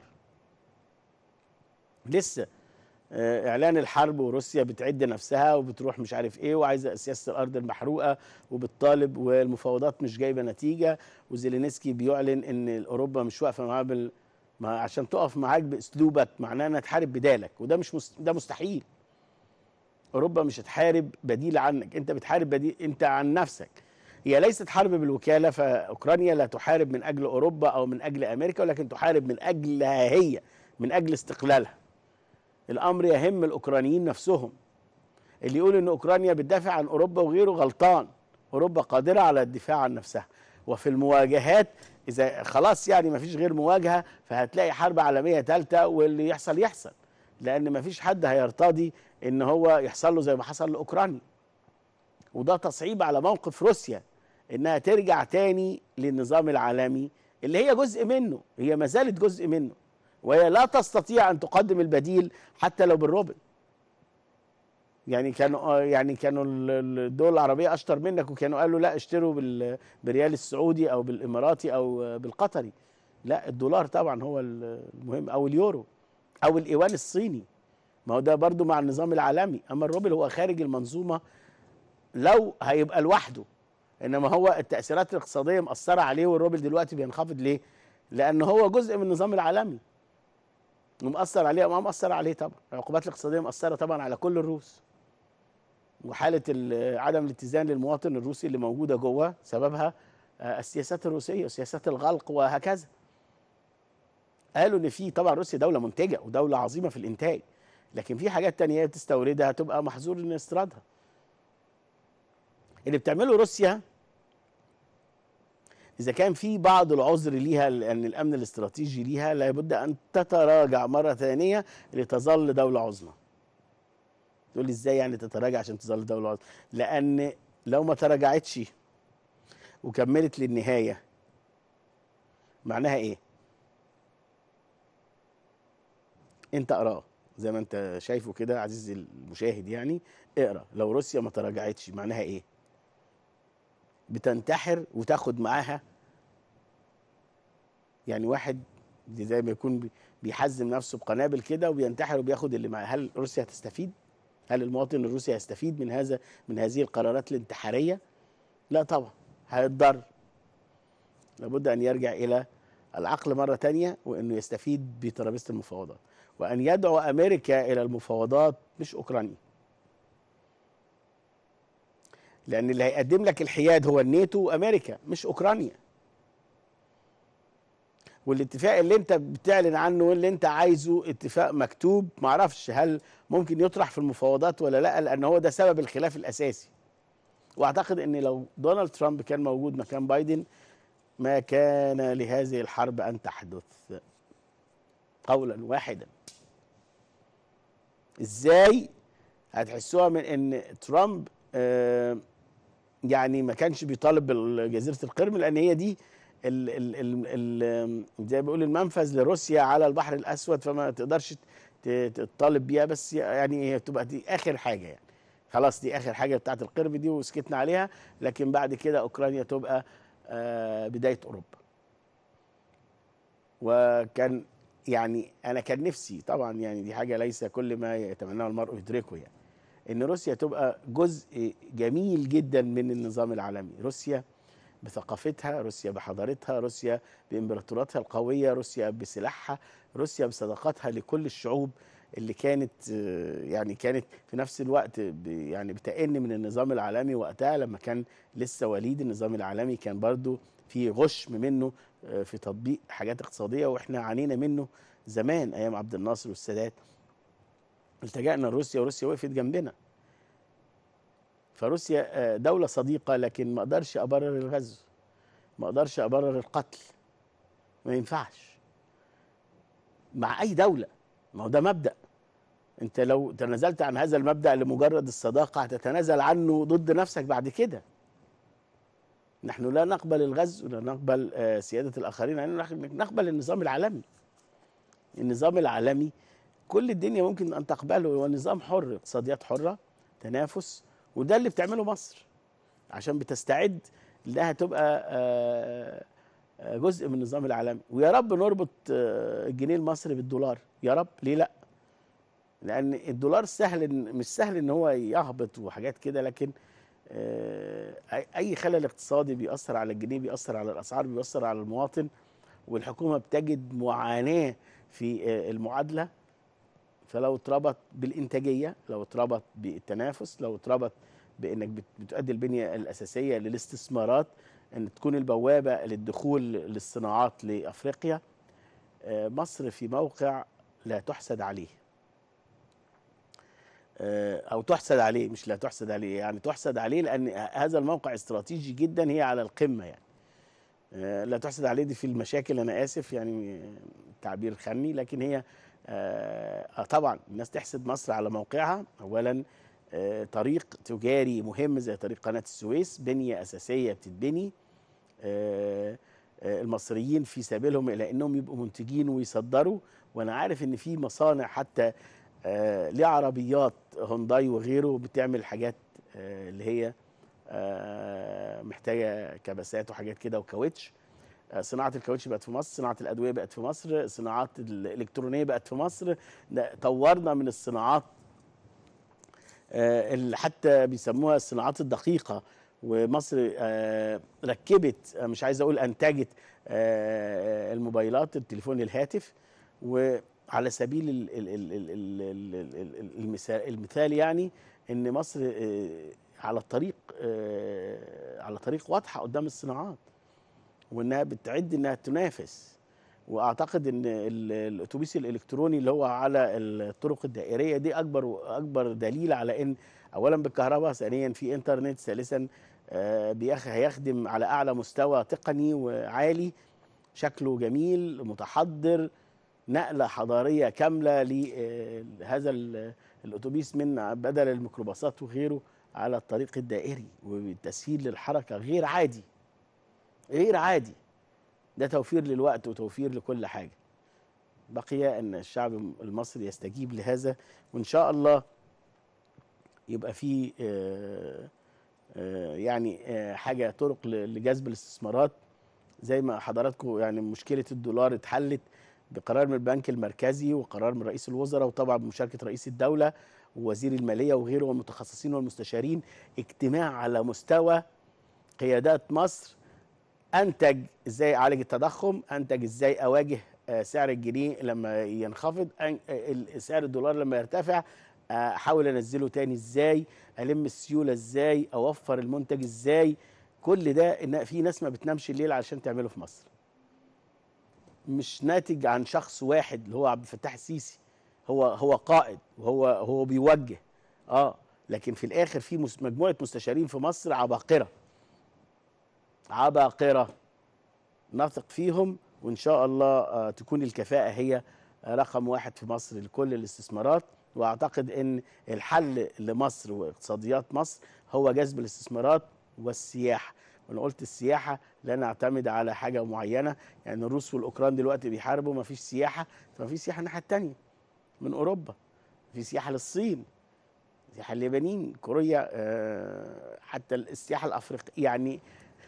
لسه آه، اعلان الحرب وروسيا بتعد نفسها وبتروح مش عارف ايه وعايزه سياسه الارض المحروقه وبتطالب والمفاوضات مش جايبه نتيجه وزيلينسكي بيعلن ان اوروبا مش واقفه معاه بال ما عشان تقف معاك باسلوبك معناه انها تحارب بدالك وده مش مست... ده مستحيل اوروبا مش هتحارب بديل عنك انت بتحارب بديل انت عن نفسك هي ليست حرب بالوكاله فاوكرانيا لا تحارب من اجل اوروبا او من اجل امريكا ولكن تحارب من اجلها هي من اجل استقلالها الامر يهم الاوكرانيين نفسهم اللي يقول ان اوكرانيا بتدافع عن اوروبا وغيره غلطان اوروبا قادره على الدفاع عن نفسها وفي المواجهات اذا خلاص يعني ما فيش غير مواجهه فهتلاقي حرب عالميه ثالثه واللي يحصل يحصل لان ما فيش حد هيرتضي ان هو يحصل له زي ما حصل لاوكرانيا وده تصعيب على موقف روسيا انها ترجع تاني للنظام العالمي اللي هي جزء منه هي ما زالت جزء منه وهي لا تستطيع ان تقدم البديل حتى لو بالروبل يعني كانوا آه يعني كانوا ال- ال- الدول العربيه اشطر منك وكانوا قالوا لا اشتروا بال- بالريال السعودي او بالاماراتي او آه، بالقطري لا الدولار طبعا هو ال- المهم او اليورو او الايوان الصيني ما هو ده برضو مع النظام العالمي اما الروبل هو خارج المنظومه لو هيبقى لوحده انما هو التاثيرات الاقتصاديه مأثره عليه والروبل دلوقتي بينخفض ليه؟ لان هو جزء من النظام العالمي ومأثر عليه ما مأثر عليه طبعا العقوبات الاقتصاديه مأثره طبعا على كل الروس وحاله ال- عدم الاتزان للمواطن الروسي اللي موجوده جوه سببها آه، السياسات الروسيه وسياسات الغلق وهكذا قالوا ان في طبعا روسيا دوله منتجه ودوله عظيمه في الانتاج لكن في حاجات تانية بتستوردها تبقى محظور ان استيرادها اللي بتعمله روسيا اذا كان في بعض العذر ليها لان الامن الاستراتيجي ليها لابد ان تتراجع مره ثانيه لتظل دوله عظمى تقول لي ازاي يعني تتراجع عشان تظل دوله عظمى لان لو ما تراجعتش وكملت للنهايه معناها ايه انت اقراه زي ما انت شايفه كده عزيزي المشاهد يعني اقرا لو روسيا ما تراجعتش معناها ايه بتنتحر وتاخد معاها يعني واحد زي ما يكون بي- بيحزم نفسه بقنابل كده وبينتحر وبياخد اللي معاه هل روسيا هتستفيد هل المواطن الروسي هيستفيد من هذا من هذه القرارات الانتحاريه لا طبعا هيتضر لابد ان يرجع الى العقل مره تانية وانه يستفيد بترابيزه المفاوضات وان يدعو امريكا الى المفاوضات مش اوكرانيا لان اللي هيقدم لك الحياد هو الناتو وامريكا مش اوكرانيا والاتفاق اللي انت بتعلن عنه واللي انت عايزه اتفاق مكتوب معرفش هل ممكن يطرح في المفاوضات ولا لا لان هو ده سبب الخلاف الاساسي واعتقد ان لو دونالد ترامب كان موجود مكان بايدن ما كان لهذه الحرب ان تحدث قولا واحدا ازاي هتحسوها من ان ترامب آه يعني ما كانش بيطالب بجزيره القرم لان هي دي ال ال ال ال زي ما بيقول المنفذ لروسيا على البحر الاسود فما تقدرش ت- تطالب بيها بس يعني هي تبقى دي اخر حاجه يعني خلاص دي اخر حاجه بتاعت القرم دي وسكتنا عليها لكن بعد كده اوكرانيا تبقى آه بدايه اوروبا وكان يعني انا كان نفسي طبعا يعني دي حاجه ليس كل ما يتمناه المرء يدركه يعني ان روسيا تبقى جزء جميل جدا من النظام العالمي روسيا بثقافتها روسيا بحضارتها روسيا بامبراطوراتها القويه روسيا بسلاحها روسيا بصداقتها لكل الشعوب اللي كانت آه، يعني كانت في نفس الوقت ب- يعني بتأن من النظام العالمي وقتها لما كان لسه وليد النظام العالمي كان برضو في غشم منه آه، في تطبيق حاجات اقتصاديه واحنا عانينا منه زمان ايام عبد الناصر والسادات التجأنا لروسيا وروسيا وقفت جنبنا فروسيا آه، دولة صديقة لكن ما اقدرش ابرر الغزو ما اقدرش ابرر القتل ما ينفعش مع اي دولة ما هو ده مبدأ انت لو تنازلت عن هذا المبدأ لمجرد الصداقة هتتنازل عنه ضد نفسك بعد كده نحن لا نقبل الغزو ولا نقبل آه، سيادة الآخرين نحن نقبل النظام العالمي النظام العالمي كل الدنيا ممكن أن تقبله هو نظام حر اقتصاديات حرة تنافس وده اللي بتعمله مصر عشان بتستعد انها تبقى آه، آه، جزء من النظام العالمي ويا رب نربط آه، الجنيه المصري بالدولار يا رب ليه لا لان الدولار سهل إن- مش سهل ان هو يهبط وحاجات كده لكن آه، أي- اي خلل اقتصادي بيأثر على الجنيه بيأثر على الاسعار بيأثر على المواطن والحكومه بتجد معاناه في آه، المعادله فلو اتربط بالانتاجيه لو اتربط بالتنافس لو اتربط بانك بت- بتؤدي البنيه الاساسيه للاستثمارات ان تكون البوابه للدخول للصناعات لافريقيا آه، مصر في موقع لا تحسد عليه آه، او تحسد عليه مش لا تحسد عليه يعني تحسد عليه لان هذا الموقع استراتيجي جدا هي على القمه يعني آه، لا تحسد عليه دي في المشاكل انا اسف يعني تعبير خني لكن هي آه، طبعا الناس تحسد مصر على موقعها اولا آه، طريق تجاري مهم زي طريق قناه السويس بنيه اساسيه بتتبني آه، آه، المصريين في سبيلهم الى انهم يبقوا منتجين ويصدروا وانا عارف ان في مصانع حتى آه، لعربيات هونداي وغيره بتعمل حاجات آه، اللي هي آه، محتاجه كبسات وحاجات كده وكاوتش آه، صناعه الكاوتش بقت في مصر صناعه الادويه بقت في مصر صناعات الالكترونيه بقت في مصر ده طورنا من الصناعات آه، اللي حتى بيسموها الصناعات الدقيقه ومصر آه، ركبت آه، مش عايز اقول انتجت آه، الموبايلات التليفون الهاتف وعلى سبيل ال- ال- ال- ال- ال- ال- ال- ال- المثال المثال يعني ان مصر آه، على الطريق آه، على طريق واضحه قدام الصناعات وانها بتعد انها تنافس واعتقد ان ال- الاتوبيس الالكتروني اللي هو على الطرق الدائريه دي اكبر اكبر دليل على ان اولا بالكهرباء ثانيا في انترنت ثالثا آه، بيخ- هيخدم على اعلى مستوى تقني وعالي شكله جميل متحضر نقله حضاريه كامله لهذا الاتوبيس من بدل الميكروباصات وغيره على الطريق الدائري وبالتسهيل للحركه غير عادي غير عادي ده توفير للوقت وتوفير لكل حاجه بقي ان الشعب المصري يستجيب لهذا وان شاء الله يبقى في آه، آه، يعني آه، حاجه طرق ل- لجذب الاستثمارات زي ما حضراتكم يعني مشكله الدولار اتحلت بقرار من البنك المركزي وقرار من رئيس الوزراء وطبعا بمشاركه رئيس الدوله ووزير الماليه وغيره والمتخصصين والمستشارين اجتماع على مستوى قيادات مصر انتج ازاي اعالج التضخم انتج ازاي اواجه آه، سعر الجنيه لما ينخفض أن- آه، ال- سعر الدولار لما يرتفع آه، احاول انزله تاني ازاي الم السيوله ازاي اوفر المنتج ازاي كل ده ان في ناس ما بتنامش الليل علشان تعمله في مصر مش ناتج عن شخص واحد اللي هو عبد الفتاح السيسي هو هو قائد وهو هو بيوجه اه لكن في الاخر في مس- مجموعه مستشارين في مصر عباقره عباقره نثق فيهم وان شاء الله آه، تكون الكفاءه هي رقم واحد في مصر لكل الاستثمارات واعتقد ان الحل لمصر واقتصاديات مصر هو جذب الاستثمارات والسياحه وانا قلت السياحه لا نعتمد على حاجه معينه يعني الروس والاوكران دلوقتي بيحاربوا ما فيش سياحه فما فيش سياحه الناحيه الثانيه من اوروبا في سياحه للصين سياحه اليابانيين كوريا آه، حتى السياحه الافريقيه يعني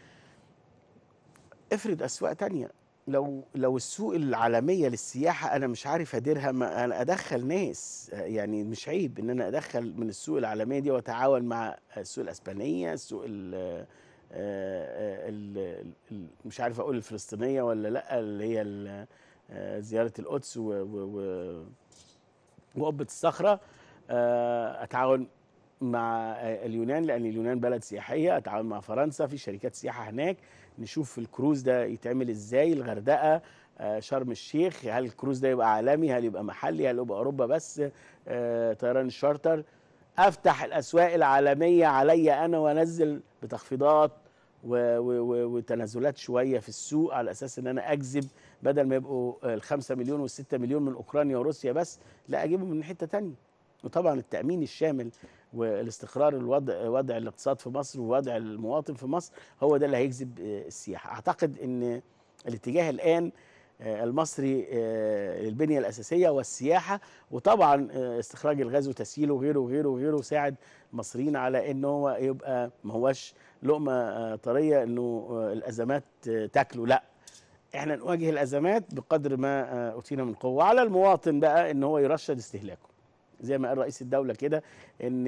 افرض اسواق تانية لو لو السوق العالميه للسياحه انا مش عارف اديرها ما انا ادخل ناس آه، يعني مش عيب ان انا ادخل من السوق العالميه دي واتعاون مع السوق الاسبانيه السوق ال- آه، ال- ال- مش عارف اقول الفلسطينيه ولا لا اللي هي ال- آه، زياره القدس و- و- و- وقبه الصخره آه، اتعاون مع آه، اليونان لان اليونان بلد سياحيه اتعاون مع فرنسا في شركات سياحه هناك نشوف الكروز ده يتعمل ازاي الغردقه آه، شرم الشيخ هل الكروز ده يبقى عالمي هل يبقى محلي هل يبقى اوروبا بس آه، طيران الشارتر افتح الاسواق العالميه عليا انا وانزل بتخفيضات و- و- و- وتنازلات شويه في السوق على اساس ان انا اجذب بدل ما يبقوا الخمسة مليون والستة مليون من اوكرانيا وروسيا بس لا اجيبهم من حته تانية وطبعا التامين الشامل والاستقرار الوضع وضع الاقتصاد في مصر ووضع المواطن في مصر هو ده اللي هيجذب آه، السياحه اعتقد ان الاتجاه الان آه، المصري آه، للبنيه الاساسيه والسياحه وطبعا آه، استخراج الغاز وتسييله وغيره وغيره وغيره ساعد المصريين على ان هو يبقى ما هوش لقمه آه، طريه انه آه، الازمات آه، تاكله لا احنا نواجه الازمات بقدر ما آه، اوتينا من قوه على المواطن بقى ان هو يرشد استهلاكه زي ما قال رئيس الدوله كده ان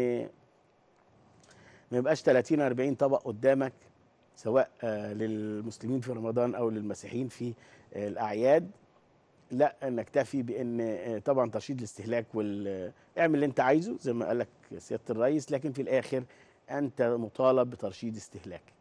ما يبقاش 30 40 طبق قدامك سواء آه، للمسلمين في رمضان او للمسيحيين في آه، الاعياد لا نكتفي بان آه، طبعا ترشيد الاستهلاك وال اعمل اللي انت عايزه زي ما قال لك سياده الرئيس لكن في الاخر انت مطالب بترشيد استهلاكك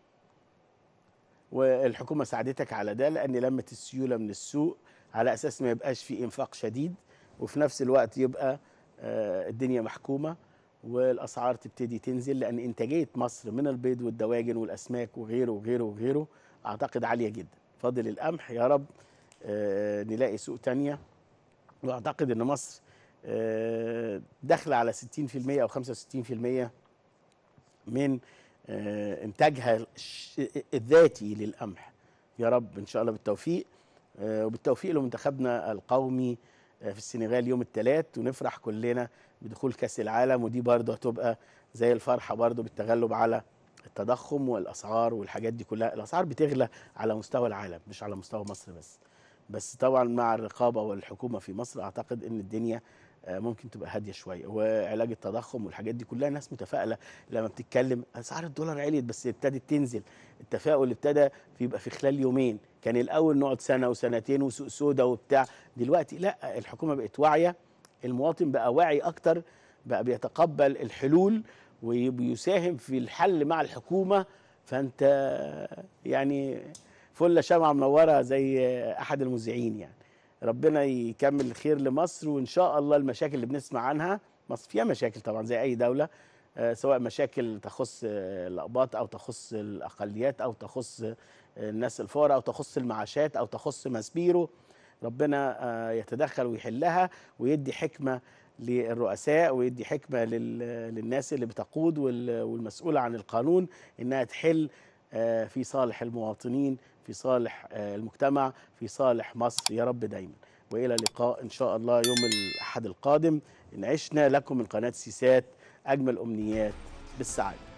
والحكومه ساعدتك على ده لان لمت السيوله من السوق على اساس ما يبقاش في انفاق شديد وفي نفس الوقت يبقى آه، الدنيا محكومه والاسعار تبتدي تنزل لان انتاجيه مصر من البيض والدواجن والاسماك وغيره وغيره وغيره اعتقد عاليه جدا فاضل القمح يا رب آه، نلاقي سوق تانية واعتقد ان مصر آه، داخله على 60% او 65% من آه، انتاجها الش- الذاتي للقمح يا رب ان شاء الله بالتوفيق آه، وبالتوفيق لمنتخبنا القومي آه، في السنغال يوم الثلاث ونفرح كلنا بدخول كاس العالم ودي برضه هتبقى زي الفرحه برضه بالتغلب على التضخم والاسعار والحاجات دي كلها الاسعار بتغلى على مستوى العالم مش على مستوى مصر بس بس طبعا مع الرقابه والحكومه في مصر اعتقد ان الدنيا آه، ممكن تبقى هاديه شويه وعلاج التضخم والحاجات دي كلها ناس متفائله لما بتتكلم اسعار الدولار عليت بس ابتدت تنزل التفاؤل ابتدى يبقى في خلال يومين كان الاول نقعد سنه وسنتين وسوق سودا وبتاع دلوقتي لا الحكومه بقت واعيه المواطن بقى واعي اكتر بقى بيتقبل الحلول وبيساهم في الحل مع الحكومه فانت يعني فله شمعه منوره زي احد المذيعين يعني ربنا يكمل الخير لمصر وان شاء الله المشاكل اللي بنسمع عنها مصر فيها مشاكل طبعا زي اي دوله آه، سواء مشاكل تخص آه، الاقباط او تخص الاقليات او تخص آه، الناس الفقراء او تخص المعاشات او تخص ماسبيرو ربنا آه، يتدخل ويحلها ويدي حكمه للرؤساء ويدي حكمه لل- للناس اللي بتقود وال- والمسؤوله عن القانون انها تحل آه، في صالح المواطنين في صالح آه، المجتمع في صالح مصر يا رب دايما والى اللقاء ان شاء الله يوم الاحد القادم ان عشنا لكم من قناه سيسات اجمل امنيات بالسعاده